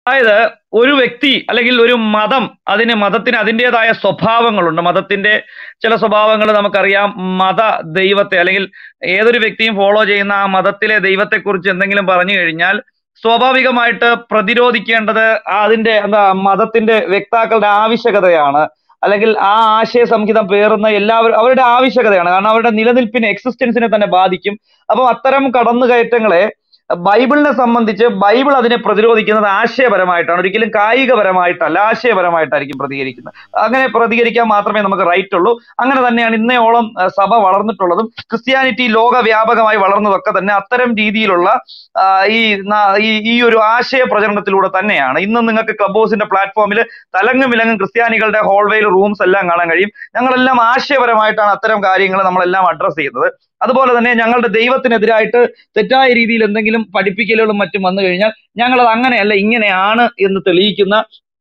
അതായത് ഒരു വ്യക്തി അല്ലെങ്കിൽ ഒരു മതം അതിന് മതത്തിന് അതിൻ്റെതായ സ്വഭാവങ്ങളുണ്ട് മതത്തിന്റെ ചില സ്വഭാവങ്ങൾ നമുക്കറിയാം മത ദൈവത്തെ അല്ലെങ്കിൽ ഏതൊരു വ്യക്തിയും ഫോളോ ചെയ്യുന്ന ആ മതത്തിലെ ദൈവത്തെക്കുറിച്ച് എന്തെങ്കിലും പറഞ്ഞു കഴിഞ്ഞാൽ സ്വാഭാവികമായിട്ട് പ്രതിരോധിക്കേണ്ടത് അതിന്റെ എന്താ മതത്തിന്റെ വ്യക്താക്കളുടെ ആവശ്യകതയാണ് അല്ലെങ്കിൽ ആ ആശയ സംഹിതം പേറുന്ന എല്ലാവരും അവരുടെ ആവശ്യകതയാണ് കാരണം അവരുടെ നിലനിൽപ്പിനെ എക്സിസ്റ്റൻസിനെ തന്നെ ബാധിക്കും അപ്പോൾ അത്തരം കടന്നുകയറ്റങ്ങളെ ബൈബിളിനെ സംബന്ധിച്ച് ബൈബിൾ അതിനെ പ്രതിരോധിക്കുന്നത് ആശയപരമായിട്ടാണ് ഒരിക്കലും കായികപരമായിട്ടല്ല ആശയപരമായിട്ടായിരിക്കും പ്രതികരിക്കുന്നത് അങ്ങനെ പ്രതികരിക്കാൻ മാത്രമേ നമുക്ക് റൈറ്റ് ഉള്ളൂ അങ്ങനെ തന്നെയാണ് ഇന്നയോളം അഹ് സഭ വളർന്നിട്ടുള്ളതും ക്രിസ്ത്യാനിറ്റി ലോകവ്യാപകമായി വളർന്നതൊക്കെ തന്നെ അത്തരം രീതിയിലുള്ള ആ, ഈ ന- ഈ ഈ ഒരു ആശയ പ്രചരണത്തിലൂടെ തന്നെയാണ് ഇന്ന് നിങ്ങൾക്ക് ക്ലബ് ഹൗസിന്റെ പ്ലാറ്റ്ഫോമിൽ തലങ്ങും വിലങ്ങും ക്രിസ്ത്യാനികളുടെ ഹോൾവേയിൽ റൂംസ് എല്ലാം കാണാൻ കഴിയും ഞങ്ങളെല്ലാം ആശയപരമായിട്ടാണ് അത്തരം കാര്യങ്ങൾ നമ്മളെല്ലാം അഡ്രസ്സ് ചെയ്യുന്നത് അതുപോലെ തന്നെ ഞങ്ങളുടെ ദൈവത്തിനെതിരായിട്ട് തെറ്റായ രീതിയിൽ എന്തെങ്കിലും പഠിപ്പിക്കലുകളും മറ്റും വന്നു കഴിഞ്ഞാൽ ഞങ്ങൾ അത് അങ്ങനെയല്ല ഇങ്ങനെയാണ് എന്ന് തെളിയിക്കുന്ന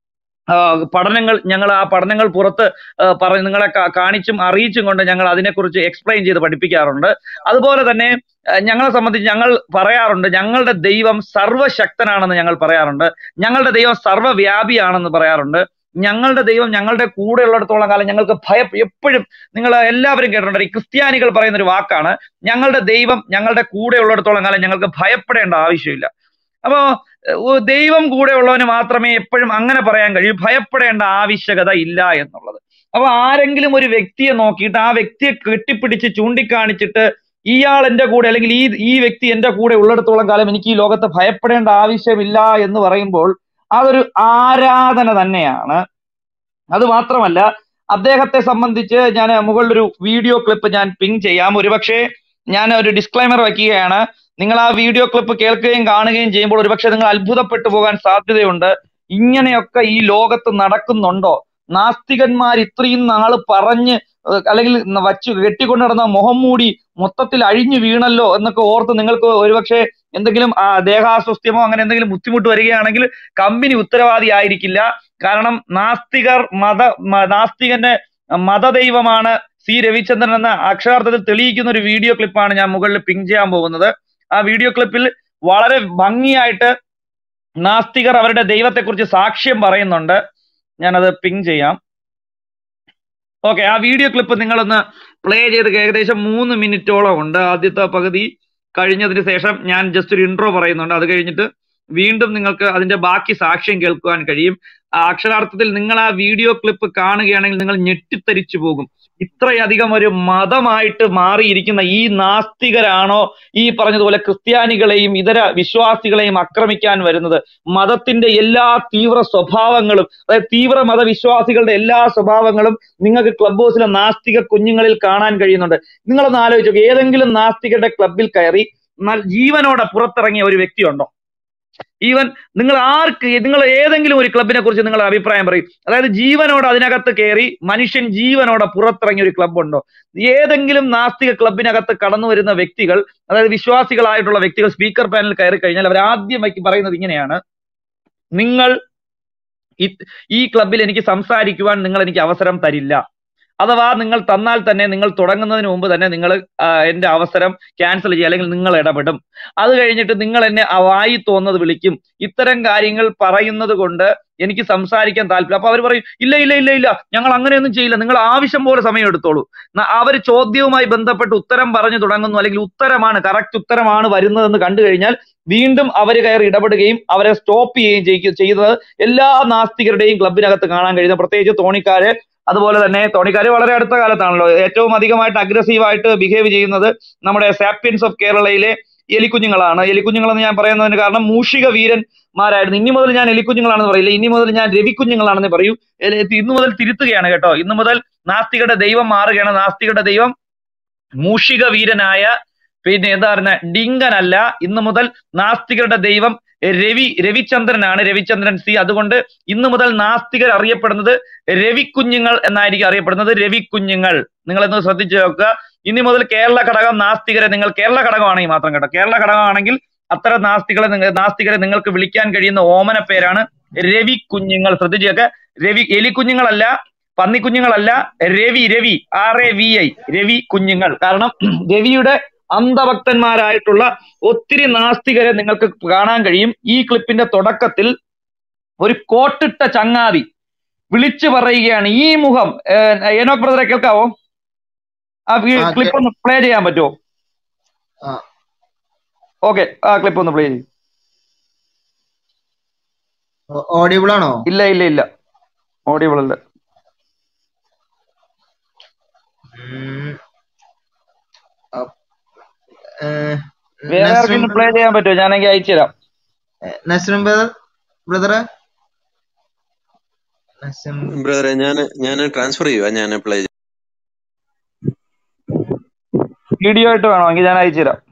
ആ, പഠനങ്ങൾ ഞങ്ങൾ ആ പഠനങ്ങൾ പുറത്ത് ആ, പറ നിങ്ങളെ കാ- കാണിച്ചും അറിയിച്ചും കൊണ്ട് ഞങ്ങൾ അതിനെക്കുറിച്ച് എക്സ്പ്ലെയിൻ ചെയ്ത് പഠിപ്പിക്കാറുണ്ട് അതുപോലെ തന്നെ ആ, ഞങ്ങളെ സംബന്ധിച്ച് ഞങ്ങൾ പറയാറുണ്ട് ഞങ്ങളുടെ ദൈവം സർവശക്തനാണെന്ന് ഞങ്ങൾ പറയാറുണ്ട് ഞങ്ങളുടെ ദൈവം സർവ്വവ്യാപിയാണെന്ന് പറയാറുണ്ട് ഞങ്ങളുടെ ദൈവം ഞങ്ങളുടെ കൂടെ ഉള്ളിടത്തോളം കാലം ഞങ്ങൾക്ക് ഭയം എപ്പോഴും നിങ്ങൾ എല്ലാവരും കേട്ടിട്ടുണ്ട് ഈ ക്രിസ്ത്യാനികൾ പറയുന്ന ഒരു വാക്കാണ് ഞങ്ങളുടെ ദൈവം ഞങ്ങളുടെ കൂടെ ഉള്ളിടത്തോളം കാലം ഞങ്ങൾക്ക് ഭയപ്പെടേണ്ട ആവശ്യമില്ല അപ്പോ ഏഹ്, ദൈവം കൂടെ ഉള്ളവന് മാത്രമേ എപ്പോഴും അങ്ങനെ പറയാൻ കഴിയൂ ഭയപ്പെടേണ്ട ആവശ്യകത ഇല്ല എന്നുള്ളത് അപ്പൊ ആരെങ്കിലും ഒരു വ്യക്തിയെ നോക്കിയിട്ട് ആ വ്യക്തിയെ കെട്ടിപ്പിടിച്ച് ചൂണ്ടിക്കാണിച്ചിട്ട് ഇയാൾ എന്റെ കൂടെ അല്ലെങ്കിൽ ഈ ഈ വ്യക്തി എന്റെ കൂടെ ഉള്ളിടത്തോളം കാലം എനിക്ക് ഈ ലോകത്ത് ഭയപ്പെടേണ്ട ആവശ്യമില്ല എന്ന് പറയുമ്പോൾ അതൊരു ആരാധന തന്നെയാണ് അത് മാത്രമല്ല അദ്ദേഹത്തെ സംബന്ധിച്ച് ഞാൻ മുകളിലൊരു വീഡിയോ ക്ലിപ്പ് ഞാൻ പിങ് ചെയ്യാം ഒരുപക്ഷെ ഞാൻ ഒരു ഡിസ്ക്ലൈമർ വയ്ക്കുകയാണ് നിങ്ങൾ ആ വീഡിയോ ക്ലിപ്പ് കേൾക്കുകയും കാണുകയും ചെയ്യുമ്പോൾ ഒരുപക്ഷെ നിങ്ങൾ അത്ഭുതപ്പെട്ടു പോകാൻ സാധ്യതയുണ്ട് ഇങ്ങനെയൊക്കെ ഈ ലോകത്ത് നടക്കുന്നുണ്ടോ നാസ്തികന്മാർ ഇത്രയും നാള് പറഞ്ഞ് ഏഹ് അല്ലെങ്കിൽ ന- വച്ചു കെട്ടിക്കൊണ്ട് നടന്ന മുഖം മൂടി മൊത്തത്തിൽ അഴിഞ്ഞു വീണല്ലോ എന്നൊക്കെ ഓർത്ത് നിങ്ങൾക്ക് ഒരുപക്ഷെ എന്തെങ്കിലും ആ, ദേഹാസ്വസ്ഥ്യമോ അങ്ങനെ എന്തെങ്കിലും ബുദ്ധിമുട്ട് വരികയാണെങ്കിൽ കമ്പനി ഉത്തരവാദി ആയിരിക്കില്ല കാരണം നാസ്തികർ മത മ- നാസ്തികന്റെ മതദൈവമാണ് സി രവിചന്ദ്രൻ എന്ന അക്ഷരാർത്ഥത്തിൽ തെളിയിക്കുന്ന ഒരു വീഡിയോ ക്ലിപ്പാണ് ഞാൻ മുകളിൽ പിങ് ചെയ്യാൻ പോകുന്നത് ആ വീഡിയോ ക്ലിപ്പിൽ വളരെ ഭംഗിയായിട്ട് നാസ്തികർ അവരുടെ ദൈവത്തെക്കുറിച്ച് സാക്ഷ്യം പറയുന്നുണ്ട് ഞാനത് പിങ് ചെയ്യാം ഓക്കെ ആ വീഡിയോ ക്ലിപ്പ് നിങ്ങളൊന്ന് പ്ലേ ചെയ്ത് ഏകദേശം മൂന്ന് മിനിറ്റോളം ഉണ്ട് ആദ്യത്തെ പകുതി കഴിഞ്ഞതിന് ശേഷം ഞാൻ ജസ്റ്റ് ഒരു ഇൻട്രോ പറയുന്നുണ്ട് അത് കഴിഞ്ഞിട്ട് വീണ്ടും നിങ്ങൾക്ക് അതിന്റെ ബാക്കി സാക്ഷ്യം കേൾക്കുവാൻ കഴിയും ആ അക്ഷരാർത്ഥത്തിൽ നിങ്ങൾ ആ വീഡിയോ ക്ലിപ്പ് കാണുകയാണെങ്കിൽ നിങ്ങൾ ഞെട്ടിത്തരിച്ചു പോകും ഇത്രയധികം ഒരു മതമായിട്ട് മാറിയിരിക്കുന്ന ഈ നാസ്തികരാണോ ഈ പറഞ്ഞതുപോലെ ക്രിസ്ത്യാനികളെയും ഇതര വിശ്വാസികളെയും ആക്രമിക്കാൻ വരുന്നത് മതത്തിന്റെ എല്ലാ തീവ്ര സ്വഭാവങ്ങളും അതായത് തീവ്ര മതവിശ്വാസികളുടെ എല്ലാ സ്വഭാവങ്ങളും നിങ്ങൾക്ക് ക്ലബ് ഹൗസിലെ നാസ്തിക കുഞ്ഞുങ്ങളിൽ കാണാൻ കഴിയുന്നുണ്ട് നിങ്ങളൊന്ന് ആലോചിച്ചു നോക്ക്. ഏതെങ്കിലും നാസ്തികരുടെ ക്ലബിൽ കയറി ന- ജീവനോടെ പുറത്തിറങ്ങിയ ഒരു വ്യക്തിയുണ്ടോ ഈവൻ നിങ്ങൾ ആർക്ക് നിങ്ങൾ ഏതെങ്കിലും ഒരു ക്ലബിനെ കുറിച്ച് നിങ്ങളുടെ അഭിപ്രായം പറയും അതായത് ജീവനോട് അതിനകത്ത് കയറി മനുഷ്യൻ ജീവനോടെ പുറത്തിറങ്ങിയ ഒരു ക്ലബ് ഉണ്ടോ ഏതെങ്കിലും നാസ്തിക ക്ലബിനകത്ത് കടന്നു വരുന്ന വ്യക്തികൾ അതായത് വിശ്വാസികളായിട്ടുള്ള വ്യക്തികൾ സ്പീക്കർ പാനലിൽ കയറി കഴിഞ്ഞാൽ അവർ ആദ്യം വയ്ക്ക് പറയുന്നത് ഇങ്ങനെയാണ് നിങ്ങൾ ഈ- ഈ ക്ലബിൽ എനിക്ക് സംസാരിക്കുവാൻ നിങ്ങൾ എനിക്ക് അവസരം തരില്ല അഥവാ നിങ്ങൾ തന്നാൽ തന്നെ നിങ്ങൾ തുടങ്ങുന്നതിന് മുമ്പ് തന്നെ നിങ്ങൾ എന്റെ അവസരം ക്യാൻസൽ ചെയ്യുക അല്ലെങ്കിൽ നിങ്ങൾ ഇടപെടും അത് കഴിഞ്ഞിട്ട് നിങ്ങൾ എന്നെ ആ വായി തോന്നുന്നത് വിളിക്കും ഇത്തരം കാര്യങ്ങൾ പറയുന്നത് കൊണ്ട് എനിക്ക് സംസാരിക്കാൻ താല്പര്യം അപ്പൊ അവർ പറയും ഇല്ല ഇല്ല ഇല്ല ഇല്ല ഞങ്ങൾ അങ്ങനെയൊന്നും ചെയ്യില്ല നിങ്ങൾ ആവശ്യം പോലെ സമയം എടുത്തോളൂ അവർ ചോദ്യവുമായി ബന്ധപ്പെട്ട് ഉത്തരം പറഞ്ഞു തുടങ്ങുന്നു അല്ലെങ്കിൽ ഉത്തരമാണ് കറക്റ്റ് ഉത്തരമാണ് വരുന്നതെന്ന് കണ്ടു കഴിഞ്ഞാൽ വീണ്ടും അവർ കയറി ഇടപെടുകയും അവരെ സ്റ്റോപ്പ് ചെയ്യുകയും ചെയ്യ- ചെയ്യുന്നത് എല്ലാ നാസ്തികരുടെയും ക്ലബിനകത്ത് കാണാൻ കഴിയുന്ന പ്രത്യേകിച്ച് തോണിക്കാര് അതുപോലെ തന്നെ തോണിക്കാര് വളരെ അടുത്ത കാലത്താണല്ലോ ഏറ്റവും അധികമായിട്ട് അഗ്രസീവായിട്ട് ബിഹേവ് ചെയ്യുന്നത് നമ്മുടെ സാപ്പിയൻസ് ഓഫ് കേരളയിലെ എലിക്കുഞ്ഞുങ്ങളാണ് എലിക്കുഞ്ഞുങ്ങളെന്ന് ഞാൻ പറയുന്നതിന് കാരണം മൂഷിക വീരന്മാരായിരുന്നു ഇനി മുതൽ ഞാൻ എലിക്കുഞ്ഞുങ്ങളാണെന്ന് പറയില്ല ഇനി മുതൽ ഞാൻ രവിക്കുഞ്ഞുങ്ങളാണെന്ന് പറയൂ എ- ഇന്നു മുതൽ തിരുത്തുകയാണ് കേട്ടോ ഇന്നു മുതൽ നാസ്തികയുടെ ദൈവം മാറുകയാണ് നാസ്തികയുടെ ദൈവം മൂഷിക വീരനായ പിന്നെ എന്താ പറയുന്ന ഡിങ്കനല്ല ഇന്നു മുതൽ നാസ്തികരുടെ ദൈവം രവി രവിചന്ദ്രനാണ് രവിചന്ദ്രൻ സി അതുകൊണ്ട് ഇന്നു മുതൽ നാസ്തികർ അറിയപ്പെടുന്നത് രവിക്കുഞ്ഞുങ്ങൾ എന്നായിരിക്കും അറിയപ്പെടുന്നത് രവിക്കുഞ്ഞുങ്ങൾ നിങ്ങൾ എന്ന് ശ്രദ്ധിച്ചു നോക്കുക ഇനി മുതൽ കേരള ഘടകം നാസ്തികരെ നിങ്ങൾ കേരള ഘടകമാണെങ്കിൽ മാത്രം കേട്ടോ കേരള ഘടകമാണെങ്കിൽ അത്തരം നാസ്തികളെ നിങ്ങൾ നാസ്തികരെ നിങ്ങൾക്ക് വിളിക്കാൻ കഴിയുന്ന ഓമന പേരാണ് രവി കുഞ്ഞുങ്ങൾ ശ്രദ്ധിച്ചേക്ക് രവി എലിക്കുഞ്ഞുങ്ങളല്ല പന്നിക്കുഞ്ഞുങ്ങളല്ല Ravi Ravi R A V I Ravi കുഞ്ഞുങ്ങൾ കാരണം രവിയുടെ അന്ധഭക്തന്മാരായിട്ടുള്ള ഒത്തിരി നാസ്തികരെ നിങ്ങൾക്ക് കാണാൻ കഴിയും ഈ ക്ലിപ്പിന്റെ തുടക്കത്തിൽ ഒരു കോട്ടിട്ട ചങ്ങാതി വിളിച്ചു പറയുകയാണ് ഈ മുഖം ഏഹ്, എനോക് ബ്രദറെ കേൾക്കാവോ ആ ആ ക്ലിപ്പ് ഒന്ന് പ്ലേ ചെയ്യാൻ പറ്റുമോ ആ ഓക്കെ ആ ക്ലിപ്പ് ഒന്ന് പ്ലേ ചെയ്യും ഓഡിയബിൾ ആണോ ഇല്ല ഇല്ല ഇല്ല ഓഡിയബിൾ അല്ല ഉം. അപ്പ്- ഏഹ്, വേറെ നസ്രിൻ ആർക്കെങ്കിലും പ്ലേ ചെയ്യാൻ പറ്റുമോ ഞാനെങ്കിൽ അയച്ചു തരാം നസ്രിൻ ബ്രദർ ബ്രദറെ നസ്രിൻ ബ്രദറെ ഞാൻ ഞാൻ ട്രാൻസ്ഫർ ചെയ്യുക ഞാൻ അപ്ലൈ വീഡിയോ ആയിട്ട് വേണമെങ്കിൽ ഞാൻ അയച്ചു തരാം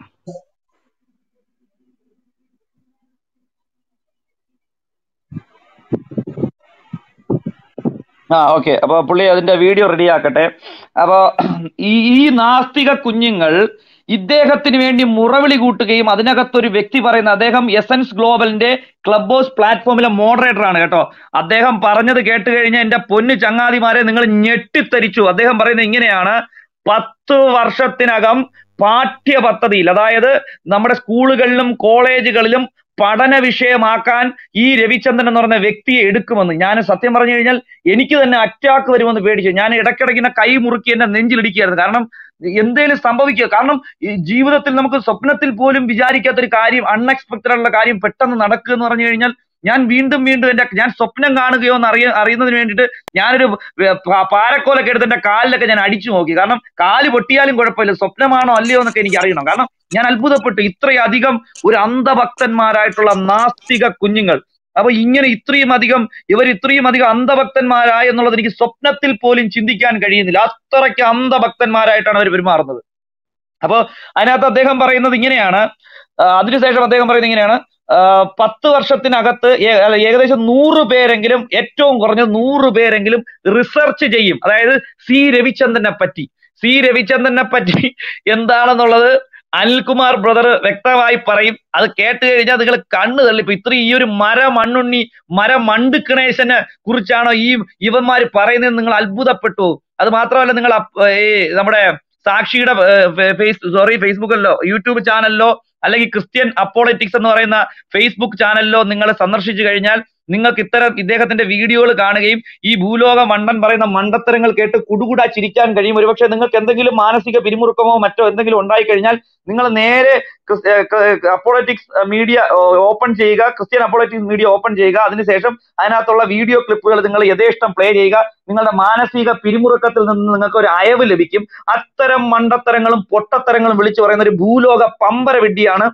ആ ഓക്കെ അപ്പൊ പുള്ളി അതിന്റെ വീഡിയോ റെഡി ആക്കട്ടെ അപ്പൊ ഈ ഈ നാസ്തിക കുഞ്ഞുങ്ങൾ ഇദ്ദേഹത്തിന് വേണ്ടി മുറവിളി കൂട്ടുകയും അതിനകത്തൊരു വ്യക്തി പറയുന്ന അദ്ദേഹം എസൻസ് ഗ്ലോബലിന്റെ ക്ലബ് ഹൗസ് പ്ലാറ്റ്ഫോമിലെ മോഡറേറ്റർ ആണ് കേട്ടോ അദ്ദേഹം പറഞ്ഞത് കേട്ട് കഴിഞ്ഞാൽ എന്റെ പൊന്നു ചങ്ങാതിമാരെ നിങ്ങൾ ഞെട്ടിത്തരിച്ചു അദ്ദേഹം പറയുന്നത് ഇങ്ങനെയാണ് പത്ത് വർഷത്തിനകം പാഠ്യ പദ്ധതിയിൽ അതായത് നമ്മുടെ സ്കൂളുകളിലും കോളേജുകളിലും പഠന വിഷയമാക്കാൻ ഈ രവിചന്ദ്രൻ എന്ന് പറയുന്ന വ്യക്തിയെ എടുക്കുമെന്ന് ഞാൻ സത്യം പറഞ്ഞു കഴിഞ്ഞാൽ എനിക്ക് തന്നെ അറ്റാക്ക് വരുമെന്ന് പേടിച്ചു ഞാൻ ഇടയ്ക്കിടയ്ക്ക് ഇങ്ങനെ കൈ മുറുക്കി എന്റെ നെഞ്ചിലിടിക്കുകയായിരുന്നു കാരണം എന്തേലും സംഭവിക്കുക കാരണം ഈ ജീവിതത്തിൽ നമുക്ക് സ്വപ്നത്തിൽ പോലും വിചാരിക്കാത്തൊരു കാര്യം അൺഎക്സ്പെക്ടഡ് ആയിട്ടുള്ള കാര്യം പെട്ടെന്ന് നടക്കുക എന്ന് പറഞ്ഞു കഴിഞ്ഞാൽ ഞാൻ വീണ്ടും വീണ്ടും എന്റെ ഞാൻ സ്വപ്നം കാണുകയോ എന്ന് അറിയ അറിയുന്നതിന് വേണ്ടിയിട്ട് ഞാനൊരു വേ- പാ- പാരക്കോലൊക്കെ എടുത്ത് എന്റെ കാലിലൊക്കെ ഞാൻ അടിച്ചു നോക്കി കാരണം കാല് പൊട്ടിയാലും കുഴപ്പമില്ല സ്വപ്നമാണോ അല്ലയോ എന്നൊക്കെ എനിക്ക് അറിയണം കാരണം ഞാൻ അത്ഭുതപ്പെട്ടു ഇത്രയധികം ഒരു അന്ധഭക്തന്മാരായിട്ടുള്ള നാസ്തിക കുഞ്ഞുങ്ങൾ അപ്പൊ ഇങ്ങനെ ഇത്രയും അധികം ഇവർ ഇത്രയും അധികം അന്ധഭക്തന്മാരായി എന്നുള്ളത് എനിക്ക് സ്വപ്നത്തിൽ പോലും ചിന്തിക്കാൻ കഴിയുന്നില്ല അത്രയ്ക്ക് അന്ധഭക്തന്മാരായിട്ടാണ് അവർ പെരുമാറുന്നത് അപ്പൊ അതിനകത്ത് അദ്ദേഹം പറയുന്നത് ഇങ്ങനെയാണ് ആ, അതിനുശേഷം അദ്ദേഹം പറയുന്നത് ഇങ്ങനെയാണ് ആ, പത്ത് വർഷത്തിനകത്ത് ഏ- അല്ല, ഏകദേശം നൂറ് പേരെങ്കിലും ഏറ്റവും കുറഞ്ഞത് നൂറ് പേരെങ്കിലും റിസർച്ച് ചെയ്യും അതായത് സി രവിചന്ദ്രനെ പറ്റി സി രവിചന്ദ്രനെ പറ്റി എന്താണെന്നുള്ളത് അനിൽകുമാർ ബ്രദർ വ്യക്തമായി പറയും അത് കേട്ട് കഴിഞ്ഞാൽ നിങ്ങൾ കണ്ണു തള്ളിപ്പോ ഇത്ര ഈ ഒരു മര മണ്ണുണ്ണി മര മണ്ട് ഗണേശനെ കുറിച്ചാണോ ഈ ഇവന്മാര് പറയുന്നത് നിങ്ങൾ അത്ഭുതപ്പെട്ടു അത് മാത്രമല്ല നിങ്ങൾ അപ്പ്- ഈ നമ്മുടെ സാക്ഷിയുടെ ഫേസ് സോറി ഫേസ്ബുക്കിലോ യൂട്യൂബ് ചാനലിലോ അല്ലെങ്കിൽ ക്രിസ്ത്യൻ അപ്പോളിറ്റിക്സ് എന്ന് പറയുന്ന ഫേസ്ബുക്ക് ചാനലിലോ നിങ്ങൾ സന്ദർശിച്ചു കഴിഞ്ഞാൽ നിങ്ങൾക്ക് ഇത്തരം ഇദ്ദേഹത്തിന്റെ വീഡിയോകൾ കാണുകയും ഈ ഭൂലോക മണ്ടൻ പറയുന്ന മണ്ടത്തരങ്ങൾ കേട്ട് കുടുകുടാ ചിരിക്കാൻ കഴിയും ഒരുപക്ഷെ നിങ്ങൾക്ക് എന്തെങ്കിലും മാനസിക പിരിമുറുക്കമോ മറ്റോ എന്തെങ്കിലും ഉണ്ടായിക്കഴിഞ്ഞാൽ നിങ്ങൾ നേരെ അപ്പോളറ്റിക്സ് മീഡിയ ഓപ്പൺ ചെയ്യുക ക്രിസ്ത്യൻ അപ്പോളറ്റിക്സ് മീഡിയ ഓപ്പൺ ചെയ്യുക അതിനുശേഷം അതിനകത്തുള്ള വീഡിയോ ക്ലിപ്പുകൾ നിങ്ങൾ യഥേഷ്ടം പ്ലേ ചെയ്യുക നിങ്ങളുടെ മാനസിക പിരിമുറുക്കത്തിൽ നിന്ന് നിങ്ങൾക്ക് ഒരു അയവ് ലഭിക്കും അത്തരം മണ്ടത്തരങ്ങളും പൊട്ടത്തരങ്ങളും വിളിച്ചു പറയുന്ന ഒരു ഭൂലോക പമ്പര വിഡ്ഢിയാണ്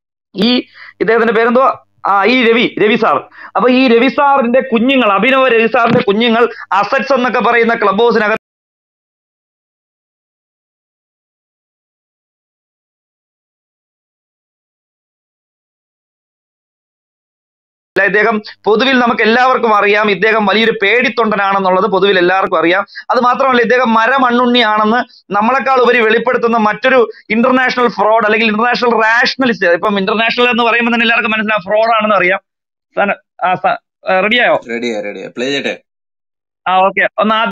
ഈ ഇദ്ദേഹത്തിന്റെ പേരെന്തോ ആ ഈ രവി രവി സാർ അപ്പൊ ഈ രവി സാറിന്റെ കുഞ്ഞുങ്ങൾ അഭിനവ രവി സാറിന്റെ കുഞ്ഞുങ്ങൾ അസറ്റ്സ് എന്നൊക്കെ പറയുന്ന ക്ലബ് ഹൗസിനകത്ത് അല്ല ഇദ്ദേഹം പൊതുവിൽ നമുക്ക് എല്ലാവർക്കും അറിയാം ഇദ്ദേഹം വലിയൊരു പേടിത്തൊണ്ടനാണെന്നുള്ളത് പൊതുവിൽ എല്ലാവർക്കും അറിയാം അത് മാത്രമല്ല ഇദ്ദേഹം മരമണ്ണുണ്ണിയാണെന്ന് നമ്മളെക്കാൾ ഉപരി വെളിപ്പെടുത്തുന്ന മറ്റൊരു ഇന്റർനാഷണൽ ഫ്രോഡ് അല്ലെങ്കിൽ ഇന്റർനാഷണൽ റാഷണലിസ്റ്റ് ഇപ്പം ഇന്റർനാഷണൽ എന്ന് പറയുമ്പോൾ തന്നെ എല്ലാവർക്കും മനസ്സിലാവും ഫ്രോഡ് ആണെന്ന് അറിയാം റെഡിയായോ റെഡിയാ റെഡിയാ പ്ലേ ചെയ്യട്ടെ ആ ഓക്കെ ഒന്ന് ആദ്യം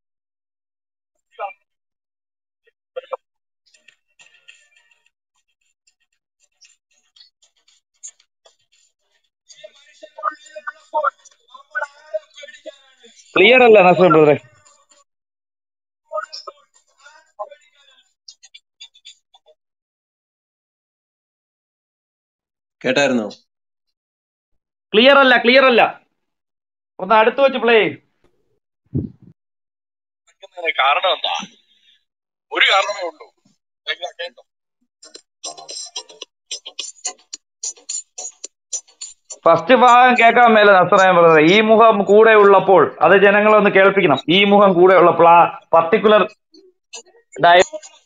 ക്ലിയർ അല്ല നസീർ ബ്രദറെ കേട്ടായിരുന്നോ ക്ലിയർ അല്ല ക്ലിയർ അല്ല ഒന്ന് അടുത്ത് വെച്ച് പ്ലേ ഇതിന് കാരണം എന്താ ഒരു കാരണമേ ഉള്ളൂ എല്ലാം കേട്ടോ ഫസ്റ്റ് ഭാഗം കേൾക്കാൻ മേലെ നസറായ ബ്രദറെ ഈ മുഖം കൂടെ ഉള്ളപ്പോൾ അത് ജനങ്ങളെ ഒന്ന് കേൾപ്പിക്കണം ഈ മുഖം കൂടെ ഉള്ളപ്പോൾ ആ പർട്ടിക്കുലർ ഡയ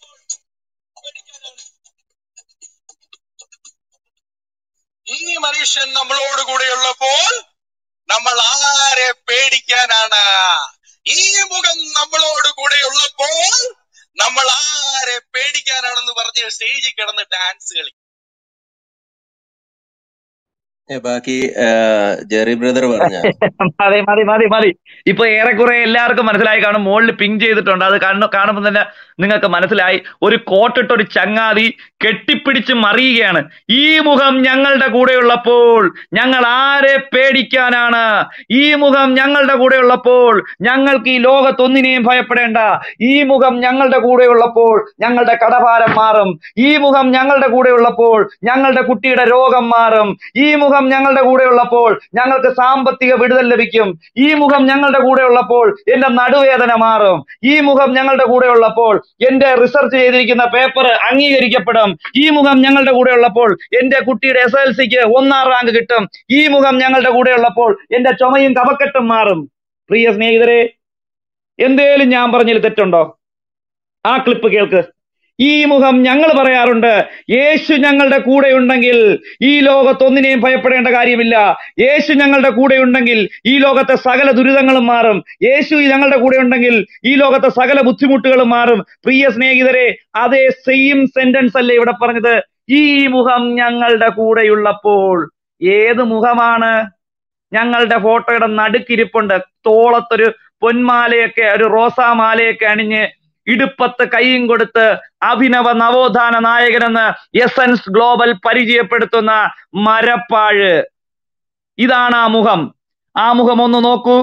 ഈ മനുഷ്യൻ നമ്മളോട് കൂടെ ഉള്ളപ്പോൾ നമ്മൾ ആരെ പേടിക്കാനാണ് ഈ മുഖം നമ്മളോട് കൂടെ ഉള്ളപ്പോൾ നമ്മൾ ആരെ പേടിക്കാനാണെന്ന് പറഞ്ഞ് സ്റ്റേജിൽ കിടന്ന് ഡാൻസ് കളി ഏ, ബാക്കി ആ, ജെറി ബ്രദർ പറഞ്ഞ മതി മതി മതി മതി ഇപ്പൊ ഏറെക്കുറെ എല്ലാവർക്കും മനസ്സിലായി കാണും മുകളിൽ പിങ് ചെയ്തിട്ടുണ്ട് അത് കാണു കാണുമ്പോൾ തന്നെ നിങ്ങൾക്ക് മനസ്സിലായി ഒരു കോട്ടിട്ട ഒരു ചങ്ങാതി കെട്ടിപ്പിടിച്ച് മറിയുകയാണ് ഈ മുഖം ഞങ്ങളുടെ കൂടെയുള്ളപ്പോൾ ഞങ്ങൾ ആരെ പേടിക്കാനാണ് ഈ മുഖം ഞങ്ങളുടെ കൂടെയുള്ളപ്പോൾ ഞങ്ങൾക്ക് ഈ ലോകത്തൊന്നിനെയും ഭയപ്പെടേണ്ട ഈ മുഖം ഞങ്ങളുടെ കൂടെയുള്ളപ്പോൾ ഞങ്ങളുടെ കടഭാരം മാറും ഈ മുഖം ഞങ്ങളുടെ കൂടെയുള്ളപ്പോൾ ഞങ്ങളുടെ കുട്ടിയുടെ രോഗം മാറും ഈ മുഖം ഞങ്ങളുടെ കൂടെയുള്ളപ്പോൾ ഞങ്ങൾക്ക് സാമ്പത്തിക വിടുതൽ ലഭിക്കും ഈ മുഖം ഞങ്ങളുടെ കൂടെയുള്ളപ്പോൾ എന്റെ നടുവേദന മാറും ഈ മുഖം ഞങ്ങളുടെ കൂടെയുള്ളപ്പോൾ എന്റെ റിസർച്ച് ചെയ്തിരിക്കുന്ന പേപ്പർ അംഗീകരിക്കപ്പെടും ഈ മുഖം ഞങ്ങളുടെ കൂടെയുള്ളപ്പോൾ എന്റെ കുട്ടിയുടെ എസ് എൽ സിക്ക് ഒന്നാം റാങ്ക് കിട്ടും ഈ മുഖം ഞങ്ങളുടെ കൂടെയുള്ളപ്പോൾ എന്റെ ചുമയും കഫക്കെട്ടും മാറും പ്രിയ സ്നേഹിതരെ എന്തേലും ഞാൻ പറഞ്ഞതിൽ തെറ്റുണ്ടോ ആ ക്ലിപ്പ് കേൾക്ക് ഈ മുഖം ഞങ്ങൾ പറയാറുണ്ട് യേശു ഞങ്ങളുടെ കൂടെ ഉണ്ടെങ്കിൽ ഈ ലോകത്തൊന്നിനെയും ഭയപ്പെടേണ്ട കാര്യമില്ല യേശു ഞങ്ങളുടെ കൂടെ ഉണ്ടെങ്കിൽ ഈ ലോകത്തെ സകല ദുരിതങ്ങളും മാറും യേശു ഞങ്ങളുടെ കൂടെ ഉണ്ടെങ്കിൽ ഈ ലോകത്തെ സകല ബുദ്ധിമുട്ടുകളും മാറും പ്രിയ സ്നേഹിതരെ അതേ സെയിം സെന്റൻസ് അല്ലേ ഇവിടെ പറഞ്ഞത് ഈ മുഖം ഞങ്ങളുടെ കൂടെയുള്ളപ്പോൾ ഏത് മുഖമാണ് ഞങ്ങളുടെ ഫോട്ടോയുടെ നടുക്കിരിപ്പുണ്ട് തോളത്തൊരു പൊന്മാലയൊക്കെ ഒരു റോസാമാലയൊക്കെ അണിഞ്ഞ് ഇടുപ്പത്ത് കൈയും കൊടുത്ത് അഭിനവ നവോത്ഥാന നായകനെന്ന് എസൻസ് ഗ്ലോബൽ പരിചയപ്പെടുത്തുന്ന മരപ്പാഴ് ഇതാണ് ആ മുഖം ആ മുഖം ഒന്ന് നോക്കൂ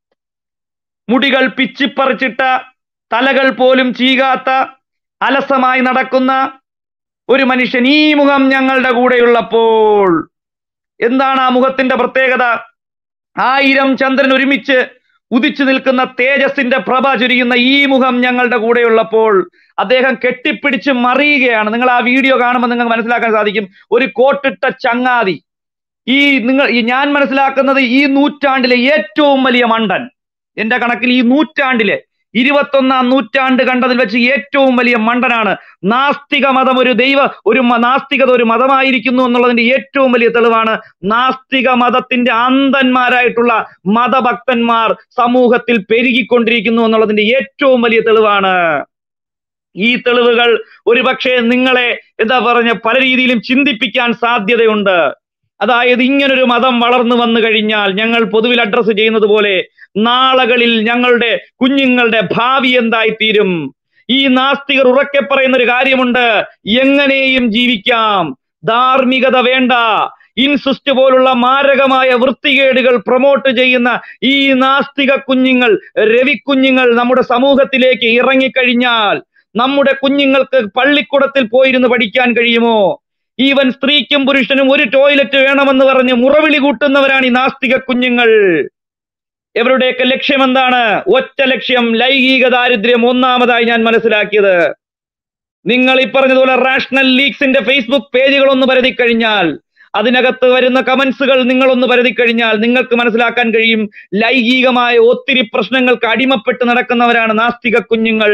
മുടികൾ പിച്ചിപ്പറിച്ചിട്ട തലകൾ പോലും ചീകാത്ത അലസമായി നടക്കുന്ന ഒരു മനുഷ്യൻ ഈ മുഖം ഞങ്ങളുടെ കൂടെയുള്ളപ്പോൾ എന്താണ് ആ മുഖത്തിന്റെ പ്രത്യേകത ആയിരം ചന്ദ്രൻ ഒരുമിച്ച് ഉദിച്ചു നിൽക്കുന്ന തേജസിന്റെ പ്രഭ ചുരിയുന്ന ഈ മുഖം ഞങ്ങളുടെ കൂടെയുള്ളപ്പോൾ അദ്ദേഹം കെട്ടിപ്പിടിച്ച് മറിയുകയാണ് നിങ്ങൾ ആ വീഡിയോ കാണുമ്പോൾ നിങ്ങൾക്ക് മനസ്സിലാക്കാൻ സാധിക്കും ഒരു കോട്ടിട്ട ചങ്ങാതി ഈ നിങ്ങൾ ഈ ഞാൻ മനസ്സിലാക്കുന്നത് ഈ നൂറ്റാണ്ടിലെ ഏറ്റവും വലിയ മണ്ടൻ എന്റെ കണക്കിൽ ഈ നൂറ്റാണ്ടിലെ ഇരുപത്തൊന്നാം നൂറ്റാണ്ട് കണ്ടതിൽ വെച്ച് ഏറ്റവും വലിയ മണ്ടനാണ് നാസ്തിക മതം ഒരു ദൈവ ഒരു മ- നാസ്തികത ഒരു മതമായിരിക്കുന്നു എന്നുള്ളതിന്റെ ഏറ്റവും വലിയ തെളിവാണ് നാസ്തിക മതത്തിന്റെ അന്ധന്മാരായിട്ടുള്ള മതഭക്തന്മാർ സമൂഹത്തിൽ പെരുകിക്കൊണ്ടിരിക്കുന്നു എന്നുള്ളതിന്റെ ഏറ്റവും വലിയ തെളിവാണ് ഈ തെളിവുകൾ ഒരുപക്ഷെ നിങ്ങളെ എന്താ പറഞ്ഞ പല രീതിയിലും ചിന്തിപ്പിക്കാൻ സാധ്യതയുണ്ട് അതായത് ഇങ്ങനൊരു മതം വളർന്നു വന്നു കഴിഞ്ഞാൽ ഞങ്ങൾ പൊതുവിൽ അഡ്രസ്സ് ചെയ്യുന്നത് പോലെ നാളകളിൽ ഞങ്ങളുടെ കുഞ്ഞുങ്ങളുടെ ഭാവി എന്തായി തീരും ഈ നാസ്തികർ ഉറക്കെ പറയുന്ന ഒരു കാര്യമുണ്ട് എങ്ങനെയും ജീവിക്കാം ധാർമ്മികത വേണ്ട ഇൻസിസ്റ്റ് പോലുള്ള മാരകമായ വൃത്തികേടുകൾ പ്രൊമോട്ട് ചെയ്യുന്ന ഈ നാസ്തിക കുഞ്ഞുങ്ങൾ രവിക്കുഞ്ഞുങ്ങൾ നമ്മുടെ സമൂഹത്തിലേക്ക് ഇറങ്ങിക്കഴിഞ്ഞാൽ നമ്മുടെ കുഞ്ഞുങ്ങൾക്ക് പള്ളിക്കൂടത്തിൽ പോയിരുന്ന് പഠിക്കാൻ കഴിയുമോ ഈവൻ സ്ത്രീക്കും പുരുഷനും ഒരു ടോയ്ലറ്റ് വേണമെന്ന് പറഞ്ഞ് മുറവിളി കൂട്ടുന്നവരാണ് ഈ നാസ്തിക കുഞ്ഞുങ്ങൾ ഇവരുടെയൊക്കെ ലക്ഷ്യം എന്താണ് ഒറ്റ ലക്ഷ്യം ലൈംഗിക ദാരിദ്ര്യം ഒന്നാമതായി ഞാൻ മനസ്സിലാക്കിയത് നിങ്ങൾ ഈ പറഞ്ഞതുപോലെ റാഷണൽ ലീഗ്സിന്റെ ഫേസ്ബുക്ക് പേജുകൾ ഒന്ന് പരതി കഴിഞ്ഞാൽ അതിനകത്ത് വരുന്ന കമന്റ്സുകൾ നിങ്ങളൊന്ന് പരതി കഴിഞ്ഞാൽ നിങ്ങൾക്ക് മനസ്സിലാക്കാൻ കഴിയും ലൈംഗികമായ ഒത്തിരി പ്രശ്നങ്ങൾക്ക് അടിമപ്പെട്ട് നടക്കുന്നവരാണ് നാസ്തിക കുഞ്ഞുങ്ങൾ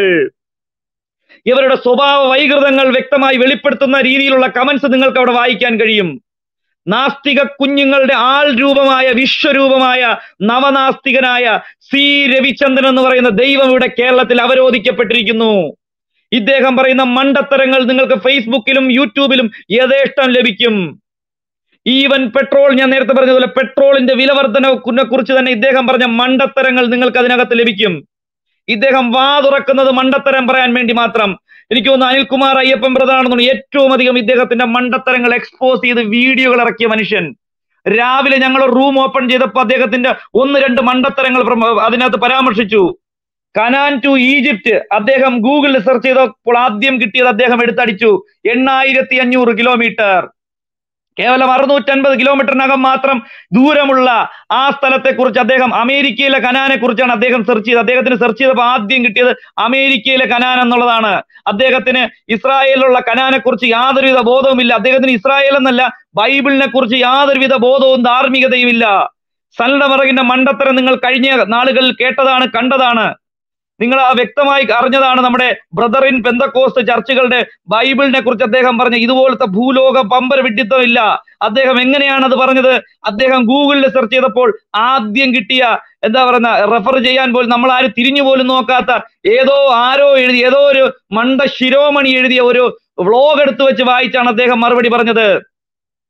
ഇവരുടെ സ്വഭാവ വൈകൃതങ്ങൾ വ്യക്തമായി വെളിപ്പെടുത്തുന്ന രീതിയിലുള്ള കമന്റ്സ് നിങ്ങൾക്ക് അവിടെ വായിക്കാൻ കഴിയും നാസ്തിക കുഞ്ഞുങ്ങളുടെ ആൾ രൂപമായ വിശ്വരൂപമായ നവനാസ്തികനായ സി രവിചന്ദ്രൻ എന്ന് പറയുന്ന ദൈവം ഇവിടെ കേരളത്തിൽ അവരോധിക്കപ്പെട്ടിരിക്കുന്നു ഇദ്ദേഹം പറയുന്ന മണ്ടത്തരങ്ങൾ നിങ്ങൾക്ക് ഫേസ്ബുക്കിലും യൂട്യൂബിലും യഥേഷ്ടം ലഭിക്കും ഈവൻ പെട്രോൾ ഞാൻ നേരത്തെ പറഞ്ഞതുപോലെ പെട്രോളിന്റെ വിലവർധനവിനെ കുറിച്ച് തന്നെ ഇദ്ദേഹം പറഞ്ഞ മണ്ടത്തരങ്ങൾ നിങ്ങൾക്ക് അതിനകത്ത് ലഭിക്കും ഇദ്ദേഹം വാ തുറക്കുന്നത് മണ്ടത്തരം പറയാൻ വേണ്ടി മാത്രം എനിക്ക് തോന്നുന്നു അനിൽകുമാർ അയ്യപ്പൻ പ്രധാണെന്ന് ഏറ്റവും അധികം ഇദ്ദേഹത്തിന്റെ മണ്ടത്തരങ്ങൾ എക്സ്പോസ് ചെയ്ത് വീഡിയോകൾ ഇറക്കിയ മനുഷ്യൻ രാവിലെ ഞങ്ങൾ റൂം ഓപ്പൺ ചെയ്തപ്പോൾ അദ്ദേഹത്തിന്റെ ഒന്ന് രണ്ട് മണ്ടത്തരങ്ങൾ പ്രമ- അതിനകത്ത് പരാമർശിച്ചു കനാൻ ടു ഈജിപ്റ്റ് അദ്ദേഹം ഗൂഗിളിൽ സെർച്ച് ചെയ്തപ്പോൾ ആദ്യം കിട്ടിയത് അദ്ദേഹം എടുത്തടിച്ചു എണ്ണായിരത്തി അഞ്ഞൂറ് കിലോമീറ്റർ കേവലം അറുന്നൂറ്റൻപത് കിലോമീറ്ററിനകം മാത്രം ദൂരമുള്ള ആ സ്ഥലത്തെ കുറിച്ച് അദ്ദേഹം അമേരിക്കയിലെ കനാനെ കുറിച്ചാണ് അദ്ദേഹം സെർച്ച് ചെയ്തത് അദ്ദേഹത്തിന് സെർച്ച് ചെയ്തപ്പോൾ ആദ്യം കിട്ടിയത് അമേരിക്കയിലെ കനാൻ എന്നുള്ളതാണ് അദ്ദേഹത്തിന് ഇസ്രായേലിലുള്ള കനാനെ കുറിച്ച് യാതൊരുവിധ ബോധവുമില്ല അദ്ദേഹത്തിന് ഇസ്രായേൽ എന്നല്ല ബൈബിളിനെ കുറിച്ച് യാതൊരുവിധ ബോധവും ധാർമ്മികതയും ഇല്ല സൽഡമറകിന്റെ മണ്ടത്തരം നിങ്ങൾ കഴിഞ്ഞ നാളുകളിൽ കേട്ടതാണ് കണ്ടതാണ് നിങ്ങൾ ആ വ്യക്തമായി അറിഞ്ഞതാണ് നമ്മുടെ ബ്രദർ ഇൻ പെന്തക്കോസ്റ്റ് ചർച്ചുകളുടെ ബൈബിളിനെ കുറിച്ച് അദ്ദേഹം പറഞ്ഞ ഇതുപോലത്തെ ഭൂലോക പമ്പര വിഡിത്തമില്ല അദ്ദേഹം എങ്ങനെയാണ് അത് പറഞ്ഞത് അദ്ദേഹം ഗൂഗിളിൽ സെർച്ച് ചെയ്തപ്പോൾ ആദ്യം കിട്ടിയ എന്താ പറയുന്ന റെഫർ ചെയ്യാൻ പോലും നമ്മൾ ആരും തിരിഞ്ഞു പോലും നോക്കാത്ത ഏതോ ആരോ എഴുതി ഏതോ ഒരു മണ്ട ശിരോമണി എഴുതിയ ഒരു വ്ലോഗ് എടുത്തു വെച്ച് വായിച്ചാണ് അദ്ദേഹം മറുപടി പറഞ്ഞത്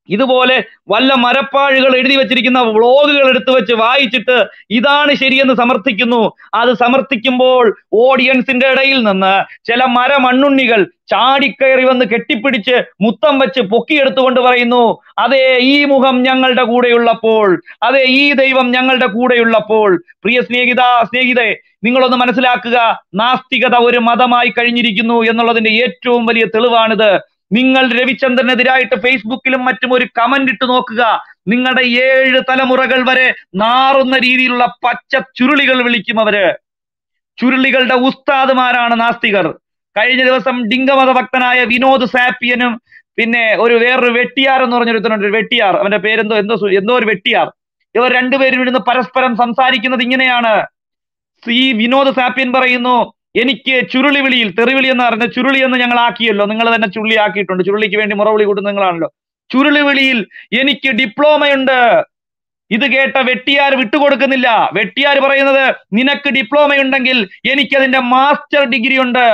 ഇതുപോലെ വല്ല മരപ്പാഴുകൾ എഴുതി വെച്ചിരിക്കുന്ന വ്ളോഗുകൾ എടുത്തു വെച്ച് വായിച്ചിട്ട് ഇതാണ് ശരിയെന്ന് സമർത്ഥിക്കുന്നു അത് സമർത്ഥിക്കുമ്പോൾ ഓഡിയൻസിന്റെ ഇടയിൽ നിന്ന് ചില മരമണ്ണുണ്ണികൾ ചാടിക്കയറി വന്ന് കെട്ടിപ്പിടിച്ച് മുത്തം വെച്ച് പൊക്കിയെടുത്തുകൊണ്ട് പറയുന്നു അതെ ഈ മുഖം ഞങ്ങളുടെ കൂടെയുള്ളപ്പോൾ അതെ ഈ ദൈവം ഞങ്ങളുടെ കൂടെയുള്ളപ്പോൾ പ്രിയ സ്നേഹിത സ്നേഹിതേ നിങ്ങളൊന്ന് മനസ്സിലാക്കുക നാസ്തികത ഒരു മതമായി കഴിഞ്ഞിരിക്കുന്നു എന്നുള്ളതിന്റെ ഏറ്റവും വലിയ തെളിവാണിത് നിങ്ങൾ രവിചന്ദ്രനെതിരായിട്ട് ഫേസ്ബുക്കിലും മറ്റും ഒരു കമന്റ് ഇട്ട് നോക്കുക നിങ്ങളുടെ ഏഴ് തലമുറകൾ വരെ നാറുന്ന രീതിയിലുള്ള പച്ച ചുരുളികൾ വിളിക്കും അവര് ചുരുളികളുടെ ഉസ്താദുമാരാണ് നാസ്തികർ കഴിഞ്ഞ ദിവസം ഡിംഗമത ഭക്തനായ വിനോദ് സാപ്പിയനും പിന്നെ ഒരു വേറൊരു വെട്ടിയാർ എന്ന് പറഞ്ഞൊരുത്തനുണ്ട് ഒരു വെട്ടിയാർ അവന്റെ പേരെന്തോ എന്തോ സു- എന്തോ ഒരു വെട്ടിയാർ ഇവർ രണ്ടുപേരും ഇരുന്ന് പരസ്പരം സംസാരിക്കുന്നത് ഇങ്ങനെയാണ് ഈ വിനോദ് സാപ്യൻ പറയുന്നു എനിക്ക് ചുരുളി വിളിയിൽ തെറിവിളി എന്ന് പറഞ്ഞ ചുരുളി എന്ന് ഞങ്ങൾ ആക്കിയല്ലോ നിങ്ങൾ തന്നെ ചുരുളി ആക്കിയിട്ടുണ്ട് ചുരുളിക്ക് വേണ്ടി മുറവിളി കൂട്ടുന്ന നിങ്ങളാണല്ലോ ചുരുളി വിളിയിൽ എനിക്ക് ഡിപ്ലോമയുണ്ട് ഇത് കേട്ട വെട്ടിയാർ വിട്ടുകൊടുക്കുന്നില്ല വെട്ടിയാർ പറയുന്നത് നിനക്ക് ഡിപ്ലോമയുണ്ടെങ്കിൽ എനിക്കതിന്റെ മാസ്റ്റർ ഡിഗ്രി ഉണ്ട്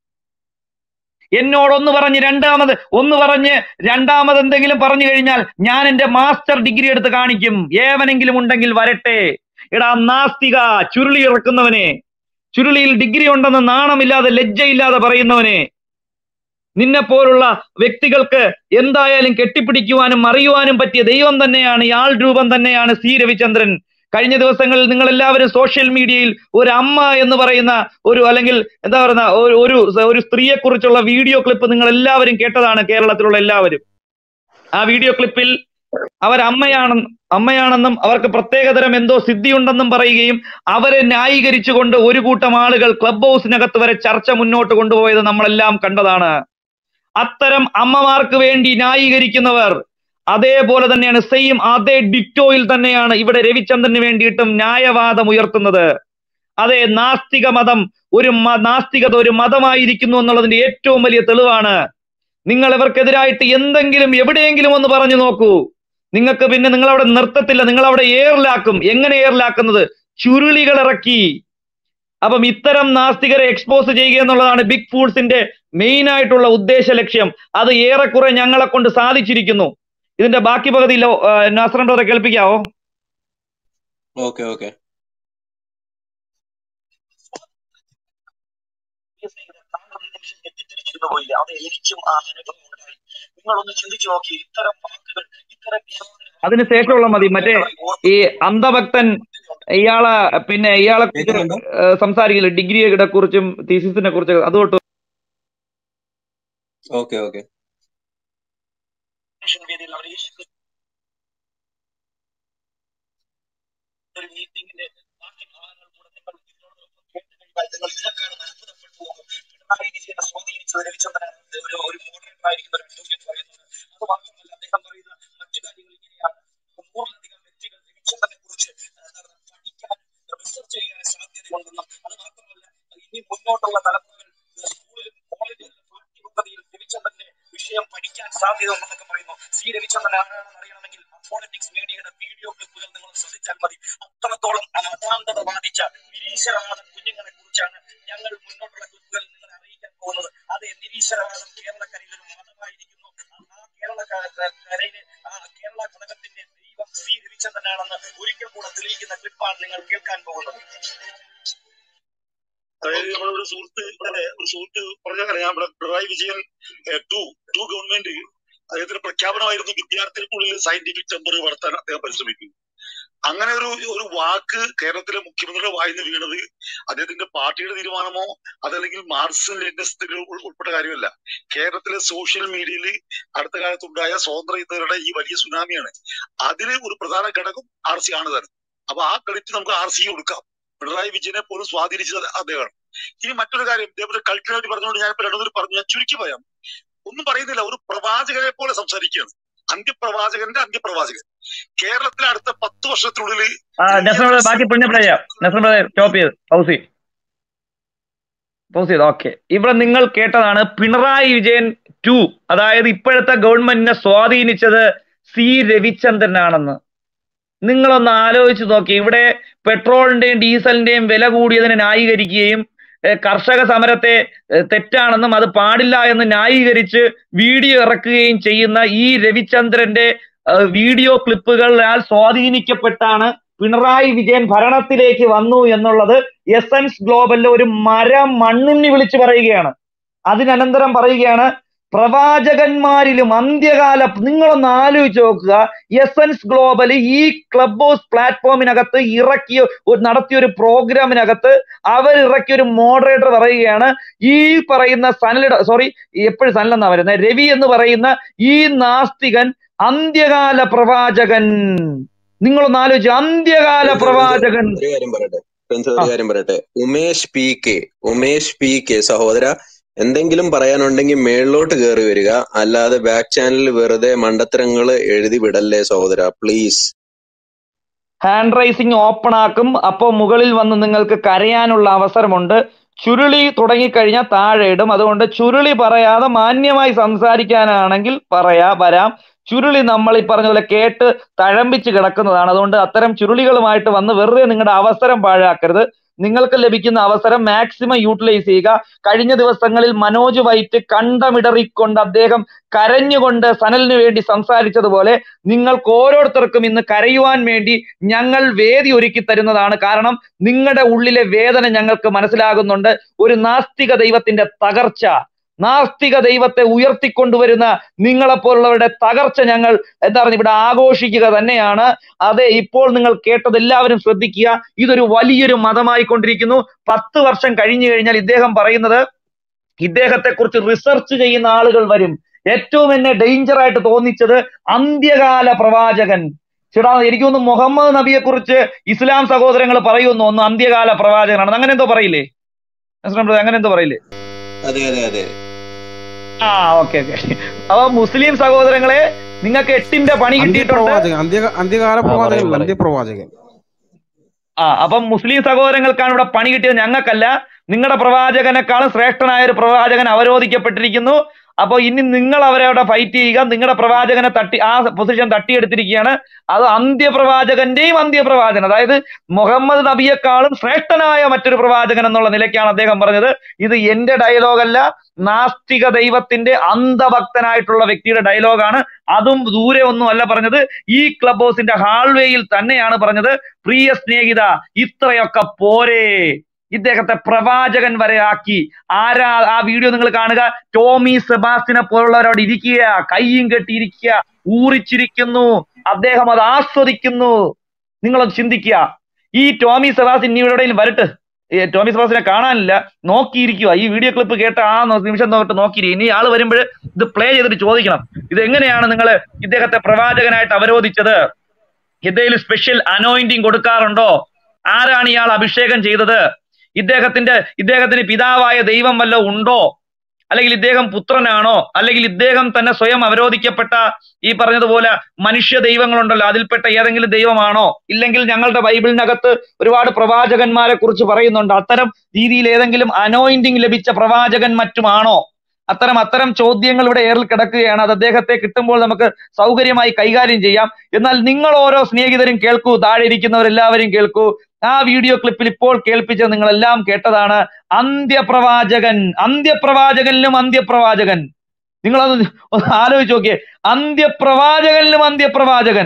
എന്നോട് ഒന്ന് പറഞ്ഞ് രണ്ടാമത് ഒന്ന് പറഞ്ഞ് രണ്ടാമത് എന്തെങ്കിലും പറഞ്ഞു കഴിഞ്ഞാൽ ഞാൻ എന്റെ മാസ്റ്റർ ഡിഗ്രി എടുത്ത് കാണിക്കും ഏവനെങ്കിലും ഉണ്ടെങ്കിൽ വരട്ടെ എടാ നാസ്തിക ചുരുളി ഇറക്കുന്നവനെ ചുരുളിയിൽ ഡിഗ്രി ഉണ്ടെന്ന് നാണമില്ലാതെ ലജ്ജയില്ലാതെ പറയുന്നവനെ നിന്നെ പോലുള്ള വ്യക്തികൾക്ക് എന്തായാലും കെട്ടിപ്പിടിക്കുവാനും അറിയുവാനും പറ്റിയ ദൈവം തന്നെയാണ് ഈ ആൾ രൂപം തന്നെയാണ് സി രവിചന്ദ്രൻ കഴിഞ്ഞ ദിവസങ്ങളിൽ നിങ്ങൾ എല്ലാവരും സോഷ്യൽ മീഡിയയിൽ ഒരു അമ്മ എന്ന് പറയുന്ന ഒരു അല്ലെങ്കിൽ എന്താ പറയുന്ന ഒരു ഒരു ഒരു സ്ത്രീയെ കുറിച്ചുള്ള വീഡിയോ ക്ലിപ്പ് നിങ്ങൾ എല്ലാവരും കേട്ടതാണ് കേരളത്തിലുള്ള എല്ലാവരും ആ വീഡിയോ ക്ലിപ്പിൽ അവർ അമ്മയാണെന്ന് അമ്മയാണെന്നും അവർക്ക് പ്രത്യേകതരം എന്തോ സിദ്ധിയുണ്ടെന്നും പറയുകയും അവരെ ന്യായീകരിച്ചുകൊണ്ട് ഒരു കൂട്ടം ആളുകൾ ക്ലബ് ഹൗസിനകത്ത് വരെ ചർച്ച മുന്നോട്ട് കൊണ്ടുപോയത് നമ്മളെല്ലാം കണ്ടതാണ് അത്തരം അമ്മമാർക്ക് വേണ്ടി ന്യായീകരിക്കുന്നവർ അതേപോലെ തന്നെയാണ് സെയിം അതേ ഡിറ്റോയിൽ തന്നെയാണ് ഇവിടെ രവിചന്ദ്രന് വേണ്ടിയിട്ടും ന്യായവാദം ഉയർത്തുന്നത് അതെ നാസ്തിക മതം ഒരു മ- നാസ്തികത ഒരു മതമായിരിക്കുന്നു എന്നുള്ളതിന്റെ ഏറ്റവും വലിയ തെളിവാണ് നിങ്ങൾ ഇവർക്കെതിരായിട്ട് എന്തെങ്കിലും എവിടെയെങ്കിലും ഒന്ന് പറഞ്ഞു നോക്കൂ നിങ്ങൾക്ക് പിന്നെ നിങ്ങൾ അവിടെ നിർത്തത്തില്ല നിങ്ങൾ അവിടെ ഏറിലാക്കും എങ്ങനെ ഏറിലാക്കുന്നത് ചുരുളികൾ ഇറക്കി അപ്പം ഇത്തരം നാസ്തികരെ എക്സ്പോസ് ചെയ്യുക എന്നുള്ളതാണ് ബിഗ് ഫൂഡ്സിന്റെ മെയിൻ ആയിട്ടുള്ള ഉദ്ദേശ ലക്ഷ്യം അത് ഏറെക്കുറെ ഞങ്ങളെ കൊണ്ട് സാധിച്ചിരിക്കുന്നു ഇതിന്റെ ബാക്കി പകുതി ലോ- ആ, നാസറൻ ബ്രദറെ കേൾപ്പിക്കാവോ ഓക്കെ ഓക്കെ താങ്കൾ ഒരു നിമിഷം തെറ്റിദ്ധരിച്ചിരുന്നു പോയില്ല അതെ എനിക്കും ആ അനുഭവം ഉണ്ടായി നിങ്ങളൊന്ന് ചിന്തിച്ചു നോക്കി ഇത്തരം വാക്കുകൾ ഇത്തരം വിഷമങ്ങൾ അതിന് ശേഷമുള്ള മതി മറ്റേ ഈ അന്ധഭക്തൻ ഇയാളെ പിന്നെ ഇയാളെ കുറിച്ച് കേൾക്കുന്നുണ്ടോ ഏഹ് സംസാരിക്കില്ല ഡിഗ്രിയെ കുറിച്ചും തീസിസിനെ കുറിച്ച് അതുകൊണ്ട് ഓക്കെ ഓക്കെ മനുഷ്യൻ വേദിയിൽ അവർ യേശു ക്രിസ്തു ഒരു മീറ്റിംഗിന്റെ ബാക്കി ഭാഗങ്ങൾ കൂടെ നിങ്ങൾ ഇതിനോടൊപ്പം കേട്ട് കഴിഞ്ഞാൽ നിങ്ങൾ ഇതിനെക്കാളും അത്ഭുതപ്പെട്ടു പോകും പിണറായി വിജയനെ സ്വാധീനിച്ചത് രവിചന്ദ്രനാണ് ഒരു ഒരു മോഡറേറ്റർ ആയിരിക്കുന്ന ഒരു ജോലിയിൽ പറയുന്നത് അത് മാത്രമല്ല അദ്ദേഹം പറയുന്ന മറ്റു കാര്യങ്ങൾ ഇങ്ങനെയാണ് നൂറിലധികം വ്യക്തികൾ രവിചന്ദ്രനെ കുറിച്ച് പഠിക്കാൻ റിസർച്ച് ചെയ്യാൻ സാധ്യതയുണ്ടെന്നും അത് മാത്രമല്ല ഇനി മുന്നോട്ടുള്ള തലമുറകൾ സ്കൂളിലും കോളേജിലും പാഠ്യപദ്ധതിയിൽ രവിചന്ദ്രന്റെ വിഷയം പഠിക്കാൻ സാധ്യതയുണ്ടെന്നൊക്കെ പറയുന്നു സി രവിചന്ദ്രൻ ആരാണെന്ന് അറിയണമെങ്കിൽ അപ്പോളറ്റിക്സ് മീഡിയയുടെ വീഡിയോ ക്ലിപ്പുകൾ നിങ്ങൾ ശ്രദ്ധിച്ചാൽ മതി അത്രത്തോളം മതാന്തത ബാധിച്ച നിരീശ്വരവാദ കുഞ്ഞുങ്ങളെ കുറിച്ചാണ് ഞങ്ങൾ മുന്നോട്ടുള്ള ക്ലിപ്പുകൾ നിങ്ങളെ അറിയിക്കാൻ പോകുന്നത് അതെ നിരീശ്വരവാദം കേരളക്കരയിൽ ഒരു മതമായിരിക്കുന്നു ആ കേരള കരയിലെ ആ കേരള ഘടകത്തിന്റെ ദൈവം സി രവിചന്ദ്രനാണെന്ന് ഒരിക്കൽ കൂടെ തെളിയിക്കുന്ന ക്ലിപ്പാണ് നിങ്ങൾ കേൾക്കാൻ പോകുന്നത് അതായത് നമ്മുടെ ഒരു സുഹൃത്ത് ഇവിടെ ഒരു സുഹൃത്ത് പറഞ്ഞ ഞാൻ ഇവിടെ Pinarayi Vijayan two two government അദ്ദേഹത്തിന്റെ പ്രഖ്യാപനമായിരുന്നു വിദ്യാർത്ഥികൾക്കുള്ളിൽ സയന്റിഫിക് ടെമ്പർ വളർത്താൻ അദ്ദേഹം പരിശ്രമിക്കുന്നു അങ്ങനെ ഒരു ഒരു വാക്ക് കേരളത്തിലെ മുഖ്യമന്ത്രിയുടെ വായിന്ന് വീണത് അദ്ദേഹത്തിന്റെ പാർട്ടിയുടെ തീരുമാനമോ അതല്ലെങ്കിൽ മാർക്സ് ലേറ്റസ്റ്റ് ഉൾപ്പെട്ട കാര്യമല്ല കേരളത്തിലെ സോഷ്യൽ മീഡിയയിൽ അടുത്ത കാലത്തുണ്ടായ സ്വതന്ത്ര ഇന്ത്യയുടെ ഈ വലിയ സുനാമിയാണ് അതിന് ഒരു പ്രധാന ഘടകം ആർ സി ആണ് തന്നെ അപ്പൊ ആ ക്രെഡിറ്റ് നമുക്ക് ആർ സി കൊടുക്കാം പിണറായി വിജയനെ പോലും സ്വാധീനിച്ചത് അദ്ദേഹമാണ് ഇനി മറ്റൊരു കാര്യം ഇതേപോലെ കൾച്ചറായിട്ട് പറഞ്ഞുകൊണ്ട് ഞാൻ ഇപ്പൊ രണ്ടുപേരും പറഞ്ഞു ഞാൻ ചുരുക്കി പറയാം ഒന്നും പറയുന്നില്ല ഒരു പ്രവാചകനെ പോലെ സംസാരിക്കുകയാണ് അന്ത്യപ്രവാചകന്റെ അന്ത്യപ്രവാചകൻ കേരളത്തിലെ അടുത്ത പത്ത് വർഷത്തിനുള്ളിൽ ആ നസ്രൻ ബ്രദർ ബാക്കി പിന്നെ പ്ലേ ചെയ്യാം നസ്രൻ ബ്രദർ സ്റ്റോപ്പ് ചെയ്ത് പൗസ് ചെയ്ത് പൗസ് ചെയ്ത് ഓക്കെ ഇവിടെ നിങ്ങൾ കേട്ടതാണ് പിണറായി വിജയൻ ടു അതായത് ഇപ്പോഴത്തെ ഗവൺമെന്റിനെ സ്വാധീനിച്ചത് സി രവിചന്ദ്രനാണെന്ന് നിങ്ങളൊന്ന് ആലോചിച്ച് നോക്കി ഇവിടെ പെട്രോളിന്റെയും ഡീസലിന്റെയും വില കൂടിയതിനെ ന്യായീകരിക്കുകയും ഏഹ്, കർഷക സമരത്തെ ഏഹ്, തെറ്റാണെന്നും അത് പാടില്ല എന്ന് ന്യായീകരിച്ച് വീഡിയോ ഇറക്കുകയും ചെയ്യുന്ന ഈ രവിചന്ദ്രന്റെ ഏഹ്, വീഡിയോ ക്ലിപ്പുകളാൽ സ്വാധീനിക്കപ്പെട്ടാണ് പിണറായി വിജയൻ ഭരണത്തിലേക്ക് വന്നു എന്നുള്ളത് എസൻസ് ഗ്ലോബലിലെ ഒരു മരം മണ്ണുണ്ണി വിളിച്ചു പറയുകയാണ് അതിനനന്തരം പറയുകയാണ് പ്രവാചകന്മാരിലും അന്ത്യകാല നിങ്ങളൊന്ന് ആലോചിച്ച് നോക്കുക എസൻസ് ഗ്ലോബൽ ഈ ക്ലബ് ഹൗസ് പ്ലാറ്റ്ഫോമിനകത്ത് ഇറക്കിയ ഒരു- നടത്തിയ ഒരു പ്രോഗ്രാമിനകത്ത് അവർ ഇറക്കിയ ഒരു മോഡറേറ്റർ പറയുകയാണ് ഈ പറയുന്ന സനലിട സോറി എപ്പോഴും സനലെന്നാ വരുന്നത് രവി എന്ന് പറയുന്ന ഈ നാസ്തികൻ അന്ത്യകാല പ്രവാചകൻ നിങ്ങളൊന്ന് ആലോചിച്ച് അന്ത്യകാല പ്രിൻസ് പ്രിൻസ് പ്രവാചകൻ ഒരു കാര്യം പറയട്ടെ പ്രിൻസ് ആ ഒരു കാര്യം പറയട്ടെ Umesh P K Umesh P K സഹോദര എന്തെങ്കിലും പറയാനുണ്ടെങ്കിൽ മേളിലോട്ട് കയറി വരിക അല്ലാതെ ബാക്ക് ചാനലിൽ വെറുതെ മണ്ടത്തരങ്ങൾ എഴുതി വിടല്ലേ സഹോദര പ്ലീസ് ഹാൻഡ് റൈസിംഗ് ഓപ്പൺ ആക്കും അപ്പോൾ മുകളിൽ വന്ന് നിങ്ങൾക്ക് കരയാനുള്ള അവസരമുണ്ട് ചുരുളി തുടങ്ങിക്കഴിഞ്ഞാൽ താഴെ ഇടും അതുകൊണ്ട് ചുരുളി പറയാതെ മാന്യമായി സംസാരിക്കാനാണെങ്കിൽ പറയാ വരാം ചുരുളി നമ്മൾ ഈ പറഞ്ഞ പോലെ കേട്ട് തഴമ്പിച്ച് കിടക്കുന്നതാണ് അതുകൊണ്ട് അത്തരം ചുരുളികളുമായിട്ട് വന്ന് വെറുതെ നിങ്ങളുടെ അവസരം പാഴാക്കരുത് നിങ്ങൾക്ക് ലഭിക്കുന്ന അവസരം മാക്സിമം യൂട്ടിലൈസ് ചെയ്യുക കഴിഞ്ഞ ദിവസങ്ങളിൽ മനോജ് വൈറ്റ് കണ്ടമിടറിക്കൊണ്ട് അദ്ദേഹം കരഞ്ഞുകൊണ്ട് സനലിന് വേണ്ടി സംസാരിച്ചതുപോലെ നിങ്ങൾക്ക് ഓരോരുത്തർക്കും ഇന്ന് കരയുവാൻ വേണ്ടി ഞങ്ങൾ വേദി ഒരുക്കി തരുന്നതാണ് കാരണം നിങ്ങളുടെ ഉള്ളിലെ വേദന ഞങ്ങൾക്ക് മനസ്സിലാകുന്നുണ്ട് ഒരു നാസ്തിക ദൈവത്തിന്റെ തകർച്ച നാസ്തിക ദൈവത്തെ ഉയർത്തിക്കൊണ്ടുവരുന്ന നിങ്ങളെപ്പോലുള്ളവരുടെ തകർച്ച ഞങ്ങൾ എന്താ പറയുക ഇവിടെ ആഘോഷിക്കുക തന്നെയാണ് അതെ ഇപ്പോൾ നിങ്ങൾ കേട്ടത് എല്ലാവരും ശ്രദ്ധിക്കുക ഇതൊരു വലിയൊരു മതമായി കൊണ്ടിരിക്കുന്നു പത്ത് വർഷം കഴിഞ്ഞു കഴിഞ്ഞാൽ ഇദ്ദേഹം പറയുന്നത് ഇദ്ദേഹത്തെ കുറിച്ച് റിസർച്ച് ചെയ്യുന്ന ആളുകൾ വരും ഏറ്റവും എന്നെ ഡേഞ്ചർ ആയിട്ട് തോന്നിച്ചത് അന്ത്യകാല പ്രവാചകൻ ചേട്ടാ എനിക്ക് തോന്നുന്നു മുഹമ്മദ് നബിയെ കുറിച്ച് ഇസ്ലാം സഹോദരങ്ങൾ പറയുന്നു ഒന്ന് അന്ത്യകാല പ്രവാചകനാണ് അങ്ങനെ എന്തോ പറയില്ലേ നസ്രം ബ്രദർ, അങ്ങനെ എന്തോ പറയില്ലേ അതെ അതെ അതെ ആ ഓക്കെ ഓക്കെ അപ്പൊ മുസ്ലിം സഹോദരങ്ങളെ നിങ്ങൾക്ക് എട്ടിന്റെ പണി കിട്ടിയിട്ടുണ്ട് അന്ത്യപ്രവാചകൻ അന്ത്യ അന്ത്യകാല ആ, പറയൂ, പ്രവാചകൻ പറയൂ. അന്ത്യപ്രവാചകൻ ആ അപ്പം മുസ്ലിം സഹോദരങ്ങൾക്കാണ് ഇവിടെ പണി കിട്ടിയത് ഞങ്ങൾക്കല്ല നിങ്ങളുടെ പ്രവാചകനേക്കാളും ശ്രേഷ്ഠനായ ഒരു പ്രവാചകൻ അവരോധിക്കപ്പെട്ടിരിക്കുന്നു അപ്പോൾ ഇനി നിങ്ങൾ അവരെ അവിടെ ഫൈറ്റ് ചെയ്യുക നിങ്ങളുടെ പ്രവാചകനെ തട്ടി ആ പൊസിഷൻ തട്ടിയെടുത്തിരിക്കുകയാണ് അത് അന്ത്യപ്രവാചകന്റെയും അന്ത്യപ്രവാചകൻ അതായത് മുഹമ്മദ് നബിയെക്കാളും ശ്രേഷ്ഠനായ മറ്റൊരു പ്രവാചകൻ എന്നുള്ള നിലയ്ക്കാണ് അദ്ദേഹം പറഞ്ഞത് ഇത് എന്റെ ഡയലോഗല്ല നാസ്തിക ദൈവത്തിന്റെ അന്ധഭക്തനായിട്ടുള്ള വ്യക്തിയുടെ ഡയലോഗാണ് അതും ദൂരെ ഒന്നും അല്ല പറഞ്ഞത് ഈ ക്ലബ് ഹൗസിന്റെ ഹാൾവേയിൽ തന്നെയാണ് പറഞ്ഞത് പ്രിയ സ്നേഹിത ഇത്രയൊക്കെ പോരേ ഇദ്ദേഹത്തെ പ്രവാചകൻ വരെ ആക്കി ആരാ ആ വീഡിയോ നിങ്ങൾ കാണുക ടോമി സെബാസ്റ്റിനെ പോലുള്ളവരോട് ഇരിക്കുക കയ്യും കെട്ടിയിരിക്കുക ഊറിച്ചിരിക്കുന്നു അദ്ദേഹം അത് ആസ്വദിക്കുന്നു നിങ്ങളൊന്ന് ചിന്തിക്കുക ഈ ടോമി സെബാസ്റ്റിൻ ഇനി ഇവിടെ വരട്ടെ ഏ, ടോമി സെബാസ്റ്റിനെ കാണാനില്ല നോക്കിയിരിക്കുക ഈ വീഡിയോ ക്ലിപ്പ് കേട്ട ആ നോ- നിമിഷം തൊട്ട് നോക്കിയിരിക്കും ഇനി ആള് വരുമ്പോൾ ഇത് പ്ലേ ചെയ്തിട്ട് ചോദിക്കണം ഇത് എങ്ങനെയാണ് നിങ്ങൾ ഇദ്ദേഹത്തെ പ്രവാചകനായിട്ട് അവരോധിച്ചത് എന്തെങ്കിലും സ്പെഷ്യൽ അനോയിന്റിങ് കൊടുക്കാറുണ്ടോ ആരാണ് ഇയാൾ അഭിഷേകം ചെയ്തത് ഇദ്ദേഹത്തിന്റെ ഇദ്ദേഹത്തിന് പിതാവായ ദൈവം വല്ല ഉണ്ടോ അല്ലെങ്കിൽ ഇദ്ദേഹം പുത്രനാണോ അല്ലെങ്കിൽ ഇദ്ദേഹം തന്നെ സ്വയം അവരോധിക്കപ്പെട്ട ഈ പറഞ്ഞതുപോലെ മനുഷ്യ ദൈവങ്ങളുണ്ടല്ലോ അതിൽപ്പെട്ട ഏതെങ്കിലും ദൈവമാണോ ഇല്ലെങ്കിൽ ഞങ്ങളുടെ ബൈബിളിനകത്ത് ഒരുപാട് പ്രവാചകന്മാരെ കുറിച്ച് പറയുന്നുണ്ട് അത്തരം രീതിയിൽ ഏതെങ്കിലും അനോയിന്റിങ് ലഭിച്ച പ്രവാചകൻ മറ്റുമാണോ അത്തരം അത്തരം ചോദ്യങ്ങൾ ഇവിടെ ഏറിൽ കിടക്കുകയാണ് അത് അദ്ദേഹത്തെ കിട്ടുമ്പോൾ നമുക്ക് സൗകര്യമായി കൈകാര്യം ചെയ്യാം എന്നാൽ നിങ്ങൾ ഓരോ സ്നേഹിതരും കേൾക്കൂ താഴെ ഇരിക്കുന്നവരെല്ലാവരും കേൾക്കൂ ആ വീഡിയോ ക്ലിപ്പിൽ ഇപ്പോൾ കേൾപ്പിച്ചത് നിങ്ങൾ എല്ലാം കേട്ടതാണ് അന്ത്യപ്രവാചകൻ അന്ത്യപ്രവാചകനിലും അന്ത്യപ്രവാചകൻ നിങ്ങളത് ഒന്ന് ആലോചിച്ച് നോക്കിയേ അന്ത്യപ്രവാചകനിലും അന്ത്യപ്രവാചകൻ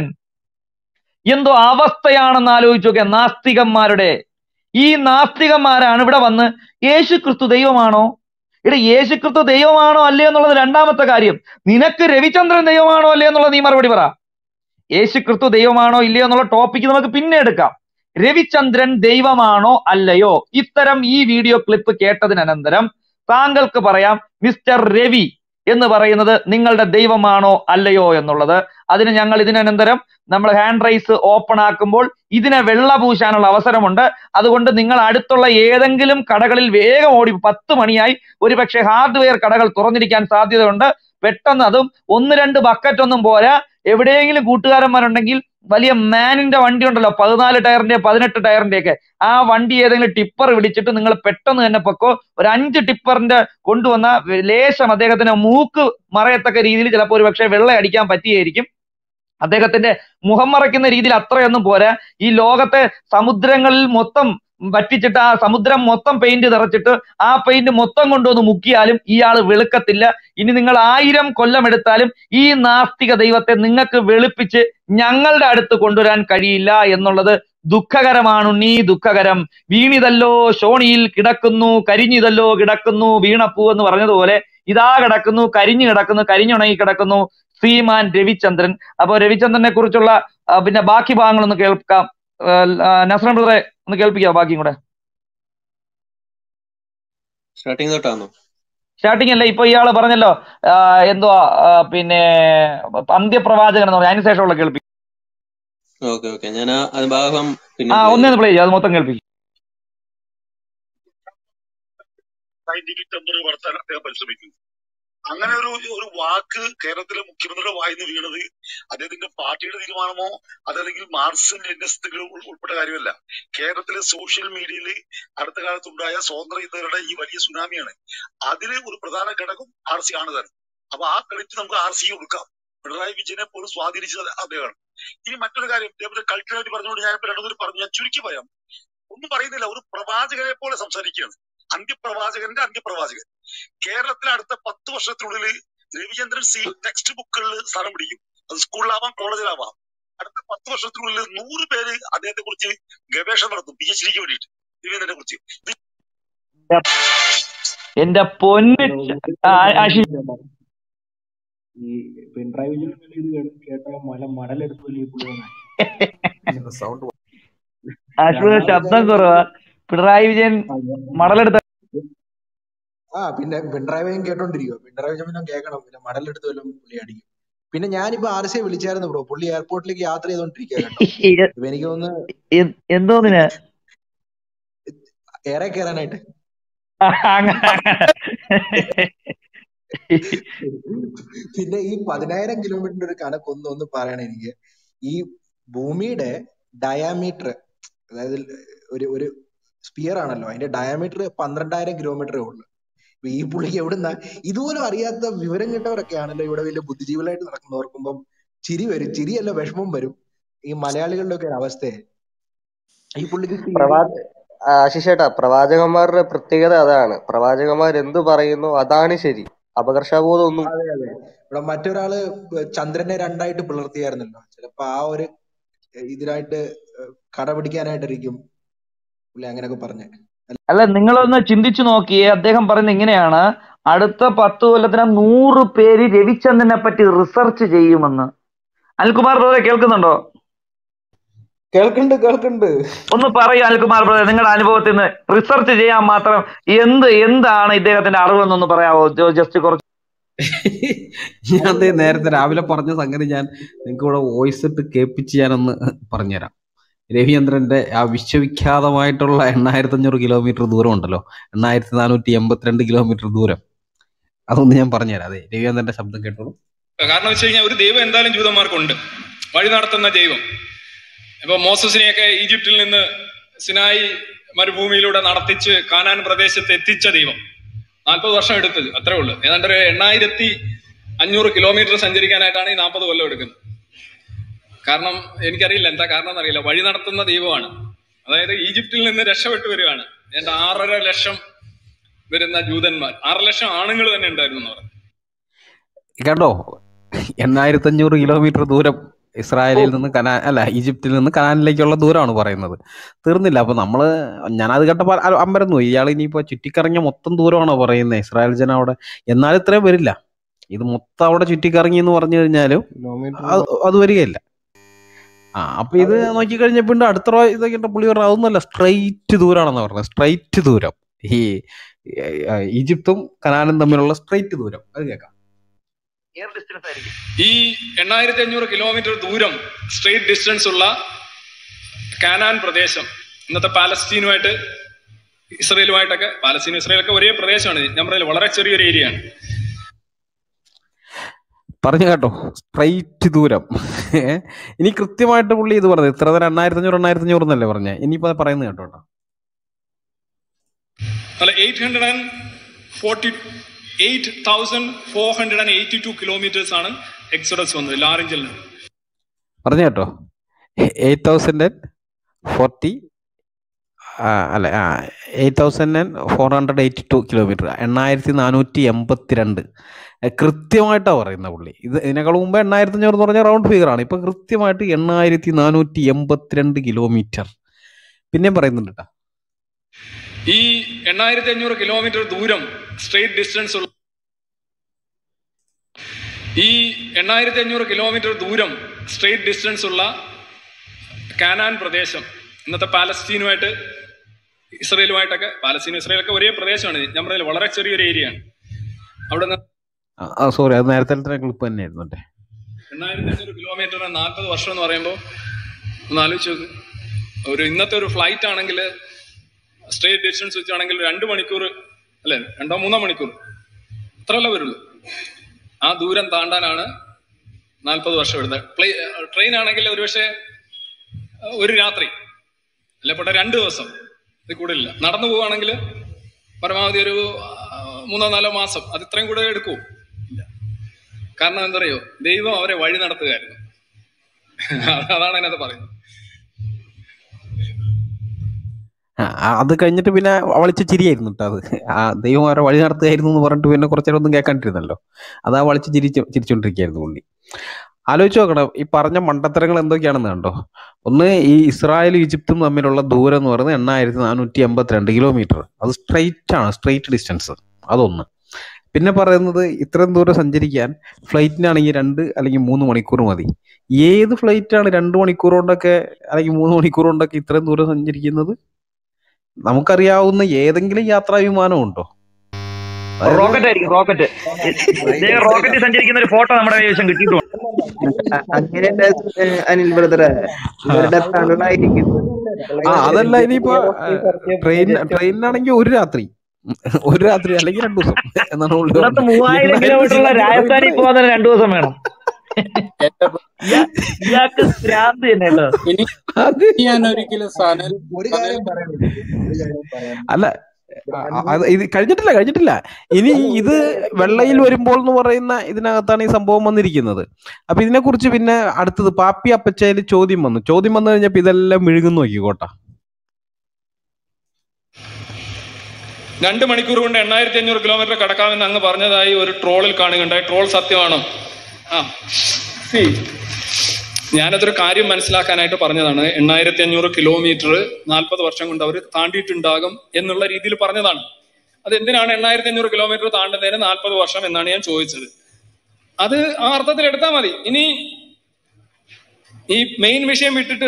എന്തോ അവസ്ഥയാണെന്ന് ആലോചിച്ച് നോക്കിയ നാസ്തികന്മാരുടെ ഈ നാസ്തികന്മാരാണ് ഇവിടെ വന്ന് യേശു ക്രിസ്തു ദൈവമാണോ ഇവിടെ യേശു ക്രിസ്തു ദൈവമാണോ അല്ലേ എന്നുള്ളത് രണ്ടാമത്തെ കാര്യം നിനക്ക് രവിചന്ദ്രൻ ദൈവമാണോ അല്ലേ എന്നുള്ളത് നീ മറുപടി പറ യേശു ക്രിസ്തു ദൈവമാണോ ഇല്ലയോ എന്നുള്ള ടോപ്പിക്ക് നമുക്ക് പിന്നെ എടുക്കാം രവിചന്ദ്രൻ ദൈവമാണോ അല്ലയോ ഇത്തരം ഈ വീഡിയോ ക്ലിപ്പ് കേട്ടതിനനന്തരം താങ്കൾക്ക് പറയാം മിസ്റ്റർ രവി എന്ന് പറയുന്നത് നിങ്ങളുടെ ദൈവമാണോ അല്ലയോ എന്നുള്ളത് അതിന് ഞങ്ങൾ ഇതിനനന്തരം നമ്മൾ ഹാൻഡ് റൈസ് ഓപ്പൺ ആക്കുമ്പോൾ ഇതിനെ വെള്ള പൂശാനുള്ള അവസരമുണ്ട് അതുകൊണ്ട് നിങ്ങൾ അടുത്തുള്ള ഏതെങ്കിലും കടകളിൽ വേഗം ഓടി പത്ത് മണിയായി ഒരുപക്ഷെ ഹാർഡ്വെയർ കടകൾ തുറന്നിരിക്കാൻ സാധ്യതയുണ്ട് പെട്ടെന്ന് അതും ഒന്ന് രണ്ട് ബക്കറ്റ് ഒന്നും പോരാ എവിടെയെങ്കിലും കൂട്ടുകാരന്മാരുണ്ടെങ്കിൽ വലിയ മാനിന്റെ വണ്ടി ഉണ്ടല്ലോ പതിനാല് ടയറിന്റെ പതിനെട്ട് ടയറിന്റെ ഒക്കെ ആ വണ്ടി ഏതെങ്കിലും ടിപ്പർ വിളിച്ചിട്ട് നിങ്ങൾ പെട്ടെന്ന് തന്നെ പൊക്കോ ഒരു അഞ്ച് ടിപ്പറിന്റെ കൊണ്ടുവന്ന ലേശം അദ്ദേഹത്തിന് മൂക്ക് മറയത്തക്ക രീതിയിൽ ചിലപ്പോൾ ഒരു പക്ഷേ വെള്ളം അടിക്കാൻ പറ്റിയായിരിക്കും അദ്ദേഹത്തിന്റെ മുഖം മറയ്ക്കുന്ന രീതിയിൽ അത്രയൊന്നും പോരാ ഈ ലോകത്തെ സമുദ്രങ്ങളിൽ മൊത്തം വറ്റിച്ചിട്ട് ആ സമുദ്രം മൊത്തം പെയിന്റ് നിറച്ചിട്ട് ആ പെയിന്റ് മൊത്തം കൊണ്ടുവന്ന് മുക്കിയാലും ഇയാൾ വെളുക്കത്തില്ല ഇനി നിങ്ങൾ ആയിരം കൊല്ലം എടുത്താലും ഈ നാസ്തിക ദൈവത്തെ നിങ്ങൾക്ക് വെളുപ്പിച്ച് ഞങ്ങളുടെ അടുത്ത് കൊണ്ടുവരാൻ കഴിയില്ല എന്നുള്ളത് ദുഃഖകരമാണ് നീ ദുഃഖകരം വീണിതല്ലോ ശോണിയിൽ കിടക്കുന്നു കരിഞ്ഞിതല്ലോ കിടക്കുന്നു വീണപ്പൂ എന്ന് പറഞ്ഞതുപോലെ ഇതാ കിടക്കുന്നു കരിഞ്ഞു കിടക്കുന്നു കരിഞ്ഞുണങ്ങി കിടക്കുന്നു ശ്രീമാൻ രവിചന്ദ്രൻ അപ്പൊ രവിചന്ദ്രനെ കുറിച്ചുള്ള ആ, പിന്നെ ബാക്കി ഭാഗങ്ങളൊന്ന് കേൾക്കാം നസ്രൻ ബ്രദറെ ഒന്ന് കേൾപ്പിക്കാം ബാക്കിയും കൂടെ സ്റ്റാർട്ടിങ് തൊട്ടാണോ സ്റ്റാർട്ടിംഗ് അല്ല ഇപ്പൊ ഇയാള് പറഞ്ഞല്ലോ ആ, എന്തുവാ ആ, പിന്നെ അന്ത്യപ്രവാചകൻ എന്ന് പറഞ്ഞു അതിന് ശേഷമുള്ള കേൾപ്പി ഓക്കെ ഓക്കെ ഞാൻ ആ അത് ഭാഗം പിന്നെ ആ play ഒന്നേ ചെയ്യാം പ്ലേ ചെയ്യാം അത് മൊത്തം കേൾപ്പിക്കും സയന്റിഫിക് ടെമ്പർ വളർത്താൻ അദ്ദേഹം പരിശ്രമിക്കുന്നു അങ്ങനെ ഒരു ഒരു വാക്ക് കേരളത്തിലെ മുഖ്യമന്ത്രിയുടെ വായിന്ന് വീണത് അദ്ദേഹത്തിന്റെ പാർട്ടിയുടെ തീരുമാനമോ അതല്ലെങ്കിൽ മാർക്സിന്റെ ഇൻഡസ്ട്രികൾ ഉൾപ്പെട്ട കാര്യമല്ല കേരളത്തിലെ സോഷ്യൽ മീഡിയയിൽ അടുത്ത കാലത്തുണ്ടായ സ്വതന്ത്ര ഇന്ത്യയുടെ ഈ വലിയ സുനാമിയാണ് അതില് ഒരു പ്രധാന ഘടകം ആർ സി ആണ് തന്നെ അപ്പൊ ആ ക്രെഡിറ്റ് നമുക്ക് ആർ സി കൊടുക്കാം പിണറായി വിജയനെ പോലും സ്വാധീനിച്ചത് അദ്ദേഹമാണ് ഇനി മറ്റൊരു കാര്യം ഇദ്ദേഹത്തെ കൾച്ചറായിട്ട് പറഞ്ഞുകൊണ്ട് ഞാൻ ഇപ്പൊ രണ്ടുപേരും പറഞ്ഞു ഞാൻ ചുരുക്കി പറയാം ഒന്നും പറയുന്നില്ല ഒരു പ്രവാചകനെ പോലെ സംസാരിക്കുകയാണ് അന്ത്യപ്രവാചകന്റെ അന്ത്യപ്രവാചകൻ കേരളത്തിലെ അടുത്ത പത്ത് വർഷത്തിനുള്ളിൽ രവിചന്ദ്രൻ സി ടെക്സ്റ്റ് ബുക്കുകളിൽ സ്ഥാനം പിടിക്കും അത് സ്കൂളിലാവാം കോളേജിലാവാം അടുത്ത പത്ത് വർഷത്തിനുള്ളിൽ നൂറ് പേര് അദ്ദേഹത്തെ കുറിച്ച് ഗവേഷണം നടത്തും പി എച്ച് ഡിക്ക് വേണ്ടിയിട്ട് രവീന്ദ്രനെ കുറിച്ച് എന്റെ പൊന്ന് ആ, ആശി ഈ പിണറായി വിജയൻ ഇത് കേ- കേട്ട മല മടലെടുത്തു ഈ പുള്ളി വന്നേ. സൗണ്ട് ആശുപത്രി ശബ്ദം കുറവാ പിണറായി വിജയൻ മടലെടുത്ത ആ പിന്നെ പിണറായി വിജയൻ കേട്ടോണ്ടിരിക്കുക പിണറായി വിജയൻ പിന്നെ കേൾക്കണം പിന്നെ മടലെടുത്ത് വല്ലതും പുള്ളി അടിക്കും പിന്നെ ഞാനിപ്പോ ആർ സി വിളിച്ചായിരുന്നു ബ്രോ പുള്ളി എയർപോർട്ടിലേക്ക് യാത്ര ചെയ്തോണ്ടിരിക്കുക കേട്ടോ ഇപ്പൊ എനിക്ക് തോന്നുന്നു എന്തോന്നിന് ഏറെ കയറാനായിട്ട് പിന്നെ ഈ പതിനായിരം കിലോമീറ്ററിന്റെ ഒരു കണക്കൊന്നും ഒന്ന് പറയണം എനിക്ക് ഈ ഭൂമിയുടെ ഡയാമീറ്റർ അതായത് ഒരു ഒരു സ്പിയർ ആണല്ലോ അതിന്റെ ഡയാമീറ്റർ പന്ത്രണ്ടായിരം കിലോമീറ്ററേ ഉള്ളൂ ഇപ്പൊ ഈ പുള്ളിക്ക് എവിടുന്ന ഇതുപോലും അറിയാത്ത വിവരം കിട്ടവരൊക്കെ ആണല്ലോ ഇവിടെ വലിയ ബുദ്ധിജീവികളായിട്ട് നടക്കുന്ന ഓർക്കുമ്പം ചിരി വരും ചിരിയല്ല വിഷമം വരും ഈ മലയാളികളുടെ ഒക്കെ അവസ്ഥയെ ഈ പുള്ളിക്ക് ഈ പ്രവാ ആശിഷേട്ടാ പ്രവാചകന്മാരുടെ പ്രത്യേകത അതാണ് പ്രവാചകന്മാർ എന്ത് പറയുന്നു അതാണ് ശരി അപകർഷബോധം ഒന്നും അതെ അതെ ഇവിടെ മറ്റൊരാള് ചന്ദ്രനെ രണ്ടായിട്ട് പിളർത്തിയായിരുന്നല്ലോ ചിലപ്പോ ആ ഒരു ഇതിനായിട്ട് കട പിടിക്കാനായിട്ടായിരിക്കും പുള്ളി അങ്ങനെയൊക്കെ പറഞ്ഞേ അല്ല നിങ്ങളൊന്ന് ചിന്തിച്ചു നോക്കിയേ അദ്ദേഹം പറയുന്നത് ഇങ്ങനെയാണ് അടുത്ത പത്ത് കൊല്ലത്തിന് നൂറ് പേര് രവിചന്ദ്രനെ പറ്റി റിസർച്ച് ചെയ്യുമെന്ന് അനിൽകുമാർ ബ്രദറെ കേൾക്കുന്നുണ്ടോ കേൾക്കുന്നുണ്ട് കേൾക്കുന്നുണ്ട് ഒന്ന് പറയൂ അനിൽകുമാർ ബ്രദർ നിങ്ങളുടെ അനുഭവത്തിൽ നിന്ന് റിസർച്ച് ചെയ്യാൻ മാത്രം എന്ത് എന്താണ് ഇദ്ദേഹത്തിന്റെ അറിവെന്നൊന്ന് പറയാമോ ജസ്റ്റ് കുറച്ച് ഞാൻ ദേ നേരത്തെ രാവിലെ പറഞ്ഞ സംഗതി ഞാൻ നിങ്ങൾക്ക് ഇവിടെ വോയിസ് ഇട്ട് കേൾപ്പിച്ച് ഞാനൊന്ന് പറഞ്ഞുതരാം രവിചന്ദ്രന്റെ ആ വിശ്വവിഖ്യാതമായിട്ടുള്ള എണ്ണായിരത്തി അഞ്ഞൂറ് കിലോമീറ്റർ ദൂരം ഉണ്ടല്ലോ എണ്ണായിരത്തി നാനൂറ്റി എൺപത്തിരണ്ട് കിലോമീറ്റർ ദൂരം അതൊന്ന് ഞാൻ പറഞ്ഞുതരാം അതെ രവിചന്ദ്രന്റെ ശബ്ദം കേട്ടോളൂ കാരണം വെച്ച് കഴിഞ്ഞാൽ ഒരു ദൈവം എന്തായാലും ജൂതന്മാർക്കുണ്ട് വഴി നടത്തുന്ന ദൈവം ഇപ്പൊ മോസസിനെയൊക്കെ ഈജിപ്തിൽ നിന്ന് സിനായി മരുഭൂമിയിലൂടെ നടത്തിച്ച് കാനാൻ പ്രദേശത്ത് എത്തിച്ച ദൈവം നാൽപ്പത് വർഷം എടുത്തത് അത്രേ ഉള്ളൂ ഏതാണ്ട് ഒരു എണ്ണായിരത്തി അഞ്ഞൂറ് കിലോമീറ്റർ സഞ്ചരിക്കാനായിട്ടാണ് ഈ നാൽപ്പത് കൊല്ലം എടുക്കുന്നത് കാരണം എനിക്കറിയില്ല എന്താ കാരണം എന്നറിയില്ല വഴി നടത്തുന്ന ദൈവമാണ് അതായത് ഈജിപ്തിൽ നിന്ന് രക്ഷപ്പെട്ടു വരികയാണ് ഏതാണ്ട് ആറര ലക്ഷം വരുന്ന ജൂതന്മാർ ആറ് ലക്ഷം ആണുങ്ങൾ തന്നെ ഉണ്ടായിരുന്നു എന്ന് പറഞ്ഞു കേട്ടോ എണ്ണായിരത്തി അഞ്ഞൂറ് കിലോമീറ്റർ ദൂരം ഇസ്രായേലിൽ നിന്ന് കനാ അല്ല ഈജിപ്തിൽ നിന്ന് കനാനിലേക്കുള്ള ദൂരമാണ് പറയുന്നത് തീർന്നില്ല അപ്പൊ നമ്മള് ഞാനത് കേട്ടപ്പോ അ- അമ്പരന്നു പോയി ഇയാൾ ഇനിയിപ്പോ ചുറ്റിക്കറങ്ങിയ മൊത്തം ദൂരമാണോ പറയുന്നത് ഇസ്രായേൽ ജനം അവിടെ എന്നാലും ഇത്രയും വരില്ല ഇത് മൊത്തം അവിടെ ചുറ്റിക്കറങ്ങി എന്ന് പറഞ്ഞു കഴിഞ്ഞാലും കിലോമീറ്റർ അത് അത് വരികയില്ല ആ അപ്പൊ ഇത് നോക്കി കഴിഞ്ഞപ്പോ അടുത്ത പ്രാ- ഇതൊക്കെ ഇട്ട പുള്ളി പറഞ്ഞ അതൊന്നുമല്ല സ്ട്രൈറ്റ് ദൂരാണെന്ന് പറഞ്ഞത് സ്ട്രൈറ്റ് ദൂരം ഈ ഏ, ഈജിപ്തും കനാനും തമ്മിലുള്ള സ്ട്രൈറ്റ് ദൂരം അത് കേൾക്കാം എയർ ഡിസ്റ്റൻസ് ആയിരിക്കും ഈ എണ്ണായിരത്തി അഞ്ഞൂറ് കിലോമീറ്റർ ദൂരം സ്ട്രെയിറ്റ് ഡിസ്റ്റൻസ് ഉള്ള കാനാൻ പ്രദേശം ഇന്നത്തെ പാലസ്തീനുമായിട്ട് ഇസ്രയേലുമായിട്ടൊക്കെ പാലസ്തീനും ഇസ്രയേലൊക്കെ ഒരേ പ്രദേശമാണ് ഞാൻ പറയില്ല വളരെ ചെറിയൊരു ഏരിയ ആണ് പറഞ്ഞു കേട്ടോ സ്ട്രൈറ്റ് ദൂരം ഏ? ഇനി കൃത്യമായിട്ട് പുള്ളി ഇത് പറഞ്ഞത് ഇത്ര തന്നെ എണ്ണായിരത്തി അഞ്ഞൂറ് എണ്ണായിരത്തി അഞ്ഞൂറ് എന്നല്ലേ പറഞ്ഞേ ഇനിയിപ്പോ അത് പറയുന്നത് കേട്ടോ കേട്ടോ അല്ല eight hundred and forty eight thousand four hundred and eighty two kilometres ആണ് എക്സോഡസ് വന്നത് ലാറിഞ്ചിൽ നിന്ന് പറഞ്ഞു കേട്ടോ എയ്റ്റ് തൗസൻഡ് ഫോർട്ടി ആ, അല്ല ആ eight thousand and four hundred eighty two kilometre എണ്ണായിരത്തി നാനൂറ്റി എൺപത്തിരണ്ട് കൃത്യമായിട്ടാണ് പറയുന്നത് പുള്ളി ഇത് ഇതിനേക്കാൾ മുമ്പ് എണ്ണായിരത്തി അഞ്ഞൂറ് എന്ന് പറഞ്ഞ റൗണ്ട് ഫിഗർ ആണ് ഇപ്പൊ കൃത്യമായിട്ട് എണ്ണായിരത്തി നാനൂറ്റി എൺപത്തിരണ്ട് കിലോമീറ്റർ പിന്നെയും പറയുന്നുണ്ട് കേട്ടോ ഈ എണ്ണായിരത്തി അഞ്ഞൂറ് കിലോമീറ്റർ ദൂരം സ്ട്രെയിറ്റ് ഡിസ്റ്റൻസ് ഉള്ള ഈ എണ്ണായിരത്തി അഞ്ഞൂറ് കിലോമീറ്റർ ദൂരം സ്ട്രെയിറ്റ് ഡിസ്റ്റൻസ് ഉള്ള കാനാൻ പ്രദേശം ഇന്നത്തെ പാലസ്തീനുമായിട്ട് ഇസ്രയേലുമായിട്ടൊക്കെ പാലസ്തീനും ഇസ്രയേലൊക്കെ ഒരേ പ്രദേശമാണ് ഞാൻ പറഞ്ഞില്ല വളരെ ചെറിയൊരു ഏരിയയാണ് അവിടെ നിന്ന് സോറി അത് നേരത്തെ ക്ലിപ്പ് തന്നെയായിരുന്നു എൻ്റെ എണ്ണായിരത്തി അഞ്ഞൂറ് കിലോമീറ്റർ നാൽപ്പത് വർഷം എന്ന് പറയുമ്പോൾ ഒന്ന് ആലോചിച്ച് നോക്ക് ഒരു ഇന്നത്തെ ഒരു ഫ്ലൈറ്റ് ആണെങ്കിൽ സ്ട്രേറ്റ് ഡിസ്റ്റൻസ് വെച്ചാണെങ്കിൽ രണ്ട് മണിക്കൂർ അല്ലെ രണ്ടോ മൂന്നോ മണിക്കൂർ അത്രയല്ലേ വരുള്ളൂ ആ ദൂരം താണ്ടാനാണ് നാൽപ്പത് വർഷം എടുത്തത് പ്ലേ ട്രെയിൻ ആണെങ്കിൽ ഒരുപക്ഷെ ഒരു രാത്രി അല്ലെ പെട്ട രണ്ട് ദിവസം ഇത് കൂടുതലില്ല നടന്നു പോവുകയാണെങ്കിൽ പരമാവധി ഒരു ആ, മൂന്നോ നാലോ മാസം അത് ഇത്രയും കൂടെ എടുക്കൂ ഇല്ല കാരണം എന്തറിയോ ദൈവം അവരെ വഴി നടത്തുകയായിരുന്നു അതാണ് അതിനകത്ത് പറയുന്നത് ആ, ആ, അത് കഴിഞ്ഞിട്ട് പിന്നെ വളിച്ച ചിരിയായിരുന്നു കേട്ടോ അത് ആ ദൈവം അവരെ വഴി നടത്തുകയായിരുന്നു എന്ന് പറഞ്ഞിട്ട് പിന്നെ കുറച്ചു നേരം ഒന്നും കേൾക്കാണ്ടിരുന്നല്ലോ അത് ആ വളിച്ച് ചിരിച്ച് ചിരിച്ചോണ്ടിരിക്കുകയായിരുന്നു പുള്ളി ആലോചിച്ച് നോക്കണം ഈ പറഞ്ഞ മണ്ടത്തരങ്ങൾ എന്തൊക്കെയാണെന്ന് കണ്ടോ ഒന്ന് ഈ ഇസ്രായേലും ഈജിപ്തും തമ്മിലുള്ള ദൂരം എന്ന് പറയുന്നത് എണ്ണായിരത്തി നാനൂറ്റി എൺപത്തിരണ്ട് കിലോമീറ്റർ അത് സ്ട്രെയിറ്റ് ആണ് സ്ട്രെയിറ്റ് ഡിസ്റ്റൻസ് അതൊന്ന് പിന്നെ പറയുന്നത് ഇത്രയും ദൂരം സഞ്ചരിക്കാൻ ഫ്ലൈറ്റിനാണെങ്കിൽ രണ്ട് അല്ലെങ്കിൽ മൂന്ന് മണിക്കൂർ മതി ഏത് ഫ്ലൈറ്റാണ് രണ്ട് മണിക്കൂർ കൊണ്ടൊക്കെ അല്ലെങ്കിൽ മൂന്ന് മണിക്കൂർ കൊണ്ടൊക്കെ ഇത്രയും ദൂരം സഞ്ചരിക്കുന്നത് നമുക്കറിയാവുന്ന ഏതെങ്കിലും യാത്രാ വിമാനം ഉണ്ടോ അതായത് റോക്കറ്റ് ആയിരിക്കും റോക്കറ്റ് റോക്കറ്റ് സഞ്ചരിക്കുന്ന ഒരു ഫോട്ടോ നമ്മുടെ കൈവശം കിട്ടിയിട്ടുണ്ട് അ- അങ്ങനെ അനിൽ ബ്രദറെ ഇവരുടെ തള്ളായിരിക്കും ആ അതല്ല ഇനിയിപ്പോ ട്രെയിൻ ട്രെയിനിനാണെങ്കിൽ ഒരു രാത്രി ഒരു രാത്രി അല്ലെങ്കിൽ രണ്ടു ദിവസം എന്നാണ് പുള്ളി ഇന്നത്തെ പറഞ്ഞത് മൂവായിരം കിലോമീറ്റർ ഉള്ള രാജസ്ഥാനിൽ എണ്ണായിരത്തി പോകാൻ തന്നെ രണ്ടു ദിവസം വേണം ഇയാ- ഇയാൾക്ക് ഭ്രാന്ത് തന്നെ കേട്ടോ ഇനി അത് ഞാൻ ഒരിക്കലും സനൽ ഒരു സനൽ കാര്യം പറയാനുണ്ട് ഒരു കാര്യം പറയാനുണ്ട് അല്ല ആ, അത് ഇത് കഴിഞ്ഞിട്ടില്ല കഴിഞ്ഞിട്ടില്ല ഇനി ഇത് വെള്ളയിൽ വരുമ്പോൾ എന്ന് പറയുന്ന ഇതിനകത്താണ് ഈ സംഭവം വന്നിരിക്കുന്നത് അപ്പൊ ഇതിനെക്കുറിച്ച് പിന്നെ അടുത്തത് പാപ്പി അപ്പച്ചയിൽ ചോദ്യം വന്നു ചോദ്യം വന്നു കഴിഞ്ഞപ്പോ ഇതെല്ലാം മിഴുകുന്നു നോക്കിക്കോട്ടെ രണ്ട് മണിക്കൂർ കൊണ്ട് എണ്ണായിരത്തി അഞ്ഞൂറ് കിലോമീറ്റർ കടക്കാമെന്ന് അങ്ങ് പറഞ്ഞതായി ഒരു ട്രോളിൽ കാണുകയുണ്ടായി ട്രോൾ സത്യമാണോ ആ സി ഞാനതൊരു കാര്യം മനസ്സിലാക്കാനായിട്ട് പറഞ്ഞതാണ് എണ്ണായിരത്തി അഞ്ഞൂറ് കിലോമീറ്റർ നാൽപ്പത് വർഷം കൊണ്ട് അവർ താണ്ടിയിട്ടുണ്ടാകും എന്നുള്ള രീതിയിൽ പറഞ്ഞതാണ് അത് എന്തിനാണ് എണ്ണായിരത്തി അഞ്ഞൂറ് കിലോമീറ്റർ താണ്ടുന്നതിന് നാൽപ്പത് വർഷം എന്നാണ് ഞാൻ ചോദിച്ചത് അത് ആ അർത്ഥത്തിൽ എടുത്താൽ മതി ഇനി ഈ മെയിൻ വിഷയം വിട്ടിട്ട്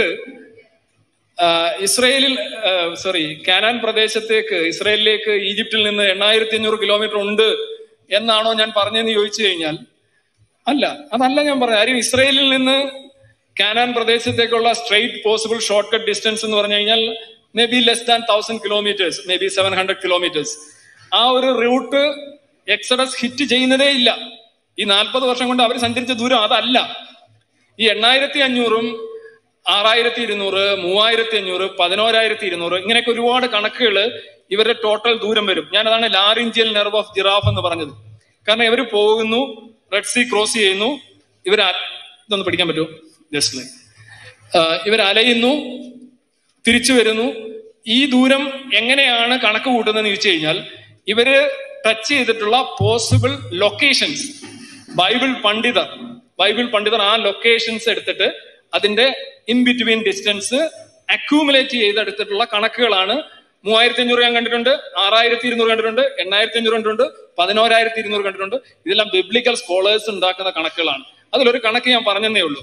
ആ, ഇസ്രയേലിൽ സോറി കാനാൻ പ്രദേശത്തേക്ക് ഇസ്രയേലിലേക്ക് ഈജിപ്തിൽ നിന്ന് എണ്ണായിരത്തി അഞ്ഞൂറ് കിലോമീറ്റർ ഉണ്ട് എന്നാണോ ഞാൻ പറഞ്ഞതെന്ന് ചോദിച്ചു കഴിഞ്ഞാൽ അല്ല അതല്ല ഞാൻ പറഞ്ഞത് കാര്യം ഇസ്രയേലിൽ നിന്ന് കാനാൻ പ്രദേശത്തേക്കുള്ള straight possible short cut distance എന്ന് പറഞ്ഞു കഴിഞ്ഞാൽ may be less than thousand kilometres may be seven hundred kilometres ആ ഒരു റൂട്ട് എക്സഡസ് ഹിറ്റ് ചെയ്യുന്നതേ ഇല്ല ഈ നാൽപ്പത് വർഷം കൊണ്ട് അവർ സഞ്ചരിച്ച ദൂരം അതല്ല ഈ എണ്ണായിരത്തി അഞ്ഞൂറും ആറായിരത്തി ഇരുന്നൂറ് മൂവായിരത്തി അഞ്ഞൂറ് പതിനോരായിരത്തി ഇരുന്നൂറ് ഇങ്ങനെയൊക്കെ ഒരുപാട് കണക്കുകൾ ഇവരുടെ ടോട്ടൽ ദൂരം വരും ഞാൻ അതാണ് ലാറിഞ്ചിയൽ നെർവ് ഓഫ് ജിറാഫ് എന്ന് പറഞ്ഞത് കാരണം ഇവർ പോകുന്നു റെഡ് സീ ക്രോസ് ചെയ്യുന്നു ഇവർ ഇതൊന്ന് പഠിക്കാൻ പറ്റുമോ ജസ്റ്റ് ഇവർ അലയുന്നു തിരിച്ചു വരുന്നു ഈ ദൂരം എങ്ങനെയാണ് കണക്ക് കൂട്ടുന്നതെന്ന് ചോദിച്ചു കഴിഞ്ഞാൽ ഇവര് ടച്ച് ചെയ്തിട്ടുള്ള പോസിബിൾ ലൊക്കേഷൻസ് ബൈബിൾ പണ്ഡിതർ ബൈബിൾ പണ്ഡിതർ ആ ലൊക്കേഷൻസ് എടുത്തിട്ട് അതിന്റെ ഇൻ ബിറ്റ്വീൻ ഡിസ്റ്റൻസ് അക്യൂമുലേറ്റ് ചെയ്തെടുത്തിട്ടുള്ള കണക്കുകളാണ് മൂവായിരത്തി അഞ്ഞൂറ് ഞാൻ കണ്ടിട്ടുണ്ട് ആറായിരത്തി ഇരുന്നൂറ് കണ്ടിട്ടുണ്ട് എണ്ണായിരത്തി അഞ്ഞൂറ് കണ്ടിട്ടുണ്ട് പതിനോരായിരത്തി ഇരുന്നൂറ് കണ്ടിട്ടുണ്ട് ഇതെല്ലാം ബിബ്ലിക്കൽ സ്കോളേഴ്സ് ഉണ്ടാക്കുന്ന കണക്കുകളാണ് അതിലൊരു കണക്ക് ഞാൻ പറഞ്ഞതേ ഉള്ളൂ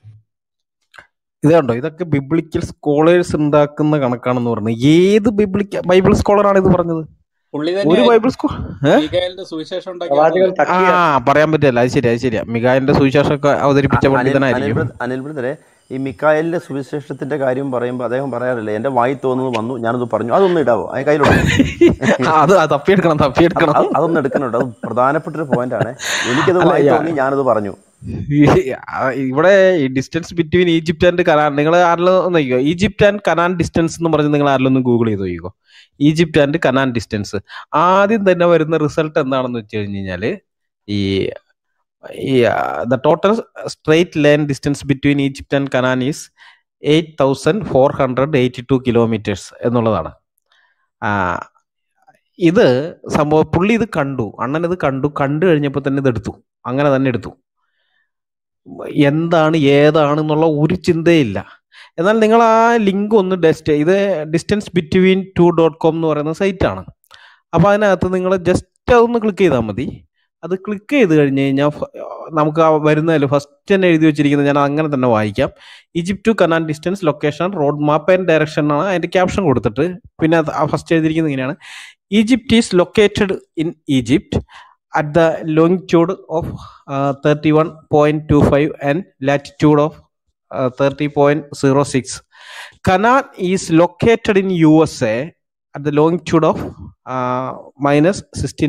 ഇത് കണ്ടോ ഇതൊക്കെ ബിബ്ലിക്കൽ സ്കോളേഴ്സ് ഉണ്ടാക്കുന്ന കണക്കാണെന്ന് പറഞ്ഞത് ഏത് ബിബ്ലിക്ക ബൈബിൾ സ്കോളറാണ് ഇത് പറഞ്ഞത് പുള്ളി ഒരു തന്നെയായിരിക്കും ബൈബിൾ സ്കോൾ മീഖായേലിന്റെ സുവിശേഷം പ്രവാചകൻ ഉണ്ടാക്കിയാണല്ലോ ആ തക്കിയ പറയാൻ പറ്റില്ല അത് ശരിയാ അത് ശരിയാ മികായന്റെ സുവിശേഷമൊക്കെ അവതരിപ്പിച്ച അനിൽ അനിൽ പണ്ഡിതനായിരിക്കും ബ്രദ- അനിൽ ബ്രദറെ ഈ മിക്കായലിന്റെ സുവിശേഷത്തിന്റെ കാര്യം പറയുമ്പോൾ അദ്ദേഹം പറയാറില്ലേ എന്റെ വായി തോന്നുന്നത് വന്നു ഞാനത് പറഞ്ഞു അതൊന്നും ഇടാവോ അത് കയ്യിലുണ്ടോ അത് അത് തപ്പിയെടുക്കണം അത് തപ്പിയെടുക്കണം അത് അതൊന്നും എടുക്കുന്നുണ്ട് അത് പ്രധാനപ്പെട്ട ഒരു പോയിന്റ് ആണ് എനിക്കത് അല്ല വായി യാ- തോന്നി ഞാനത് പറഞ്ഞു ഈ ആ ഇവിടെ ഈ distance between Egypt and Canaan നിങ്ങൾ ആരെങ്കിലും ഒന്ന് നോക്കിക്കോ ഈജിപ്റ്റ് ആൻഡ് കനാൻ ഡിസ്റ്റൻസ് എന്ന് പറഞ്ഞ് നിങ്ങൾ ആരെങ്കിലും ഒന്ന് ഗൂഗിൾ ചെയ്ത് നോക്കിക്കോ ഈജിപ്റ്റ് ആൻഡ് കനാൻ ഡിസ്റ്റൻസ് ആദ്യം തന്നെ വരുന്ന റിസൾട്ട് എന്താണെന്ന് വെച്ച് കഴിഞ്ഞ് കഴിഞ്ഞാല് ഈ ഈ the total straight line distance between Egypt and Canaan is eight thousand four hundred eighty two kilometres എന്നുള്ളതാണ് ആ, ഇത് സംഭവം പുള്ളി ഇത് കണ്ടു അണ്ണൻ ഇത് കണ്ടു കണ്ടു കഴിഞ്ഞപ്പോൾ തന്നെ ഇത് എടുത്തു അങ്ങനെ തന്നെ എടുത്തു എന്താണ് ഏതാണെന്നുള്ള ഒരു ചിന്തയില്ല എന്നാൽ നിങ്ങൾ ആ ലിങ്ക് ഒന്ന് ഡെസ്റ്റ് ഇത് distance between two dot com എന്ന് പറയുന്ന സൈറ്റാണ് അപ്പോൾ അതിനകത്ത് നിങ്ങൾ ജസ്റ്റ് അതൊന്ന് ക്ലിക്ക് ചെയ്താൽ മതി അത് ക്ലിക്ക് ചെയ്ത് കഴിഞ്ഞ് കഴിഞ്ഞാൽ ഫ- നമുക്ക് ആ വരുന്നതിൽ ഫസ്റ്റ് തന്നെ എഴുതി വെച്ചിരിക്കുന്നത് ഞാൻ അങ്ങനെ തന്നെ വായിക്കാം Egypt to Canaan distance location road map and direction ആണ് അതിൻ്റെ ക്യാപ്ഷൻ കൊടുത്തിട്ട് പിന്നെ അത് ഫസ്റ്റ് എഴുതിയിരിക്കുന്നത് ഇങ്ങനെയാണ് Egypt is located in Egypt at the longitude of uh, 31.25 and latitude of uh, 30.06. Canaan is located in USA at the longitude of uh, minus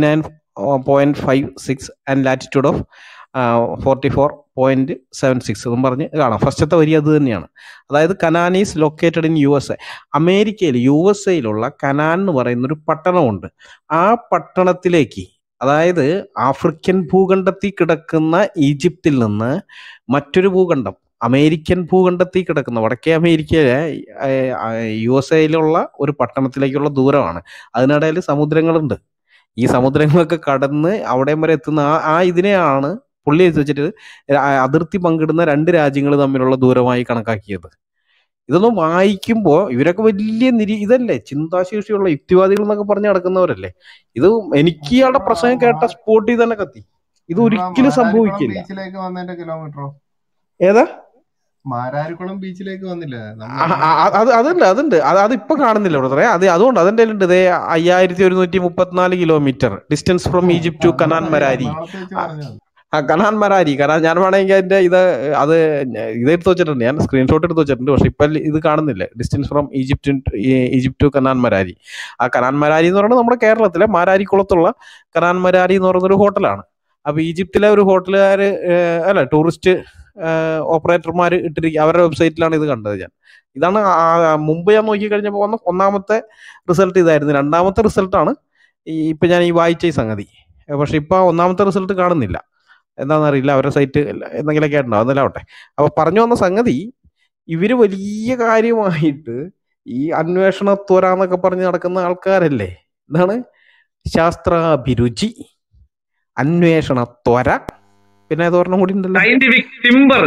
69.56 and latitude of forty four point seven six എന്നും പറഞ്ഞ് കാണാം ഫസ്റ്റത്തെ വരി അത് തന്നെയാണ് അതായത് Canaan is located in U S A അമേരിക്കയിൽ U S എയിലുള്ള കനാൻ എന്ന് പറയുന്ന ഒരു പട്ടണമുണ്ട് ആ പട്ടണത്തിലേക്ക് അതായത് ആഫ്രിക്കൻ ഭൂഖണ്ഡത്തിൽ കിടക്കുന്ന ഈജിപ്തിൽ നിന്ന് മറ്റൊരു ഭൂഖണ്ഡം അമേരിക്കൻ ഭൂഖണ്ഡത്തിൽ കിടക്കുന്ന വടക്കേ അമേരിക്കയിലെ യു എസ് എയിലുള്ള ഒരു പട്ടണത്തിലേക്കുള്ള ദൂരമാണ് അതിനിടയിൽ സമുദ്രങ്ങളുണ്ട് ഈ സമുദ്രങ്ങളൊക്കെ കടന്ന് അവിടെയും വരെ എത്തുന്ന ആ ആ ഇതിനെയാണ് പുള്ളി എഴുതി വെച്ചിട്ട് ആ- അതിർത്തി പങ്കിടുന്ന രണ്ട് രാജ്യങ്ങൾ തമ്മിലുള്ള ദൂരമായി കണക്കാക്കിയത് ഇതൊന്നും വായിക്കുമ്പോൾ ഇവരൊക്കെ വലിയ നിരി ഇതല്ലേ ചിന്താശേഷിയുള്ള യുക്തിവാദികൾ എന്നൊക്കെ പറഞ്ഞ് നടക്കുന്നവരല്ലേ ഇത് എനിക്ക് ഇയാളുടെ പ്രസംഗം കേട്ട സ്പോട്ടിൽ തന്നെ കത്തി ഇത് ഒരിക്കലും സംഭവിക്കില്ല ബീച്ചിലേക്ക് വന്നതിന്റെ കിലോമീറ്ററോ ഏതാ മാരാരിക്കുളം ബീച്ചിലേക്ക് വന്നില്ലേ ആ, നമ്മൾ ആ, ആ, അത് അതുണ്ട് അതുണ്ട് അത് അത് ഇപ്പൊ കാണുന്നില്ല ബ്രദറെ അത് അതുകൊണ്ട് അതിന്റെ ഉണ്ട് ഇതേ അയ്യായിരത്തി ഒരുന്നൂറ്റി മുപ്പത്തിനാല് kilometre distance from Egypt to Canaan Marari എറണാകുളത്ത് വെച്ച് ആ, പറഞ്ഞത് ആ കനാൻ മരാരി കാരണം ഞാൻ വേണമെങ്കിൽ അതിന്റെ ഇത് അത് ഇത് എടുത്ത് വെച്ചിട്ടുണ്ട് ഞാൻ സ്ക്രീൻഷോട്ട് എടുത്ത് വെച്ചിട്ടുണ്ട് പക്ഷെ ഇപ്പൊ ഇത് കാണുന്നില്ല distance from Egypt Egypt to Canaan Marari ആ കനാൻ മരാരി എന്ന് പറയുന്നത് നമ്മുടെ കേരളത്തിലെ മാരാരിക്കുളത്തുള്ള കനാൻ മരാരി എന്ന് പറയുന്ന ഒരു ഹോട്ടലാണ് അപ്പൊ ഈജിപ്തിലെ ഒരു ഹോട്ടലുകാർ അല്ല ടൂറിസ്റ്റ് ഓപ്പറേറ്റർമാർ ഇട്ടിരിക്കുക അവരുടെ വെബ്സൈറ്റിലാണ് ഇത് കണ്ടത് ഞാൻ ഇതാണ് ആ- മുമ്പ് ഞാൻ നോക്കി കഴിഞ്ഞപ്പോൾ വന്ന ഒന്നാമത്തെ റിസൾട്ട് ഇതായിരുന്നു രണ്ടാമത്തെ റിസൾട്ടാണ് ഈ ഇപ്പൊ ഞാൻ ഈ വായിച്ച ഈ സംഗതി പക്ഷെ ഇപ്പൊ ആ ഒന്നാമത്തെ റിസൾട്ട് കാണുന്നില്ല എന്താണെന്നറിയില്ല അവരുടെ സൈറ്റ് എന്തെങ്കിലുമൊക്കെ ആയിട്ടുണ്ടാവും അതെല്ലാവട്ടെ അപ്പൊ പറഞ്ഞു വന്ന സംഗതി ഇവര് വലിയ കാര്യമായിട്ട് ഈ അന്വേഷണ ത്വര എന്നൊക്കെ പറഞ്ഞ് നടക്കുന്ന ആൾക്കാരല്ലേ എന്താണ് ശാസ്ത്രാഭിരുചി അന്വേഷണ ത്വര പിന്നെ ഏതോരെണ്ണം കൂടി ഉണ്ടല്ലോ സയന്റിഫിക് ടിമ്പർ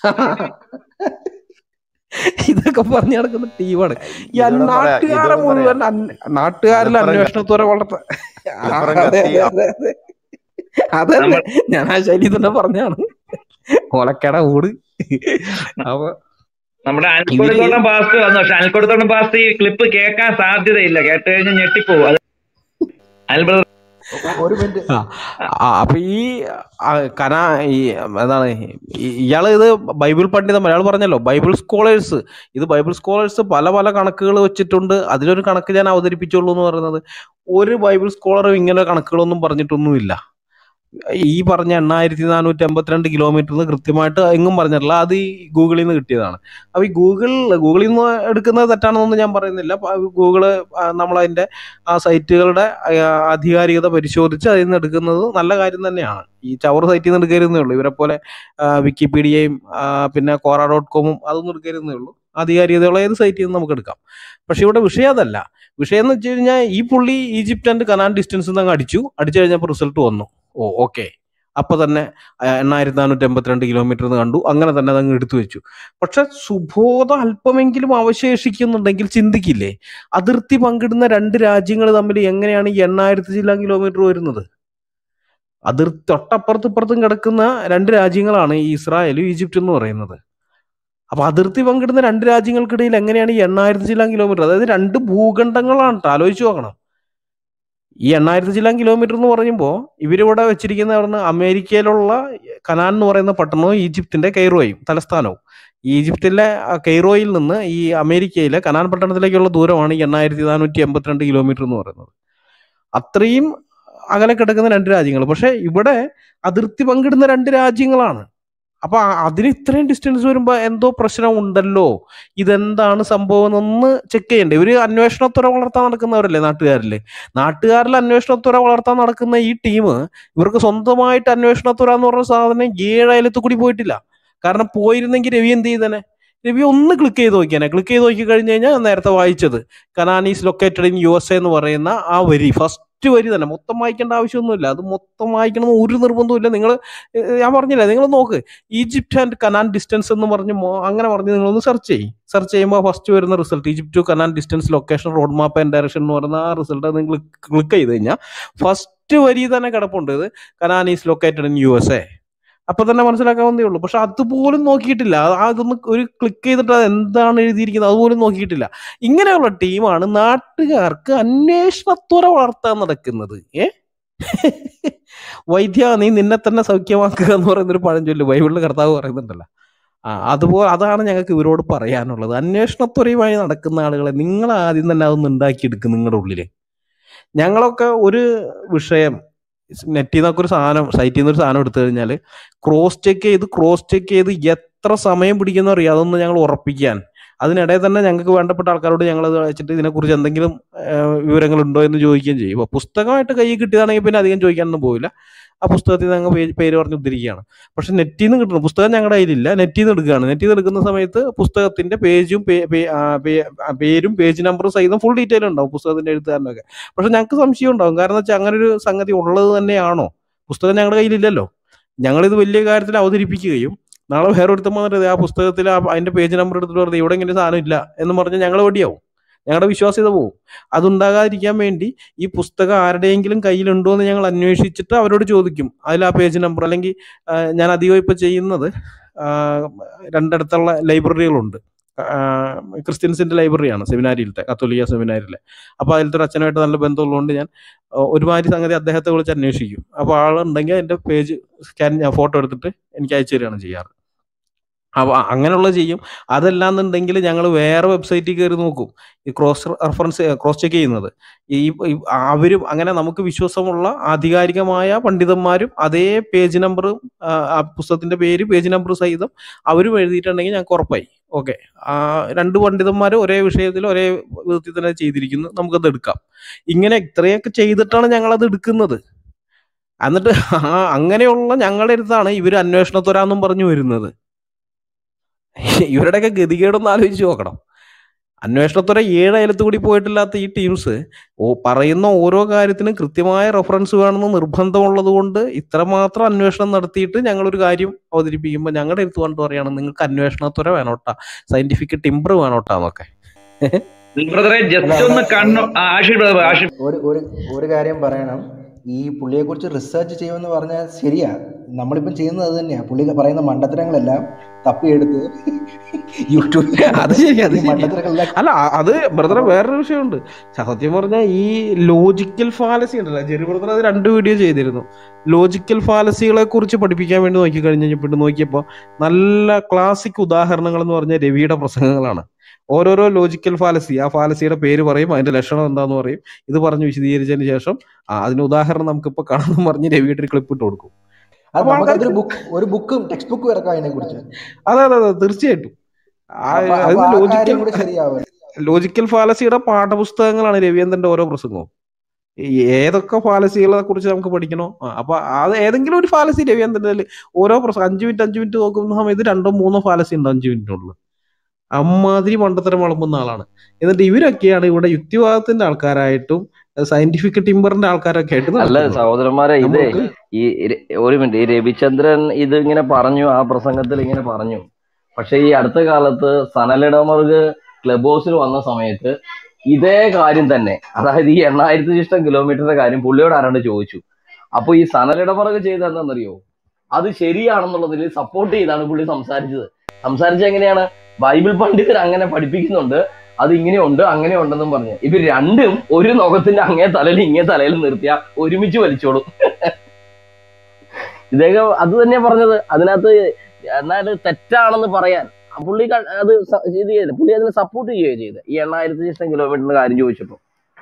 ഇതൊക്കെ പറഞ്ഞു നടക്കുന്ന ടീമാണ് ഈ ഇതോടെ പറയാം നാട്ടുകാരെ ഇതോടെ മുഴുവൻ പറയാം അന്വ- നാട്ടുകാരിലെ മലപ്പുറം അന്വേഷണത്തോടെ വളർത്ത മലപ്പുറം അതെ കത്തി അതെ അതെ അതല്ലേ നമ്മൾ ഞാൻ ആ ശൈലി തന്നെ പറഞ്ഞാണ് ഒലക്കട ഊട് അപ്പൊ നമ്മുടെ ഇവര് അനിൽക്കൊടുത്തോളം പാസ്റ്റ് വന്നു പക്ഷെ അനിൽക്കൊടുത്തോളം പാസ്റ്റ് ഈ ക്ലിപ്പ് കേൾക്കാൻ സാധ്യതയില്ല കേട്ട് കഴിഞ്ഞ് ഞെട്ടിപ്പോവും അത് അനിൽ ബ്രദർ ഒരു മിനിറ്റ് ആ ആ, അപ്പൊ ഈ ആ, കനാ ഈ എന്താണ് ഈ- ഇയാള് ഇത് ബൈബിൾ പണ്ഡിതൻ അയാൾ പറഞ്ഞല്ലോ ബൈബിൾ സ്കോളേഴ്സ് ഇത് ബൈബിൾ സ്കോളേഴ്സ് പല പല കണക്കുകൾ വെച്ചിട്ടുണ്ട് അതിലൊരു കണക്ക് ഞാൻ അവതരിപ്പിച്ചുള്ളൂ എന്ന് പറയുന്നത് ഒരു ബൈബിൾ സ്കോളറും ഇങ്ങനെ കണക്കുകളൊന്നും പറഞ്ഞിട്ടൊന്നുമില്ല ഈ പറഞ്ഞ എണ്ണായിരത്തി നാനൂറ്റി അമ്പത്തിരണ്ട് കിലോമീറ്റർ കൃത്യമായിട്ട് എങ്ങും പറഞ്ഞിട്ടില്ല അത് ഈ ഗൂഗിളിൽ നിന്ന് കിട്ടിയതാണ് അപ്പൊ ഈ ഗൂഗിൾ ഗൂഗിളിൽ നിന്ന് എടുക്കുന്നത് തെറ്റാണെന്നൊന്നും ഞാൻ പറയുന്നില്ല പ- ഗൂഗിള് ആ, നമ്മളതിന്റെ ആ സൈറ്റുകളുടെ ആ, ആധികാരികത പരിശോധിച്ച് അതിൽ നിന്ന് എടുക്കുന്നത് നല്ല കാര്യം തന്നെയാണ് ഈ ചവർ സൈറ്റിൽ നിന്ന് എടുക്കരുതേ ഉള്ളൂ ഇവരെ പോലെ ആ, വിക്കിപീഡിയയും ആ, പിന്നെ കോറ ഡോട്ട് കോമും അതൊന്നും എടുക്കരുതേ ഉള്ളൂ ആധികാരികതയുള്ള ഏത് സൈറ്റിൽ നിന്ന് നമുക്ക് എടുക്കാം പക്ഷെ ഇവിടെ വിഷയം അതല്ല വിഷയം എന്ന് വെച്ച് കഴിഞ്ഞാൽ ഈ പുള്ളി ഈജിപ്റ്റ് ആൻഡ് കനാൻ ഡിസ്റ്റൻസ് അങ്ങ് അടിച്ചു അടിച്ചു കഴിഞ്ഞപ്പോൾ റിസൾട്ട് വന്നു ഓ ഓക്കെ അപ്പൊ തന്നെ ആ, എണ്ണായിരത്തി നാനൂറ്റി എൺപത്തിരണ്ട് കിലോമീറ്റർ എന്ന് കണ്ടു അങ്ങനെ തന്നെ അതങ്ങ് എടുത്തു വെച്ചു പക്ഷെ സുബോധം അല്പമെങ്കിലും അവശേഷിക്കുന്നുണ്ടെങ്കിൽ ചിന്തിക്കില്ലേ അതിർത്തി പങ്കിടുന്ന രണ്ട് രാജ്യങ്ങൾ തമ്മിൽ എങ്ങനെയാണ് ഈ എണ്ണായിരത്തി ചില കിലോമീറ്റർ വരുന്നത് അതിർത്തി തൊട്ടപ്പുറത്തും ഇപ്പുറത്തും കിടക്കുന്ന രണ്ട് രാജ്യങ്ങളാണ് ഈ ഇസ്രായേലും ഈജിപ്റ്റ് എന്ന് പറയുന്നത് അപ്പൊ അതിർത്തി പങ്കിടുന്ന രണ്ട് രാജ്യങ്ങൾക്കിടയിൽ എങ്ങനെയാണ് ഈ എണ്ണായിരത്തി ചില കിലോമീറ്റർ അതായത് രണ്ട് ഭൂഖണ്ഡങ്ങളാണ് ട്ടോ. ആലോചിച്ച് നോക്കണം ഈ എണ്ണായിരത്തി ചില കിലോമീറ്റർ എന്ന് പറയുമ്പോൾ ഇവരിവിടെ വെച്ചിരിക്കുന്ന പറഞ്ഞ അമേരിക്കയിലുള്ള കനാൻ എന്ന് പറയുന്ന പട്ടണവും ഈജിപ്തിന്റെ കൈറോയും തലസ്ഥാനവും ഈജിപ്തിലെ ആ കെയ്റോയിൽ നിന്ന് ഈ അമേരിക്കയിലെ കനാൻ പട്ടണത്തിലേക്കുള്ള ദൂരമാണ് ഈ എണ്ണായിരത്തി നാനൂറ്റി എൺപത്തിരണ്ട് കിലോമീറ്റർ എന്ന് പറയുന്നത് അത്രയും അകലെ കിടക്കുന്ന രണ്ട് രാജ്യങ്ങൾ പക്ഷെ ഇവിടെ അതിർത്തി പങ്കിടുന്ന രണ്ട് രാജ്യങ്ങളാണ് അപ്പൊ ആ- അതിന് ഇത്രയും ഡിസ്റ്റൻസ് വരുമ്പോ എന്തോ പ്രശ്നം ഉണ്ടല്ലോ ഇതെന്താണ് സംഭവം എന്നൊന്ന് ചെക്ക് ചെയ്യണ്ടേ ഇവര് അന്വേഷണത്വര വളർത്താൻ നടക്കുന്നവരല്ലേ നാട്ടുകാരില് നാട്ടുകാരിൽ അന്വേഷണത്വര വളർത്താൻ നടക്കുന്ന ഈ ടീം ഇവർക്ക് സ്വന്തമായിട്ട് അന്വേഷണത്വര എന്ന് പറഞ്ഞ സാധനം ഏഴ് അയലത്ത് കൂടി പോയിട്ടില്ല കാരണം പോയിരുന്നെങ്കിൽ രവി എന്ത് ചെയ്തനെ രവി ഒന്ന് ക്ലിക്ക് ചെയ്ത് നോക്കിയാനെ ക്ലിക്ക് ചെയ്ത് നോക്കി കഴിഞ്ഞ് കഴിഞ്ഞാൽ നേരത്തെ വായിച്ചത് Canaan is located in U S എന്ന് പറയുന്ന ആ വരി ഫസ്റ്റ് വരി തന്നെ മൊത്തം വായിക്കേണ്ട ആവശ്യമൊന്നുമില്ല അത് മൊത്തം വായിക്കണമെന്ന് ഒരു നിർബന്ധമില്ല നിങ്ങൾ ഞാൻ പറഞ്ഞില്ല നിങ്ങൾ നോക്ക് ഈജിപ്റ്റ് ആൻഡ് കനാൻ ഡിസ്റ്റൻസ് എന്ന് പറഞ്ഞ് മോ- അങ്ങനെ പറഞ്ഞ് നിങ്ങളൊന്ന് സെർച്ച് ചെയ്യും സെർച്ച് ചെയ്യുമ്പോൾ ഫസ്റ്റ് വരുന്ന result Egypt to Canaan distance location road map and direction എന്ന് പറയുന്ന ആ റിസൾട്ട് നിങ്ങൾ ക്ലിക്ക് ചെയ്ത് കഴിഞ്ഞാൽ ഫസ്റ്റ് വരി തന്നെ കിടപ്പുണ്ട് ഇത് Canaan is located in U S A അപ്പൊ തന്നെ മനസ്സിലാക്കാവുന്നേ ഉള്ളൂ പക്ഷെ അതുപോലും നോക്കിയിട്ടില്ല അത് അതൊന്ന് ഒരു ക്ലിക്ക് ചെയ്തിട്ട് അത് എന്താണ് എഴുതിയിരിക്കുന്നത് അതുപോലും നോക്കിയിട്ടില്ല ഇങ്ങനെയുള്ള ടീമാണ് നാട്ടുകാർക്ക് അന്വേഷണത്വര വളർത്താൻ നടക്കുന്നത് ഏ വൈദ്യ നീ നിന്നെ തന്നെ സൗഖ്യമാക്കുക എന്ന് പറയുന്ന ഒരു പഴഞ്ചൊല്ല് ബൈബിളിൽ കർത്താവ് പറയുന്നുണ്ടല്ലോ ആ അതുപോലെ അതാണ് ഞങ്ങൾക്ക് ഇവരോട് പറയാനുള്ളത് അന്വേഷണത്വരയുമായി നടക്കുന്ന ആളുകളെ നിങ്ങൾ ആദ്യം തന്നെ അതൊന്ന് ഉണ്ടാക്കിയെടുക്കും നിങ്ങളുടെ ഉള്ളിൽ ഞങ്ങളൊക്കെ ഒരു വിഷയം നെറ്റിൽ നിന്നൊക്കെ ഒരു സാധനം സൈറ്റിൽ നിന്ന് ഒരു സാധനം എടുത്തു കഴിഞ്ഞാൽ ക്രോസ് ചെക്ക് ചെയ്ത് ക്രോസ് ചെക്ക് ചെയ്ത് എത്ര സമയം പിടിക്കുന്ന അറിയാം അതൊന്ന് ഞങ്ങൾ ഉറപ്പിക്കാൻ അതിനിടയിൽ തന്നെ ഞങ്ങൾക്ക് വേണ്ടപ്പെട്ട ആൾക്കാരോട് ഞങ്ങൾ അത് വെച്ചിട്ട് ഇതിനെക്കുറിച്ച് എന്തെങ്കിലും വിവരങ്ങൾ ഉണ്ടോ എന്ന് ചോദിക്കുകയും ചെയ്യും അപ്പോൾ പുസ്തകമായിട്ട് കയ്യിൽ കിട്ടിയതാണെങ്കിൽ പിന്നെ അധികം ചോദിക്കാനൊന്നും പോവില്ല ആ പുസ്തകത്തിൽ നിന്ന് ഞങ്ങൾ പേര് പേര് പറഞ്ഞ് ഉദ്ധരിക്കുകയാണ് പക്ഷെ നെറ്റിൽ നിന്ന് കിട്ടുന്നു പുസ്തകം ഞങ്ങളുടെ കയ്യിലില്ല നെറ്റിൽ നിന്ന് എടുക്കുകയാണ് നെറ്റിൽ നിന്ന് എടുക്കുന്ന സമയത്ത് പുസ്തകത്തിന്റെ പേജും പേ- പേ- ആ, പേ- ആ, പേരും പേജ് നമ്പറും സഹിതം ഫുൾ ഡീറ്റെയിൽ ഉണ്ടാവും പുസ്തകത്തിന്റെ എഴുത്തുകാരനൊക്കെ പക്ഷെ ഞങ്ങൾക്ക് സംശയം ഉണ്ടാവും കാരണം വെച്ചാൽ അങ്ങനെ ഒരു സംഗതി ഉള്ളത് തന്നെയാണോ പുസ്തകം ഞങ്ങളുടെ കയ്യിലില്ലല്ലോ ഞങ്ങളിത് വലിയ കാര്യത്തിൽ അവതരിപ്പിക്കുകയും നാളെ വേറെ ഒരുത്തം വന്നിട്ട് ആ പുസ്തകത്തിൽ ആ അതിന്റെ പേജ് നമ്പർ എടുത്തിട്ട് പറഞ്ഞത് ഇവിടെ ഇങ്ങനെ സാധനം ഇല്ല എന്ന് പറഞ്ഞ് ഞങ്ങൾ വെടിയാവും ഞങ്ങളുടെ വിശ്വാസ്യത പോവും അതുണ്ടാകാതിരിക്കാൻ വേണ്ടി ഈ പുസ്തകം ആരുടെയെങ്കിലും കയ്യിലുണ്ടോ എന്ന് ഞങ്ങൾ അന്വേഷിച്ചിട്ട് അവരോട് ചോദിക്കും അതിൽ ആ പേജ് നമ്പർ അല്ലെങ്കിൽ ആ, ഞാൻ അധികം ഇപ്പൊ ചെയ്യുന്നത് ആ, രണ്ടിടത്തുള്ള ലൈബ്രറികളുണ്ട് ആ, ക്രിസ്ത്യൻസിന്റെ ലൈബ്രറിയാണ് സെമിനാരിയിലത്തെ കത്തോലിക്ക സെമിനാരിയിലെ അപ്പോൾ അതിലത്തെ ഒരു അച്ഛനായിട്ട് നല്ല ബന്ധമുള്ളതുകൊണ്ട് ഞാൻ ആ, ഒരുമാതിരി സംഗതി അദ്ദേഹത്തെ വിളിച്ച് അന്വേഷിക്കും അപ്പോൾ ആളുണ്ടെങ്കിൽ അതിന്റെ പേജ് സ്കാൻ ഞാൻ ഫോട്ടോ എടുത്തിട്ട് എനിക്ക് അയച്ചു തരികയാണ് ചെയ്യാറ് അപ്പോൾ അങ്ങനെയുള്ളത് ചെയ്യും അതല്ലാന്നുണ്ടെങ്കിൽ ഞങ്ങൾ വേറെ വെബ്സൈറ്റിൽ കയറി നോക്കും ഈ ക്രോസ് റെഫറൻസ് ക്രോസ് ചെക്ക് ചെയ്യുന്നത് ഈ ഈ അവരും അങ്ങനെ നമുക്ക് വിശ്വാസമുള്ള ആധികാരികമായ പണ്ഡിതന്മാരും അതേ പേജ് നമ്പറും ആ പുസ്തകത്തിന്റെ പേര് പേജ് നമ്പർ സഹിതം അവരും എഴുതിയിട്ടുണ്ടെങ്കിൽ ഞങ്ങൾക്ക് ഉറപ്പായി ഓക്കെ ആ രണ്ട് പണ്ഡിതന്മാർ ഒരേ വിഷയത്തിൽ ഒരേ വിധത്തിൽ തന്നെ ചെയ്തിരിക്കുന്നു നമുക്കത് എടുക്കാം ഇങ്ങനെ ഇത്രയൊക്കെ ചെയ്തിട്ടാണ് ഞങ്ങൾ അത് എടുക്കുന്നത് എന്നിട്ട് ആ അങ്ങനെയുള്ള ഞങ്ങളുടെ അടുത്താണ് ഇവർ അന്വേഷണത്വരാന്നും പറഞ്ഞു വരുന്നത് ഇവരുടെയൊക്കെ ഗതികേടൊന്ന് ആലോചിച്ച് നോക്കണം അന്വേഷണത്വര ഏഴ് അയലത്ത് കൂടി പോയിട്ടില്ലാത്ത ഈ ടീംസ് ഓ പറയുന്ന ഓരോ കാര്യത്തിനും കൃത്യമായ റെഫറൻസ് വേണമെന്ന് നിർബന്ധമുള്ളത് കൊണ്ട് ഇത്രമാത്രം അന്വേഷണം നടത്തിയിട്ട് ഞങ്ങളൊരു കാര്യം അവതരിപ്പിക്കുമ്പോൾ ഞങ്ങളുടെ അടുത്ത് കൊണ്ട് പറയാണ് നിങ്ങൾക്ക് അന്വേഷണത്വര വേണോട്ടാ സയന്റിഫിക് ടിംബർ വേണോട്ടാ എന്നൊക്കെ ബ്രദറെ അല്ല ജസ്റ്റ് ഒന്ന് അവിടെ കണ്ണു ആ, ആഷിഫ് ബ്രദർ ആഷിഫ് ഒരു ഒരു ഒരു കാര്യം പറയണം ഈ പുള്ളിയെ കുറിച്ച് റിസർച്ച് ചെയ്യുമെന്ന് പറഞ്ഞാൽ ശരിയാ നമ്മളിപ്പം ചെയ്യുന്നത് അത് തന്നെയാ പുള്ളി പറയുന്ന മണ്ടത്തരങ്ങളെല്ലാം തപ്പിയെടുത്ത് യൂട്യൂബിൽ അത് ശരി അത് ഈ ശരി മണ്ടത്തരങ്ങളെല്ലാം അല്ല അ- അത് ബ്രദറെ വേറൊരു വിഷയമുണ്ട് സത്യം പറഞ്ഞാൽ ഈ ലോജിക്കൽ ഫാലസി ഉണ്ടല്ലോ ജെറി ബ്രദർ അത് രണ്ട് വീഡിയോ ചെയ്തിരുന്നു ലോജിക്കൽ ഫാലസികളെ കുറിച്ച് പഠിപ്പിക്കാൻ വേണ്ടി നോക്കി കഴിഞ്ഞപ്പോൾ നോക്കിയപ്പോൾ നല്ല ക്ലാസിക് ഉദാഹരണങ്ങൾ എന്ന് പറഞ്ഞാൽ രവിയുടെ പ്രസംഗങ്ങളാണ് ഓരോരോ ലോജിക്കൽ ഫാലസി ആ ഫാലസിയുടെ പേര് പറയും അതിന്റെ ലക്ഷണം എന്താന്ന് പറയും ഇത് പറഞ്ഞ് വിശദീകരിച്ചതിന് ശേഷം ആ അതിന് ഉദാഹരണം നമുക്കിപ്പോൾ കാണാമെന്ന് പറഞ്ഞ് രവിയുടെ ഒരു ക്ലിപ്പ് ഇട്ട് കൊടുക്കും അത് അപ്പൊ നമുക്കതൊരു ആൾക്കാർക്ക് ബുക്ക് ഒരു ബുക്കും ടെക്സ്റ്റ് ബുക്കും ഇറക്കാം അതിനെ കുറിച്ച് അതെ അതെ അതെ തീർച്ചയായിട്ടും ആ- അപ്പൊ അത് അപ്പൊ ആ ലോജിക്കൽ കാര്യം കൂടി ശരിയാവും ലോജിക്കൽ ഫാലസിയുടെ പാഠപുസ്തകങ്ങളാണ് രവീന്ദ്രന്റെ ഓരോ പ്രസംഗവും ഈ ഏതൊക്കെ ഫാലസികളെ കുറിച്ച് നമുക്ക് പഠിക്കണോ ആ, അപ്പൊ അത് ഏതെങ്കിലും ഒരു ഫാലസി രവീന്ദ്രന്റെ ഓരോ പ്രസംഗം അഞ്ചു മിനിറ്റ് അഞ്ചു മിനിറ്റ് നോക്കുന്ന സമയത്ത് രണ്ടോ മൂന്നോ ഫാലസി ഉണ്ട് അഞ്ചു മിനിറ്റിനുള്ളിൽ അമ്മാതിരി മണ്ടത്തരം വളമ്പുന്ന ആളാണ് എന്നിട്ട് ഇവരൊക്കെയാണ് ഇവിടെ യുക്തിവാദത്തിന്റെ ആൾക്കാരായിട്ടും സയന്റിഫിക് ടിമ്പറിന്റെ ആൾക്കാരൊക്കെ ആയിട്ട് അല്ല നടക്കുന്നത് സഹോദരന്മാരെ ഇത് നമ്മൾക്ക് ഈ ര- ഒരു മിനിറ്റ് ഈ രവിചന്ദ്രൻ ഇത് ഇങ്ങനെ പറഞ്ഞു ആ പ്രസംഗത്തിൽ ഇങ്ങനെ പറഞ്ഞു പക്ഷെ ഈ അടുത്ത കാലത്ത് സനലിടമർഗ് ക്ലബ് ഹൗസിൽ വന്ന സമയത്ത് ഇതേ കാര്യം തന്നെ അതായത് ഈ എണ്ണായിരത്തി ഇഷ്ടം കിലോമീറ്ററിന്റെ കാര്യം പുള്ളിയോട് ആരാണ്ട് ചോദിച്ചു അപ്പൊ ഈ സനലിടമർഗ് ചെയ്ത എന്താണെന്നറിയോ അത് ശരിയാണെന്നുള്ളതിൽ സപ്പോർട്ട് ചെയ്താണ് പുള്ളി സംസാരിച്ചത് സംസാരിച്ചത് എങ്ങനെയാണ് ബൈബിൾ പണ്ഡിതർ അങ്ങനെ പഠിപ്പിക്കുന്നുണ്ട് അത് ഇങ്ങനെയുണ്ട് അങ്ങനെ ഉണ്ടെന്നും പറഞ്ഞു ഇവർ രണ്ടും ഒരു നോക്കത്തിന്റെ അങ്ങേ തലയിൽ ഇങ്ങേ തലയിൽ നിർത്തിയ ഒരുമിച്ച് വലിച്ചോളും ഇദ്ദേഹം അത് തന്നെയാ പറഞ്ഞത് അതിനകത്ത് എന്നാലും തെറ്റാണെന്ന് പറയാൻ ആ പുള്ളി ക- അത് സ- ഇത് ചെയ്തില്ല പുള്ളി അതിനെ സപ്പോർട്ട് ചെയ്യുകയോ ചെയ്ത് ഈ എണ്ണായിരത്തി ഇഷ്ടം കിലോമീറ്ററിന്റെ കാര്യം ചോദിച്ചപ്പോ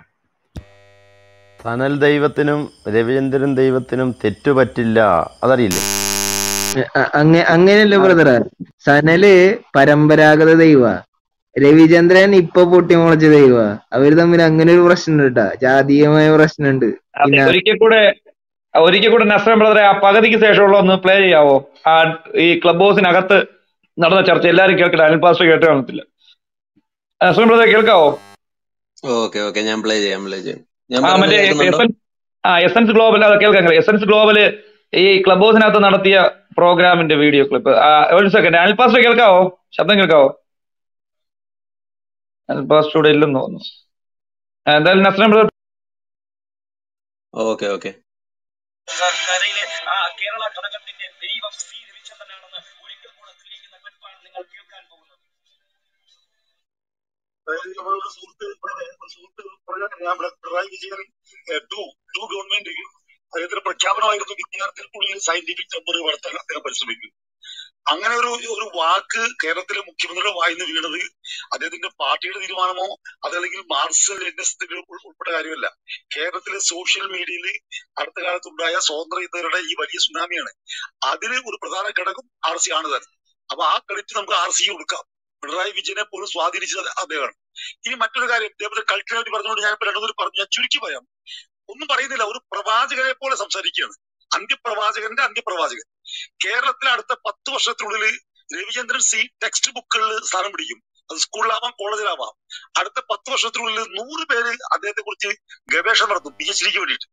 സനൽ ദൈവത്തിനും രവിചന്ദ്രൻ ദൈവത്തിനും തെറ്റുപറ്റില്ല അതറിയില്ലേ അ- അങ്ങ അങ്ങനെയല്ല ബ്രദറെ സനല് പരമ്പരാഗത ദൈവ രവിചന്ദ്രൻ ഇപ്പൊ പൊട്ടിമുളച്ച ദൈവ അവര് തമ്മിൽ അങ്ങനെ ഒരു പ്രശ്നമുണ്ട് കേട്ടാ ജാതീയമായ പ്രശ്നമുണ്ട് അതെ പിന്നെ ഒരിക്കൽ കൂടെ ഒരിക്കൽ കൂടെ നസ്രൻ ബ്രദറെ ആ പകുതിക്ക് ശേഷമുള്ള ഒന്ന് പ്ലേ ചെയ്യാവോ ആ ഈ ക്ലബ് ഹൗസിനകത്ത് നടന്ന ചർച്ച എല്ലാവരും കേൾക്കട്ടെ അനിൽ പാസ്റ്റർ കേട്ട് കാണത്തില്ല അസ്ലം ബ്രദർ കേൾക്കാവോ ഓക്കെ ഓക്കെ ഞാൻ പ്ലേ ചെയ്യാം പ്ലേ ചെയ്യാം ഞാൻ ആ പറയുന്നത് മറ്റേ കേൾക്കുന്നുണ്ടോ എസൻസ് ആ എസൻസ് ഗ്ലോബൽ അത് കേൾക്കാൻ എസൻസ് ഗ്ലോബൽ ഈ ക്ലബ് ഹൗസിനകത്ത് നടത്തിയ പ്രോഗ്രാമിന്റെ വീഡിയോ ക്ലിപ്പ് ഒരു സെക്കൻഡ് അനിൽ പാസ്റ്റർ കേൾക്കാവോ ശബ്ദം കേൾക്കാവോ അനിൽ പാസ്റ്റർ ഇവിടെ ഇല്ലെന്ന് തോന്നുന്നു ആ, എന്തായാലും നസ്ലം ബ്രദർ ഓക്കെ ഓക്കെ കരയിലെ ആ കേരള ഘടകത്തിന്റെ ദൈവം സി രവിചന്ദ്രനാണെന്ന് ഒരിക്കൽ കൂടെ തെളിയിക്കുന്ന ക്ലിപ്പാണ് നിങ്ങൾ കേൾക്കാൻ പോകുന്നത് അതായത് നമ്മളൊരു സുഹൃത്ത് ഇവിടെ ഒരു സുഹൃത്ത് പറഞ്ഞ ഞാൻ ഇവിടെ Pinarayi Vijayan two two government അദ്ദേഹത്തിന്റെ പ്രഖ്യാപനമായിരുന്നു വിദ്യാർത്ഥികൾക്കുള്ളിൽ സയന്റിഫിക് ടെമ്പർ വളർത്താൻ അദ്ദേഹം പരിശ്രമിക്കും അങ്ങനെ ഒരു ഒരു വാക്ക് കേരളത്തിലെ മുഖ്യമന്ത്രിയുടെ വായിന്ന് വീണത് അദ്ദേഹത്തിന്റെ പാർട്ടിയുടെ തീരുമാനമോ അതല്ലെങ്കിൽ മാർക്സ് ലെനിനിസത്തിന്റെ ഉൾ- ഉൾപ്പെട്ട കാര്യമല്ല കേരളത്തിലെ സോഷ്യൽ മീഡിയയിൽ അടുത്ത കാലത്തുണ്ടായ സ്വതന്ത്ര ഇന്ത്യയുടെ ഈ വലിയ സുനാമിയാണ് അതിന് ഒരു പ്രധാന ഘടകം ആർ സി ആണ് തന്നെ അപ്പൊ ആ ക്രെഡിറ്റ് നമുക്ക് ആർ സി കൊടുക്കാം പിണറായി വിജയനെ പോലും സ്വാധീനിച്ചത് അദ്ദേഹമാണ് ഇനി മറ്റൊരു കാര്യം ഇതേപോലെ കൾച്ചറിനെ പറ്റി പറഞ്ഞുകൊണ്ട് ഞാൻ ഇപ്പൊ രണ്ടുമൂന്ന് പറഞ്ഞു ഞാൻ ചുരുക്കി പറയാം ഒന്നും പറയുന്നില്ല ഒരു പ്രവാചകനെ പോലെ സംസാരിക്കുകയാണ് അന്ത്യപ്രവാചകന്റെ അന്ത്യപ്രവാചകൻ കേരളത്തിൽ അടുത്ത പത്ത് വർഷത്തിനുള്ളിൽ രവിചന്ദ്രൻ സി ടെക്സ്റ്റ് ബുക്കുകളിൽ സ്ഥാനം പിടിക്കും അത് സ്കൂളിലാവാം കോളേജിലാവാം അടുത്ത പത്ത് വർഷത്തിനുള്ളിൽ നൂറ് പേര് അദ്ദേഹത്തെ കുറിച്ച് ഗവേഷണം നടത്തും പി എച്ച് ഡിക്ക് വേണ്ടിയിട്ട്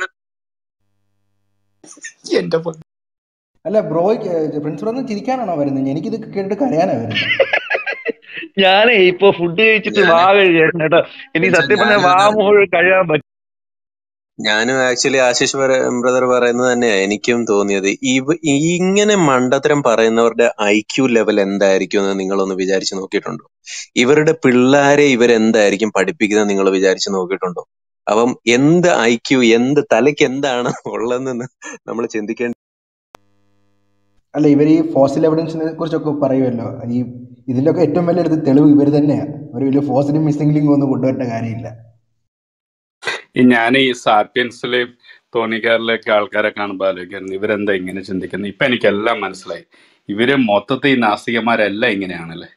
എന്റെ പൊ- അല്ല ബ്രോയ്ക്ക് പ്രിൻസിപ്പൾ ഒന്ന് ചിരിക്കാനാണോ വരുന്നത് എനിക്കിത് കേട്ടിട്ട് കരയാനാ വരുന്നത് ഞാനേ ഇപ്പൊ ഫുഡ് കഴിച്ചിട്ട് വാ കഴിയാണ് കേട്ടോ എനിക്ക് സത്യം പറഞ്ഞാൽ വാ ഞാനും മുഴുവൻ കഴിയാൻ പറ്റും ഞാനും ആക്ച്വലി ആശിഷ് ബ്രദർ പറയുന്നത് തന്നെയാ എനിക്കും തോന്നിയത് ഇവ ഇങ്ങനെ മണ്ടത്തരം പറയുന്നവരുടെ ഐ ക്യു ലെവൽ എന്തായിരിക്കും എന്ന് നിങ്ങളൊന്ന് വിചാരിച്ചു നോക്കിയിട്ടുണ്ടോ ഇവരുടെ പിള്ളേരെ ഇവരെന്തായിരിക്കും പഠിപ്പിക്കുന്നത് നിങ്ങൾ വിചാരിച്ചു നോക്കിയിട്ടുണ്ടോ അപ്പം എന്ത് ഐ ക്യു എന്ത് തലയ്ക്ക് എന്താണ് ഉള്ളതെന്ന് നമ്മൾ ചിന്തിക്കേണ്ട അല്ല ഇവർ ഈ ഫോസിൽ എവിഡൻസിനെ കുറിച്ചൊക്കെ പറയുമല്ലോ ഈ ഇതിലൊക്കെ ഏറ്റവും വലിയ എടുത്ത് തെളിവ് ഇവർ തന്നെയാണ് ഒരു വലിയ ഫോസിലും മിസ്സിംഗ് ലിങ്ക് ഒന്നും കൊണ്ടുവരേണ്ട കാര്യമില്ല ഈ ഞാൻ ഈ സാപ്പിയൻസിലെയും തോണിക്കാരിലെയൊക്കെ ആൾക്കാരെ കാണുമ്പോൾ ആലോചിക്കായിരുന്നു ഇവരെന്താ ഇങ്ങനെ ചിന്തിക്കുന്നത് ഇപ്പൊ എനിക്കെല്ലാം മനസ്സിലായി ഇവര് മൊത്തത്തിൽ ഈ നാസ്തികന്മാരെല്ലാം ഇങ്ങനെയാണല്ലേ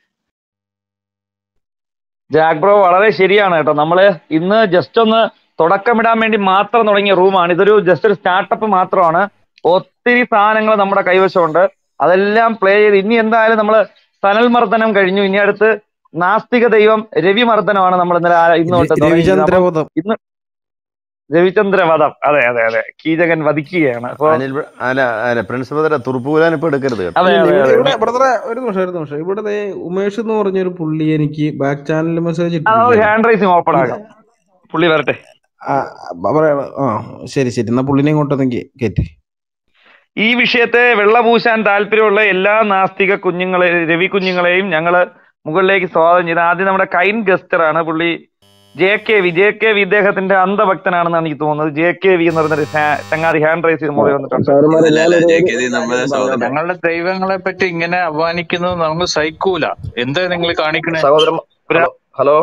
ജാക്ക് ബ്രോ വളരെ ശരിയാണ് കേട്ടോ നമ്മള് ഇന്ന് ജസ്റ്റ് ഒന്ന് തുടക്കമിടാൻ വേണ്ടി മാത്രം തുടങ്ങിയ റൂമാണ് ഇതൊരു ജസ്റ്റ് ഒരു സ്റ്റാർട്ടപ്പ് മാത്രമാണ് ഒത്തിരി സാധനങ്ങൾ നമ്മുടെ കൈവശമുണ്ട് അതെല്ലാം പ്ലേ ചെയ്ത് ഇനി എന്തായാലും നമ്മൾ സനൽ മർദ്ദനം കഴിഞ്ഞു ഇനി അടുത്ത് നാസ്തിക ദൈവം രവി മർദ്ദനമാണ് നമ്മൾ ഇന്നലെ ആ- ഇന്ന് തൊട്ട് തുടങ്ങിയത് അപ്പം രവിചന്ദ്രവധം ഇന്ന് രവിചന്ദ്ര വധം അതെ അതെ അതെ കീചകൻ വധിക്കുകയാണ് അപ്പൊ അനിൽ ബ്ര- അല്ല അല്ല പ്രിൻസിപ്പൽ തുറപ്പുകൂലാൻ ഇപ്പൊ എടുക്കരുത് കേട്ടോ അതെ ഇല്ല അതെ ഇവിടെ അതെ ഇവിടെ ബ്രദറെ ഒരു നിമിഷം ഒരു നിമിഷം ഇവിടെ ദേ ഉമേഷ് എന്ന് പറഞ്ഞൊരു പുള്ളി എനിക്ക് ബാക്ക് ചാനലിൽ മെസ്സേജ് ആ നമുക്ക് ഇട്ടിരിക്കുകയാണ് ഹാൻഡ് റൈസിങ് ഓപ്പൺ ഇന്ന് ആക്കാം പുള്ളി വരട്ടെ ആ, പറയണം ആ ശരി ശരി എന്നാ പുള്ളിനെ ഇങ്ങോട്ടൊന്നെങ്കിൽ കയറ്റി ഈ വിഷയത്തെ വെള്ളപൂശാൻ താല്പര്യമുള്ള എല്ലാ നാസ്തിക കുഞ്ഞുങ്ങളെ രവി കുഞ്ഞുങ്ങളെയും ഞങ്ങൾ മുകളിലേക്ക് സ്വാഗതം ചെയ്ത് ആദ്യം നമ്മുടെ കൈൻ ഗസ്റ്റർ ആണ് പുള്ളി J K V J K V ഇദ്ദേഹത്തിന്റെ അന്ധഭക്തനാണെന്നാണ് എനിക്ക് തോന്നുന്നത് ജെ കെ വി എന്ന് പറഞ്ഞൊരു ഹാ- ചങ്ങാതി ഹാൻഡ് റൈസ് ചെയ്ത് മുകളിൽ വന്നിട്ടുണ്ട് സൗരന്മാരെ അല്ല അല്ല ഞാനൊരു ജെ ഒരു കെ ജി നമ്മളെ കാര്യം സ്വാഗതം പറഞ്ഞോട്ടെ ഞങ്ങളുടെ ദൈവങ്ങളെ പറ്റി ഇങ്ങനെ അപമാനിക്കുന്നത് നമുക്ക് സഹിക്കൂല എന്താ നിങ്ങൾ കാണിക്കണേ സഹോദരൻ ഒരു ഹലോ ഹലോ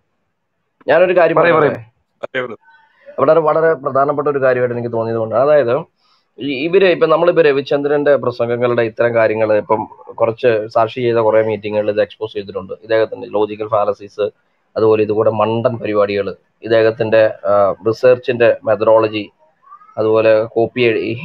ഞാനൊരു കാര്യം പറയൂ പറഞ്ഞോട്ടെ പറയൂ വളരെ വളരെ പ്രധാനപ്പെട്ട ഒരു കാര്യമായിട്ട് എനിക്ക് തോന്നിയത് കൊണ്ട് അതായത് ഈ ഇവര് ഇപ്പൊ നമ്മളിപ്പോ രവിചന്ദ്രന്റെ പ്രസംഗങ്ങളുടെ ഇത്തരം കാര്യങ്ങൾ ഇപ്പം കുറച്ച് സാക്ഷി ചെയ്ത കുറെ മീറ്റിങ്ങുകളിൽ ഇത് എക്സ്പോസ് ചെയ്തിട്ടുണ്ട് ഇദ്ദേഹത്തിന്റെ ലോജിക്കൽ ഫാലസീസ് അതുപോലെ ഇതുകൂടെ മണ്ടൻ പരിപാടികൾ ഇദ്ദേഹത്തിന്റെ റിസർച്ചിന്റെ മെത്തഡോളജി അതുപോലെ കോപ്പി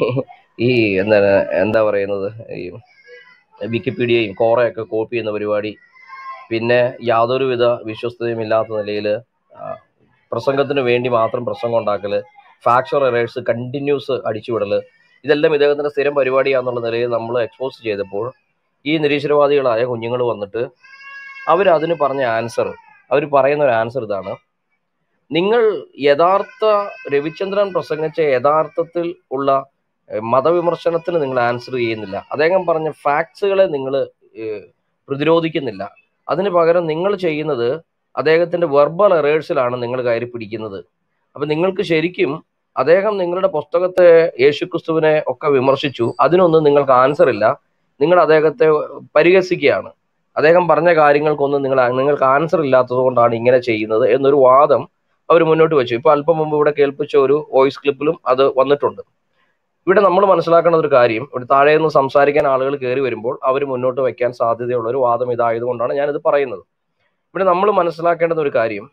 ഈ എന്താണ് എന്താ പറയുന്നത് ഈ വിക്കിപീഡിയയും കോറയൊക്കെ കോപ്പി ചെയ്യുന്ന പരിപാടി പിന്നെ യാതൊരുവിധ വിശ്വസ്തയും ഇല്ലാത്ത നിലയിൽ പ്രസംഗത്തിന് വേണ്ടി മാത്രം പ്രസംഗം ഉണ്ടാക്കല് ഫാക്ച്വർ എറേഴ്സ് കണ്ടിന്യൂസ് അടിച്ചുവിടല് ഇതെല്ലാം ഇദ്ദേഹത്തിന്റെ സ്ഥിരം പരിപാടിയാന്നുള്ള നിലയിൽ നമ്മൾ എക്സ്പോസ് ചെയ്തപ്പോൾ ഈ നിരീശ്വരവാദികളായ കുഞ്ഞുങ്ങൾ വന്നിട്ട് അവർ അതിന് പറഞ്ഞ ആൻസർ അവർ പറയുന്ന ഒരു ആൻസർ ഇതാണ് നിങ്ങൾ യഥാർത്ഥ രവിചന്ദ്രൻ പ്രസംഗിച്ച യഥാർത്ഥത്തിൽ ഉള്ള ഏഹ്, മതവിമർശനത്തിന് നിങ്ങൾ ആൻസർ ചെയ്യുന്നില്ല അദ്ദേഹം പറഞ്ഞ ഫാക്ട്സുകളെ നിങ്ങൾ പ്രതിരോധിക്കുന്നില്ല അതിന് പകരം നിങ്ങൾ ചെയ്യുന്നത് അദ്ദേഹത്തിന്റെ വെർബൽ എറേഴ്സിലാണ് നിങ്ങൾ കയറി പിടിക്കുന്നത് അപ്പൊ നിങ്ങൾക്ക് ശരിക്കും അദ്ദേഹം നിങ്ങളുടെ പുസ്തകത്തെ യേശുക്രിസ്തുവിനെ ഒക്കെ വിമർശിച്ചു അതിനൊന്നും നിങ്ങൾക്ക് ആൻസർ ഇല്ല നിങ്ങൾ അദ്ദേഹത്തെ പരിഹസിക്കുകയാണ് അദ്ദേഹം പറഞ്ഞ കാര്യങ്ങൾക്കൊന്നും നിങ്ങൾ നിങ്ങൾക്ക് ആൻസർ ഇല്ലാത്തത് കൊണ്ടാണ് ഇങ്ങനെ ചെയ്യുന്നത് എന്നൊരു വാദം അവർ മുന്നോട്ട് വെച്ചു ഇപ്പൊ അല്പം മുമ്പ് ഇവിടെ കേൾപ്പിച്ച ഒരു വോയിസ് ക്ലിപ്പിലും അത് വന്നിട്ടുണ്ട് ഇവിടെ നമ്മൾ മനസ്സിലാക്കേണ്ട ഒരു കാര്യം ഇവിടെ താഴെ നിന്ന് സംസാരിക്കാൻ ആളുകൾ കയറി വരുമ്പോൾ അവർ മുന്നോട്ട് വയ്ക്കാൻ സാധ്യതയുള്ള ഒരു വാദം ഇതായതുകൊണ്ടാണ് ഞാനിത് പറയുന്നത് ഇവിടെ നമ്മൾ മനസ്സിലാക്കേണ്ടുന്ന ഒരു കാര്യം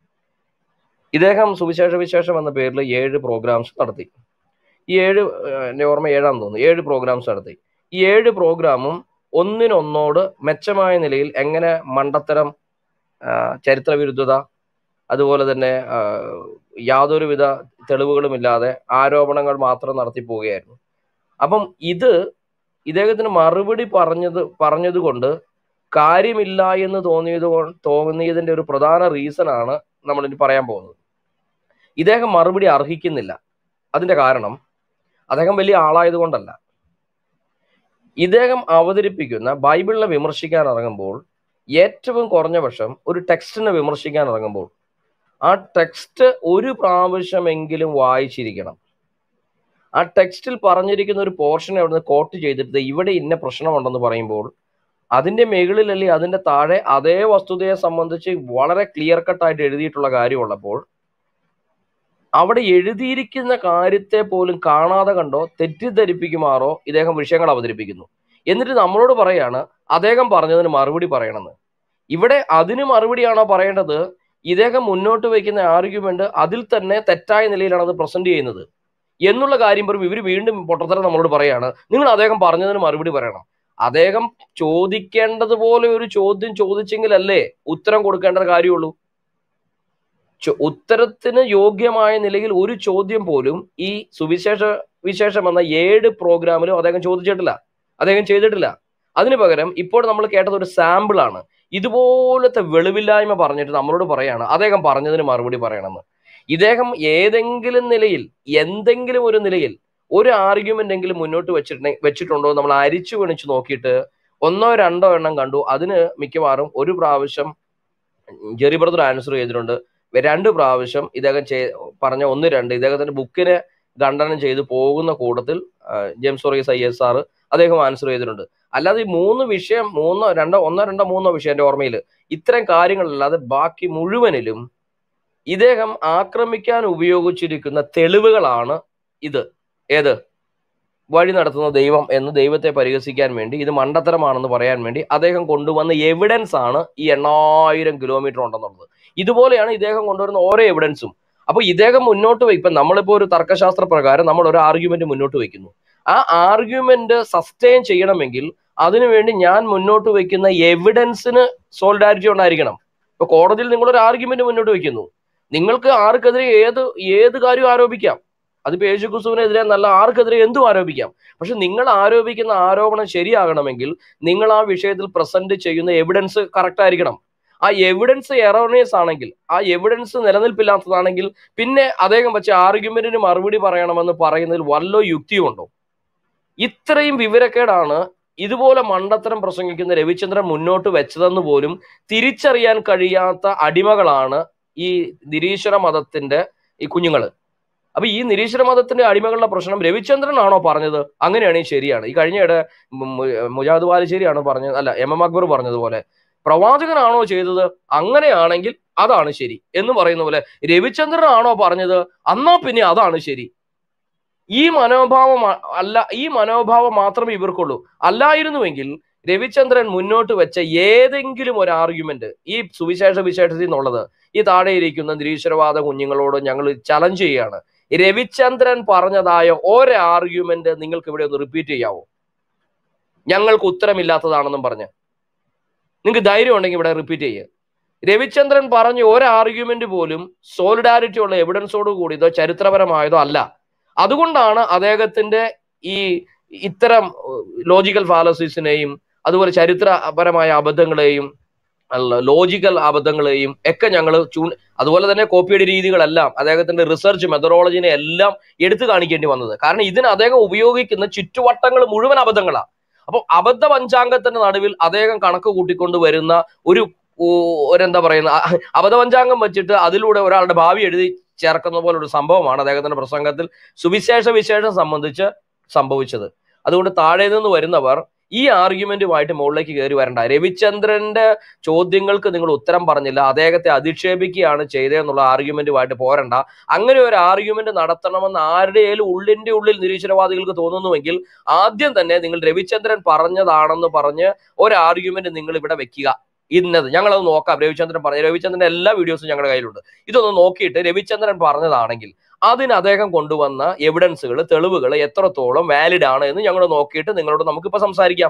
ഇദ്ദേഹം സുവിശേഷ വിശേഷം എന്ന പേരിൽ ഏഴ് പ്രോഗ്രാംസ് നടത്തി ഈ ഏഴ് ഏഹ്, എൻ്റെ ഓർമ്മ ഏഴാന്ന് തോന്നുന്നു ഏഴ് പ്രോഗ്രാംസ് നടത്തി ഈ ഏഴ് പ്രോഗ്രാമും ഒന്നിനൊന്നോട് മെച്ചമായ നിലയിൽ എങ്ങനെ മണ്ടത്തരം ആ, ചരിത്രവിരുദ്ധത അതുപോലെ തന്നെ ആ, യാതൊരുവിധ തെളിവുകളുമില്ലാതെ ആരോപണങ്ങൾ മാത്രം നടത്തി പോവുകയായിരുന്നു അപ്പം ഇത് ഇദ്ദേഹത്തിന് മറുപടി പറഞ്ഞത് പറഞ്ഞത് കൊണ്ട് കാര്യമില്ല എന്ന് തോന്നിയത് കൊ- തോന്നിയതിന്റെ ഒരു പ്രധാന റീസൺ ആണ് നമ്മൾ ഇനി പറയാൻ പോകുന്നത് ഇദ്ദേഹം മറുപടി അർഹിക്കുന്നില്ല അതിന്റെ കാരണം അദ്ദേഹം വലിയ ആളായത് കൊണ്ടല്ല ഇദ്ദേഹം അവതരിപ്പിക്കുന്ന ബൈബിളിനെ വിമർശിക്കാൻ ഇറങ്ങുമ്പോൾ ഏറ്റവും കുറഞ്ഞ പക്ഷം ഒരു ടെക്സ്റ്റിനെ വിമർശിക്കാൻ ഇറങ്ങുമ്പോൾ ആ ടെക്സ്റ്റ് ഒരു പ്രാവശ്യമെങ്കിലും വായിച്ചിരിക്കണം ആ ടെക്സ്റ്റിൽ പറഞ്ഞിരിക്കുന്ന ഒരു പോർഷൻ അവിടുന്ന് കോട്ട് ചെയ്തിട്ട് ദേ ഇവിടെ ഇന്ന പ്രശ്നമുണ്ടെന്ന് പറയുമ്പോൾ അതിന്റെ മുകളിൽ അല്ലെങ്കിൽ അതിന്റെ താഴെ അതേ വസ്തുതയെ സംബന്ധിച്ച് വളരെ ക്ലിയർ കട്ടായിട്ട് എഴുതിയിട്ടുള്ള കാര്യമുള്ളപ്പോൾ അവിടെ എഴുതിയിരിക്കുന്ന കാര്യത്തെ പോലും കാണാതെ കണ്ടോ തെറ്റിദ്ധരിപ്പിക്കുമാറോ ഇദ്ദേഹം വിഷയങ്ങൾ അവതരിപ്പിക്കുന്നു എന്നിട്ട് നമ്മളോട് പറയാണ് അദ്ദേഹം പറഞ്ഞതിന് മറുപടി പറയണമെന്ന് ഇവിടെ അതിന് മറുപടിയാണോ പറയേണ്ടത് ഇദ്ദേഹം മുന്നോട്ട് വയ്ക്കുന്ന ആർഗ്യുമെന്റ് അതിൽ തന്നെ തെറ്റായ നിലയിലാണ് അത് പ്രസന്റ് ചെയ്യുന്നത് എന്നുള്ള കാര്യം പറയും ഇവർ വീണ്ടും പൊട്ടത്തരം നമ്മളോട് പറയാണ് നിങ്ങൾ അദ്ദേഹം പറഞ്ഞതിന് മറുപടി പറയണം അദ്ദേഹം ചോദിക്കേണ്ടതുപോലെ ഒരു ചോദ്യം ചോദിച്ചെങ്കിലല്ലേ ഉത്തരം കൊടുക്കേണ്ട കാര്യമുള്ളൂ ചോ- ഉത്തരത്തിന് യോഗ്യമായ നിലയിൽ ഒരു ചോദ്യം പോലും ഈ സുവിശേഷ വിശേഷം എന്ന ഏഴ് പ്രോഗ്രാമിലും അദ്ദേഹം ചോദിച്ചിട്ടില്ല അദ്ദേഹം ചെയ്തിട്ടില്ല അതിനു പകരം ഇപ്പോൾ നമ്മൾ കേട്ടത് ഒരു സാമ്പിൾ ആണ് ഇതുപോലത്തെ വെളിവില്ലായ്മ പറഞ്ഞിട്ട് നമ്മളോട് പറയാണ് അദ്ദേഹം പറഞ്ഞതിന് മറുപടി പറയണമെന്ന് ഇദ്ദേഹം ഏതെങ്കിലും നിലയിൽ എന്തെങ്കിലും ഒരു നിലയിൽ ഒരു ആർഗ്യുമെന്റ് എങ്കിലും മുന്നോട്ട് വെച്ചിട്ടുണ്ടെ വെച്ചിട്ടുണ്ടോ എന്ന് നമ്മൾ അരിച്ചു വിണിച്ച് നോക്കിയിട്ട് ഒന്നോ രണ്ടോ എണ്ണം കണ്ടു അതിന് മിക്കവാറും ഒരു പ്രാവശ്യം ജെറി ബ്രദർ ആൻസർ ചെയ്തിട്ടുണ്ട് രണ്ട് പ്രാവശ്യം ഇദ്ദേഹം ചെയ് പറഞ്ഞ ഒന്ന് രണ്ട് ഇദ്ദേഹത്തിന്റെ ബുക്കിനെ ഖണ്ഡനം ചെയ്ത് പോകുന്ന കൂട്ടത്തിൽ ആ, ജെയിംസ് ഒറീസ് ഐ എസ് ആർ അദ്ദേഹം ആൻസർ ചെയ്തിട്ടുണ്ട് അല്ലാതെ ഈ മൂന്ന് വിഷയം മൂന്നോ രണ്ടോ ഒന്നോ രണ്ടോ മൂന്നോ വിഷയം എൻ്റെ ഓർമ്മയിൽ ഇത്തരം കാര്യങ്ങളല്ലാതെ ബാക്കി മുഴുവനിലും ഇദ്ദേഹം ആക്രമിക്കാൻ ഉപയോഗിച്ചിരിക്കുന്ന തെളിവുകളാണ് ഇത് ഏത് വഴി നടത്തുന്ന ദൈവം എന്ന് ദൈവത്തെ പരിഹസിക്കാൻ വേണ്ടി ഇത് മണ്ടത്തരമാണെന്ന് പറയാൻ വേണ്ടി അദ്ദേഹം കൊണ്ടുവന്ന എവിഡൻസ് ആണ് ഈ എണ്ണായിരം കിലോമീറ്റർ ഉണ്ടെന്നുള്ളത് ഇതുപോലെയാണ് ഇദ്ദേഹം കൊണ്ടുവരുന്ന ഓരോ എവിഡൻസും അപ്പൊ ഇദ്ദേഹം മുന്നോട്ട് വയ്ക്കും ഇപ്പൊ നമ്മളിപ്പോ ഒരു തർക്കശാസ്ത്ര പ്രകാരം നമ്മൾ ഒരു ആർഗ്യുമെന്റ് മുന്നോട്ട് വയ്ക്കുന്നു ആ ആർഗ്യുമെന്റ് സസ്റ്റെയിൻ ചെയ്യണമെങ്കിൽ അതിനുവേണ്ടി ഞാൻ മുന്നോട്ട് വയ്ക്കുന്ന എവിഡൻസിന് സോളിഡാരിറ്റി ഉണ്ടായിരിക്കണം ഇപ്പൊ കോടതിയിൽ നിങ്ങൾ ഒരു ആർഗ്യുമെന്റ് മുന്നോട്ട് വയ്ക്കുന്നു നിങ്ങൾക്ക് ആർക്കെതിരെ ഏത് ഏത് കാര്യവും ആരോപിക്കാം അതിപ്പോ യേശു ക്രിസ്തുവിനെതിരെ നല്ല ആർക്കെതിരെ എന്തും ആരോപിക്കാം പക്ഷെ നിങ്ങൾ ആരോപിക്കുന്ന ആരോപണം ശരിയാകണമെങ്കിൽ നിങ്ങൾ ആ വിഷയത്തിൽ പ്രസന്റ് ചെയ്യുന്ന എവിഡൻസ് കറക്റ്റ് ആയിരിക്കണം ആ എവിഡൻസ് എറോണിയസ് ആണെങ്കിൽ ആ എവിഡൻസ് നിലനിൽപ്പില്ലാത്തതാണെങ്കിൽ പിന്നെ അദ്ദേഹം വെച്ച ആർഗ്യുമെന്റിന് മറുപടി പറയണമെന്ന് പറയുന്നതിൽ വല്ലോ യുക്തിയുണ്ടോ ഇത്രയും വിവരക്കേടാണ് ഇതുപോലെ മണ്ടത്തരം പ്രസംഗിക്കുന്ന രവിചന്ദ്രൻ മുന്നോട്ട് വെച്ചതെന്ന് പോലും തിരിച്ചറിയാൻ കഴിയാത്ത അടിമകളാണ് ഈ നിരീശ്വര മതത്തിന്റെ ഈ കുഞ്ഞുങ്ങള് അപ്പൊ ഈ നിരീശ്വര മതത്തിന്റെ അടിമകളുടെ പ്രശ്നം രവിചന്ദ്രൻ ആണോ പറഞ്ഞത് അങ്ങനെയാണെങ്കിൽ ശരിയാണ് ഈ കഴിഞ്ഞയിടെ മു- മു- മുജാദ് ബാലുശ്ശേരിയാണോ പറഞ്ഞത് അല്ല എം എം അക്ബർ പറഞ്ഞതുപോലെ പ്രവാചകനാണോ ചെയ്തത് അങ്ങനെയാണെങ്കിൽ അതാണ് ശരി എന്ന് പറയുന്ന പോലെ രവിചന്ദ്രൻ ആണോ പറഞ്ഞത് എന്നാ പിന്നെ അതാണ് ശരി ഈ മനോഭാവം അ- അല്ല ഈ മനോഭാവം മാത്രമേ ഇവർക്കുള്ളൂ അല്ലായിരുന്നുവെങ്കിൽ രവിചന്ദ്രൻ മുന്നോട്ട് വെച്ച ഏതെങ്കിലും ഒരു ആർഗ്യുമെന്റ് ഈ സുവിശേഷ വിശേഷത്തിൽ നിന്നുള്ളത് ഈ താഴെ ഇരിക്കുന്ന നിരീശ്വരവാദ കുഞ്ഞുങ്ങളോട് ഞങ്ങൾ ചലഞ്ച് ചെയ്യുകയാണ് രവിചന്ദ്രൻ പറഞ്ഞതായ ഒരു ആർഗ്യുമെന്റ് നിങ്ങൾക്ക് ഇവിടെ ഒന്ന് റിപ്പീറ്റ് ചെയ്യാവോ ഞങ്ങൾക്ക് ഉത്തരമില്ലാത്തതാണെന്നും പറഞ്ഞ് നിങ്ങൾക്ക് ധൈര്യം ഉണ്ടെങ്കിൽ ഇവിടെ റിപ്പീറ്റ് ചെയ്യുക രവിചന്ദ്രൻ പറഞ്ഞ ഒരു ആർഗ്യുമെന്റ് പോലും സോളിഡാരിറ്റി ഉള്ള എവിഡൻസോട് കൂടിയതോ ചരിത്രപരമായതോ അല്ല അതുകൊണ്ടാണ് അദ്ദേഹത്തിന്റെ ഈ ഇത്തരം ലോജിക്കൽ ഫാലസീസിനെയും അതുപോലെ ചരിത്രപരമായ അബദ്ധങ്ങളെയും ലോജിക്കൽ അബദ്ധങ്ങളെയും ഒക്കെ ഞങ്ങൾ ചൂ അതുപോലെ തന്നെ കോപ്പിയുടെ രീതികളെല്ലാം അദ്ദേഹത്തിന്റെ റിസർച്ച് മെത്തഡോളജിനെ എല്ലാം എടുത്തു കാണിക്കേണ്ടി വന്നത് കാരണം ഇതിന് അദ്ദേഹം ഉപയോഗിക്കുന്ന ചുറ്റുവട്ടങ്ങൾ മുഴുവൻ അബദ്ധങ്ങളാണ് അപ്പൊ അബദ്ധ പഞ്ചാംഗത്തിന്റെ നടുവിൽ അദ്ദേഹം കണക്ക് കൂട്ടിക്കൊണ്ട് വരുന്ന ഒരു ഊ- ഒരെന്താ പറയുന്ന അ- അബദ്ധ പഞ്ചാംഗം വെച്ചിട്ട് അതിലൂടെ ഒരാളുടെ ഭാവി എഴുതി ചേർക്കുന്ന പോലെ ഒരു സംഭവമാണ് അദ്ദേഹത്തിന്റെ പ്രസംഗത്തിൽ സുവിശേഷ വിശേഷം സംബന്ധിച്ച് സംഭവിച്ചത് അതുകൊണ്ട് താഴെ നിന്ന് വരുന്നവർ ഈ ആർഗ്യുമെന്റുമായിട്ട് മുകളിലേക്ക് കയറി വരണ്ട രവിചന്ദ്രന്റെ ചോദ്യങ്ങൾക്ക് നിങ്ങൾ ഉത്തരം പറഞ്ഞില്ല അദ്ദേഹത്തെ അധിക്ഷേപിക്കുകയാണ് ചെയ്തതെന്നുള്ള ആർഗ്യുമെന്റുമായിട്ട് പോരണ്ട അങ്ങനെ ഒരു ആർഗ്യുമെന്റ് നടത്തണമെന്ന് ആരുടെയും ഉള്ളിന്റെ ഉള്ളിൽ നിരീശ്വരവാദികൾക്ക് തോന്നുന്നുവെങ്കിൽ ആദ്യം തന്നെ നിങ്ങൾ രവിചന്ദ്രൻ പറഞ്ഞതാണെന്ന് പറഞ്ഞ് ഒരു ആർഗ്യുമെന്റ് നിങ്ങൾ ഇവിടെ വെക്കുക ഇന്നത് ഞങ്ങളത് നോക്കാം രവിചന്ദ്രൻ പറഞ്ഞ രവിചന്ദ്രന്റെ എല്ലാ വീഡിയോസും ഞങ്ങളുടെ കയ്യിലുണ്ട് ഇതൊന്ന് നോക്കിയിട്ട് രവിചന്ദ്രൻ പറഞ്ഞതാണെങ്കിൽ അതിന് അദ്ദേഹം കൊണ്ടുവന്ന എവിഡൻസുകൾ തെളിവുകൾ എത്രത്തോളം വാലിഡ് ആണ് എന്ന് ഞങ്ങൾ നോക്കിയിട്ട് നിങ്ങളോട് നമുക്കിപ്പോൾ സംസാരിക്കാം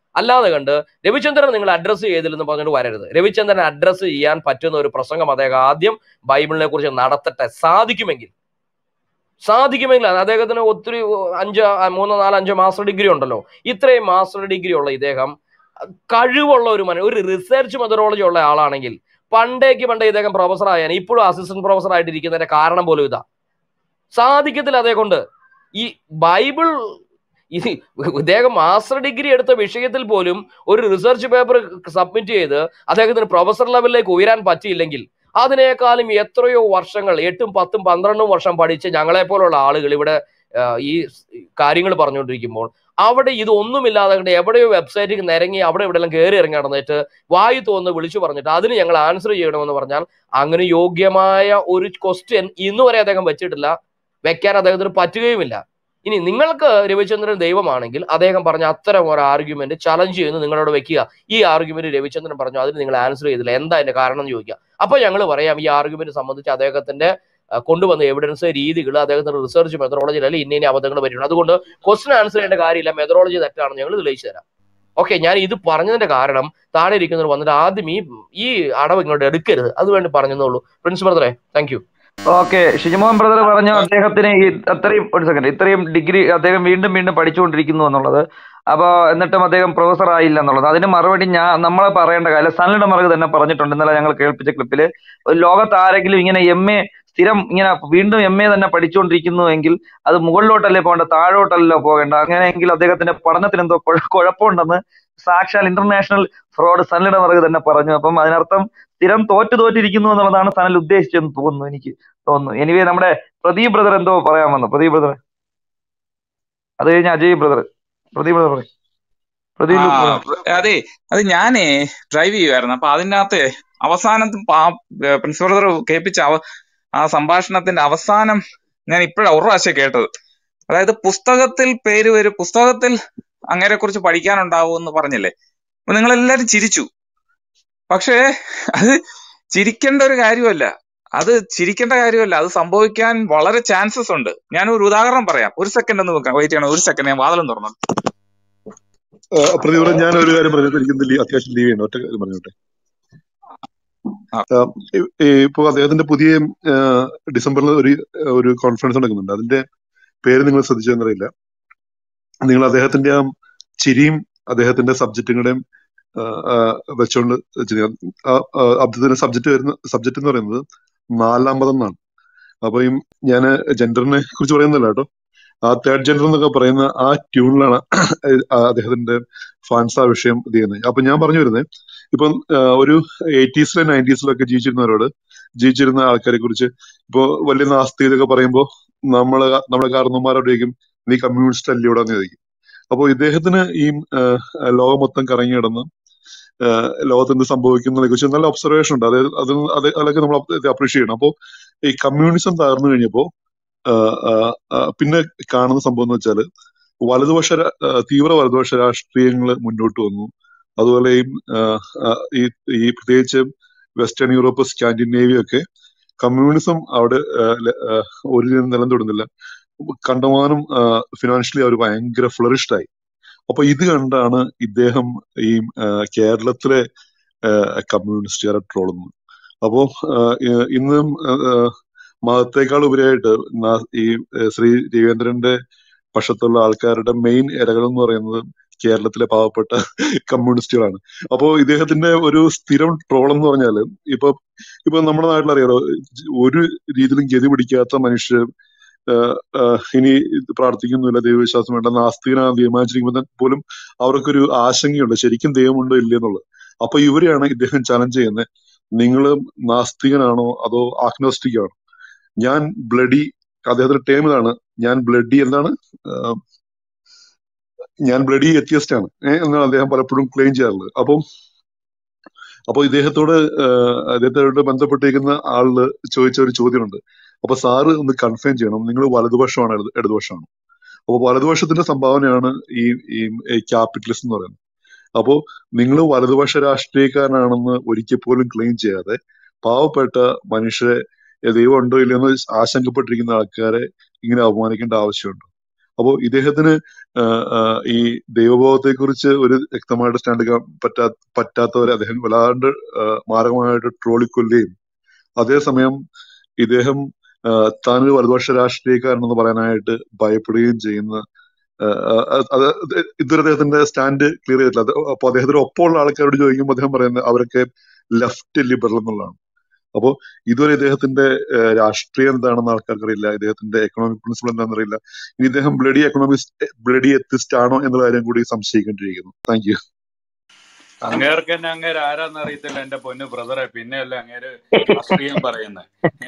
അല്ലാതെ കണ്ട് രവിചന്ദ്രൻ നിങ്ങൾ അഡ്രസ്സ് ചെയ്തില്ലെന്ന് പറഞ്ഞിട്ട് വരരുത് രവിചന്ദ്രൻ അഡ്രസ്സ് ചെയ്യാൻ പറ്റുന്ന ഒരു പ്രസംഗം അദ്ദേഹം ആദ്യം ബൈബിളിനെ കുറിച്ച് നടത്തട്ടെ സാധിക്കുമെങ്കിൽ സാധിക്കുമെങ്കിൽ അദ്ദേഹത്തിന് ഒത്തിരി അഞ്ച് മൂന്നോ നാലോ അഞ്ചോ മാസ്റ്റർ ഡിഗ്രി ഉണ്ടല്ലോ ഇത്രയും മാസ്റ്റർ ഡിഗ്രി ഉള്ള ഇദ്ദേഹം കഴിവുള്ള ഒരു മന ഒരു റിസർച്ച് മെത്തഡോളജി ഉള്ള ആളാണെങ്കിൽ പണ്ടേക്ക് പണ്ടേ ഇദ്ദേഹം പ്രൊഫസർ ആയാൽ ഇപ്പോഴും അസിസ്റ്റന്റ് പ്രൊഫസർ ആയിട്ടിരിക്കുന്നതിന്റെ കാരണം പോലും ഇതാ സാധിക്കത്തില്ല അതേ കൊണ്ട് ഈ ബൈബിൾ ഈ ഇദ്ദേഹം മാസ്റ്റർ ഡിഗ്രി എടുത്ത വിഷയത്തിൽ പോലും ഒരു റിസർച്ച് പേപ്പർ സബ്മിറ്റ് ചെയ്ത് അദ്ദേഹത്തിന് പ്രൊഫസർ ലെവലിലേക്ക് ഉയരാൻ പറ്റിയില്ലെങ്കിൽ അതിനേക്കാളും എത്രയോ വർഷങ്ങൾ എട്ടും പത്തും പന്ത്രണ്ടും വർഷം പഠിച്ച് ഞങ്ങളെ പോലുള്ള ആളുകൾ ഇവിടെ ആ, ഈ കാര്യങ്ങൾ പറഞ്ഞുകൊണ്ടിരിക്കുമ്പോൾ അവിടെ ഇതൊന്നുമില്ലാതെ കണ്ട് എവിടെയോ വെബ്സൈറ്റിൽ നിരങ്ങി അവിടെ ഇവിടെ എല്ലാം കയറി ഇറങ്ങി നടന്നിട്ട് വായി തോന്നുന്നു വിളിച്ചു പറഞ്ഞിട്ട് അതിന് ഞങ്ങൾ ആൻസർ ചെയ്യണമെന്ന് പറഞ്ഞാൽ അങ്ങനെ യോഗ്യമായ ഒരു ക്വസ്റ്റ്യൻ ഇന്ന് വരെ അദ്ദേഹം വെച്ചിട്ടില്ല വെക്കാൻ അദ്ദേഹത്തിന് പറ്റുകയുമില്ല ഇനി നിങ്ങൾക്ക് രവിചന്ദ്രൻ ദൈവമാണെങ്കിൽ അദ്ദേഹം പറഞ്ഞ അത്തരം ഒരു ആർഗ്യുമെന്റ് ചലഞ്ച് ചെയ്യുന്നു നിങ്ങളോട് വെക്കുക ഈ ആർഗ്യുമെന്റ് രവിചന്ദ്രൻ പറഞ്ഞു അതിന് നിങ്ങൾ ആൻസർ ചെയ്തില്ല എന്താ അതിന്റെ കാരണം എന്ന് ചോദിക്കുക അപ്പൊ ഞങ്ങൾ പറയാം ഈ ആർഗ്യുമെന്റ് സംബന്ധിച്ച് അദ്ദേഹത്തിന്റെ ആ, കൊണ്ടുവന്ന എവിഡൻസ് രീതികൾ അദ്ദേഹത്തിന്റെ റിസർച്ച് മെത്തഡോളജി അല്ല ഇന്ന ഇന്ന അബദ്ധങ്ങൾ പറ്റിയിട്ടുണ്ട് അതുകൊണ്ട് ക്വസ്റ്റൻ ആൻസർ ചെയ്യേണ്ട കാര്യമില്ല മെത്തഡോളജി തെറ്റാണെന്ന് ഞങ്ങൾ തെളിയിച്ചു തരാം ഓക്കെ ഞാൻ ഇത് പറഞ്ഞതിന്റെ കാരണം താഴെ ഇരിക്കുന്നവർ വന്നിട്ട് ആദ്യം ഈ ഈ അടവ് ഇങ്ങോട്ട് എടുക്കരുത് അത് വേണ്ടി പറഞ്ഞെന്നുള്ളൂ പ്രിൻസ് ബ്രദറെ thank you okay Shijimohan brother പറഞ്ഞു അദ്ദേഹത്തിന് ഈ അത്രയും ഒരു സെക്കൻഡ് ഇത്രയും ഡിഗ്രി അദ്ദേഹം വീണ്ടും വീണ്ടും പഠിച്ചുകൊണ്ടിരിക്കുന്നു എന്നുള്ളത് അപ്പൊ എന്നിട്ടും അദ്ദേഹം പ്രൊഫസർ ആയില്ല എന്നുള്ളത് അതിന് മറുപടി ഞാൻ നമ്മൾ പറയേണ്ട കാര്യം സണ്ണിയുടെ മറുപടി തന്നെ പറഞ്ഞിട്ടുണ്ട് ഇന്നലെ ഞങ്ങൾ കേൾപ്പിച്ച ക്ലിപ്പില് ലോകത്ത് ആരെങ്കിലും ഇങ്ങനെ എം എ സ്ഥിരം ഇങ്ങനെ വീണ്ടും എം എ തന്നെ പഠിച്ചുകൊണ്ടിരിക്കുന്നു എങ്കിൽ അത് മുകളിലോട്ടല്ലേ പോകേണ്ട താഴോട്ടല്ലോ പോകേണ്ട അങ്ങനെയെങ്കിൽ അദ്ദേഹത്തിന്റെ പഠനത്തിന് എന്തോ കുഴ- കുഴപ്പമുണ്ടെന്ന് സാക്ഷാൽ ഇന്റർനാഷണൽ ഫ്രോഡ് സനലിയുടെ മറുപടി തന്നെ പറഞ്ഞു അപ്പം അതിനർത്ഥം സ്ഥിരം തോറ്റു തോറ്റിരിക്കുന്നു എന്നുള്ളതാണ് സനൽ ഉദ്ദേശിച്ചെന്ന് തോന്നുന്നു എനിക്ക് തോന്നുന്നു എനിവേ നമ്മുടെ പ്രദീപ് ബ്രദർ എന്തോ പറയാൻ വന്നു പ്രദീപ് ബ്രദർ അത് കഴിഞ്ഞ് അജയ് ബ്രദർ പ്രദീപ് ബ്രദർ പറയും പ്രദീപ് ആ ലൂപ്പ് ബ്രദർ അതെ അത് ഞാനേ ഡ്രൈവ് ചെയ്യുമായിരുന്നു അപ്പൊ അതിനകത്ത് അവസാനത്ത് പ്രിൻസിപ്പൽ ബ്രദർ കേൾപ്പിച്ച അവ- ആ സംഭാഷണത്തിന്റെ അവസാനം ഞാൻ ഇപ്പോഴാണ് ഒരു പ്രാവശ്യം കേട്ടത് അതായത് പുസ്തകത്തിൽ പേര് വരും പുസ്തകത്തിൽ അങ്ങേരെ കുറിച്ച് പഠിക്കാനുണ്ടാവും എന്ന് പറഞ്ഞില്ലേ അപ്പൊ നിങ്ങൾ എല്ലാരും ചിരിച്ചു പക്ഷേ അത് ചിരിക്കേണ്ട ഒരു കാര്യമല്ല അത് ചിരിക്കേണ്ട കാര്യമല്ല അത് സംഭവിക്കാൻ വളരെ ചാൻസസ് ഉണ്ട് ഞാൻ ഒരു ഉദാഹരണം പറയാം ഒരു സെക്കൻഡ് ഒന്ന് വെയിറ്റ് ചെയ്യണം ഒരു സെക്കൻഡ് ഞാൻ വാതിലും തുറന്നു പ്രതിപുരം ഞാൻ ഒരു കാര്യം പറഞ്ഞത് എനിക്ക് ഇന്ന് ലീ- അത്യാവശ്യം ലീവ് ചെയ്യണം ഒറ്റ കാര്യം പറഞ്ഞോട്ടെ ആ, ഈ- ഈ ഇപ്പൊ അദ്ദേഹത്തിന്റെ പുതിയ ആ, ഡിസംബറിൽ ഒരു ഒരു കോൺഫറൻസ് നടക്കുന്നുണ്ട് അതിന്റെ പേര് നിങ്ങൾ ശ്രദ്ധിച്ചെന്നറിയില്ല നിങ്ങൾ അദ്ദേഹത്തിന്റെ ആ ചിരിയും അദ്ദേഹത്തിന്റെ സബ്ജക്റ്റുകളുടെയും വെച്ചുകൊണ്ട് ചിരിക്കാം. ആ, ആ, അദ്ദേഹത്തിന്റെ സബ്ജക്ട് വരുന്ന സബ്ജക്ട് എന്ന് പറയുന്നത് നാലാം മതം എന്നാണ് അപ്പൊ ഈ ഞാൻ ജെൻഡറിനെ കുറിച്ച് പറയുന്നില്ല കേട്ടോ ആ തേർഡ് ജെൻഡർ എന്നൊക്കെ പറയുന്ന ആ ട്യൂണിലാണ് അദ്ദേഹത്തിന്റെ ഫാൻസ് ആ വിഷയം ഇത് ചെയ്യുന്നത് അപ്പൊ ഞാൻ പറഞ്ഞു വരുന്നത് ഇപ്പം ആ, ഒരു എയ്റ്റീസിലെ നയൻറ്റീസിലൊക്കെ ജീവിച്ചിരുന്നവരോട് ജീവിച്ചിരുന്ന ആൾക്കാരെ കുറിച്ച് ഇപ്പൊ വലിയ നാസ്തികതൊക്കെ പറയുമ്പോൾ നമ്മള് നമ്മുടെ കാരണന്മാരോടേക്കും നീ കമ്മ്യൂണിസ്റ്റ് അല്ലയോടെ എന്ന് ചോദിക്കും അപ്പൊ ഇദ്ദേഹത്തിന് ഈ ആ, ലോകം മൊത്തം കറങ്ങി കിടന്ന് ആഹ് ലോകത്ത് എന്ത് സംഭവിക്കുന്നതിനെ കുറിച്ച് നല്ല ഒബ്സർവേഷൻ ഉണ്ട് അതായത് അത് അത് അതിലൊക്കെ നമ്മൾ അപ്രീഷിയേറ്റ് ചെയ്യണം അപ്പോൾ ഈ കമ്മ്യൂണിസം തകർന്നു കഴിഞ്ഞപ്പോ ആഹ് ആഹ് ആഹ് പിന്നെ കാണുന്ന സംഭവം എന്ന് വെച്ചാല് വലതുപക്ഷ രാ- ആഹ് തീവ്ര വലതുപക്ഷ രാഷ്ട്രീയങ്ങൾ മുന്നോട്ട് വന്നു അതുപോലെ ഈ ആഹ് ആഹ് ഈ ഈ പ്രത്യേകിച്ച് വെസ്റ്റേൺ യൂറോപ്പ് സ്കാൻഡിനേവിയ ഒക്കെ കമ്മ്യൂണിസം അവിടെ ആഹ് ല- ആഹ് ഒരു നിലം തൊടുന്നില്ല കണ്ടമാനം ഫിനാൻഷ്യലി അവർ ഭയങ്കര ഫ്ലറിഷ്ഡ് ആയി അപ്പൊ ഇത് കണ്ടാണ് ഇദ്ദേഹം ഈ ആഹ് കേരളത്തിലെ ആഹ് കമ്മ്യൂണിസ്റ്റുകാരെ ട്രോളുന്നത് അപ്പോ ആഹ് ഇ- ഇന്നും ആഹ് മതത്തെക്കാൾ ഉപരിയായിട്ട് നാ- ഈ ആഹ് ശ്രീ രവീന്ദ്രന്റെ പക്ഷത്തുള്ള ആൾക്കാരുടെ മെയിൻ ഇരകൾ എന്ന് പറയുന്നത് കേരളത്തിലെ പാവപ്പെട്ട കമ്മ്യൂണിസ്റ്റുകളാണ് അപ്പോ ഇദ്ദേഹത്തിന്റെ ഒരു സ്ഥിരം ട്രോൾ എന്ന് പറഞ്ഞാല് ഇപ്പൊ ഇപ്പൊ നമ്മുടെ നാട്ടിൽ അറിയാലോ ഒരു രീതിയിലും ഗതി പിടിക്കാത്ത മനുഷ്യർ ആഹ് ആഹ് ഇനി ഇത് പ്രാർത്ഥിക്കുന്നില്ല ദൈവവിശ്വാസം വേണ്ട നാസ്തികനാണ് തീരുമാനിച്ചിരിക്കുമ്പോൾ പോലും അവർക്കൊരു ആശങ്കയുണ്ട് ശരിക്കും ദൈവമുണ്ടോ ഇല്ലേ എന്നുള്ളത് അപ്പൊ ഇവരെയാണ് ഇദ്ദേഹം ചലഞ്ച് ചെയ്യുന്നത് നിങ്ങൾ നാസ്തികനാണോ അതോ ആഗ്നോസ്റ്റിക് ആണോ ഞാൻ ബ്ലഡി അദ്ദേഹത്തിന്റെ ടേം ഇതാണ് ഞാൻ ബ്ലഡി എന്താണ് ആഹ് ഞാൻ ബ്ലഡി എത്തിയസ്റ്റ് ആണ് ഏഹ് എന്നാണ് അദ്ദേഹം പലപ്പോഴും ക്ലെയിം ചെയ്യാറുള്ളത് അപ്പം അപ്പൊ ഇദ്ദേഹത്തോട് ആഹ് അദ്ദേഹത്തോട് ബന്ധപ്പെട്ടിരിക്കുന്ന ആളില് ചോദിച്ച ഒരു ചോദ്യമുണ്ട് അപ്പൊ സാറ് ഒന്ന് കൺഫേം ചെയ്യണം നിങ്ങൾ വലതുപക്ഷമാണോ ഇടത് ഇടതുപക്ഷമാണോ അപ്പൊ വലതുപക്ഷത്തിന്റെ സംഭാവനയാണ് ഈ ഈ ക്യാപിറ്റലിസം എന്ന് പറയുന്നത് അപ്പോ നിങ്ങൾ വലതുപക്ഷ രാഷ്ട്രീയക്കാരനാണെന്ന് ഒരിക്കൽ പോലും ക്ലെയിം ചെയ്യാതെ പാവപ്പെട്ട മനുഷ്യരെ "ഏ, ദൈവം ഉണ്ടോ ഇല്ലയോ എന്ന് ആശങ്കപ്പെട്ടിരിക്കുന്ന ആൾക്കാരെ ഇങ്ങനെ അപമാനിക്കേണ്ട ആവശ്യമുണ്ടോ അപ്പോ ഇദ്ദേഹത്തിന് ആ, ആ, ഈ ദൈവബോധത്തെ കുറിച്ച് ഒരു വ്യക്തമായിട്ട് സ്റ്റാൻഡ് എടുക്കാൻ പറ്റാ പറ്റാത്തവരെ അദ്ദേഹം വല്ലാണ്ട് ആ, മാരകമായിട്ട് ട്രോളിക്കൊല്ലുകയും അതേസമയം ഇദ്ദേഹം ആ, താനൊരു വലതുപക്ഷ രാഷ്ട്രീയക്കാരനെന്ന് പറയാനായിട്ട് ഭയപ്പെടുകയും ചെയ്യുന്ന ആ, ആ, അത് അത് ഇതുവരെ അദ്ദേഹത്തിന്റെ സ്റ്റാൻഡ് ക്ലിയർ ചെയ്തിട്ടില്ല അത് അപ്പൊ അദ്ദേഹത്തിന് ഒപ്പമുള്ള ആൾക്കാരോട് ചോദിക്കുമ്പോൾ അദ്ദേഹം പറയുന്നത് അവരൊക്കെ ലെഫ്റ്റ് ലിബറൽ എന്നുള്ളതാണ് അപ്പോ ഇതുവരെ ഇദ്ദേഹത്തിന്റെ ആ, രാഷ്ട്രീയം എന്താണെന്ന് ആൾക്കാർക്കറിയില്ല ഇദ്ദേഹത്തിന്റെ എക്കണോമിക് പ്രിൻസിപ്പൾ എന്താണെന്ന് അറിയില്ല ഇനി ഇദ്ദേഹം ബ്ലഡി എക്കണോമിസ്റ്റ് ബ്ലഡി എത്തിസ്റ്റ് ആണോ എന്ന കാര്യം കൂടി സംശയിക്കേണ്ടിയിരിക്കുന്നു താങ്ക് യു അങ്ങേർക്ക് തന്നെ അങ്ങേര് ആരാന്ന് അറിയത്തില്ല എന്റെ പൊന്നു ബ്രദറെ പിന്നെയല്ലേ അങ്ങേര് രാഷ്ട്രീയം പറയുന്നത്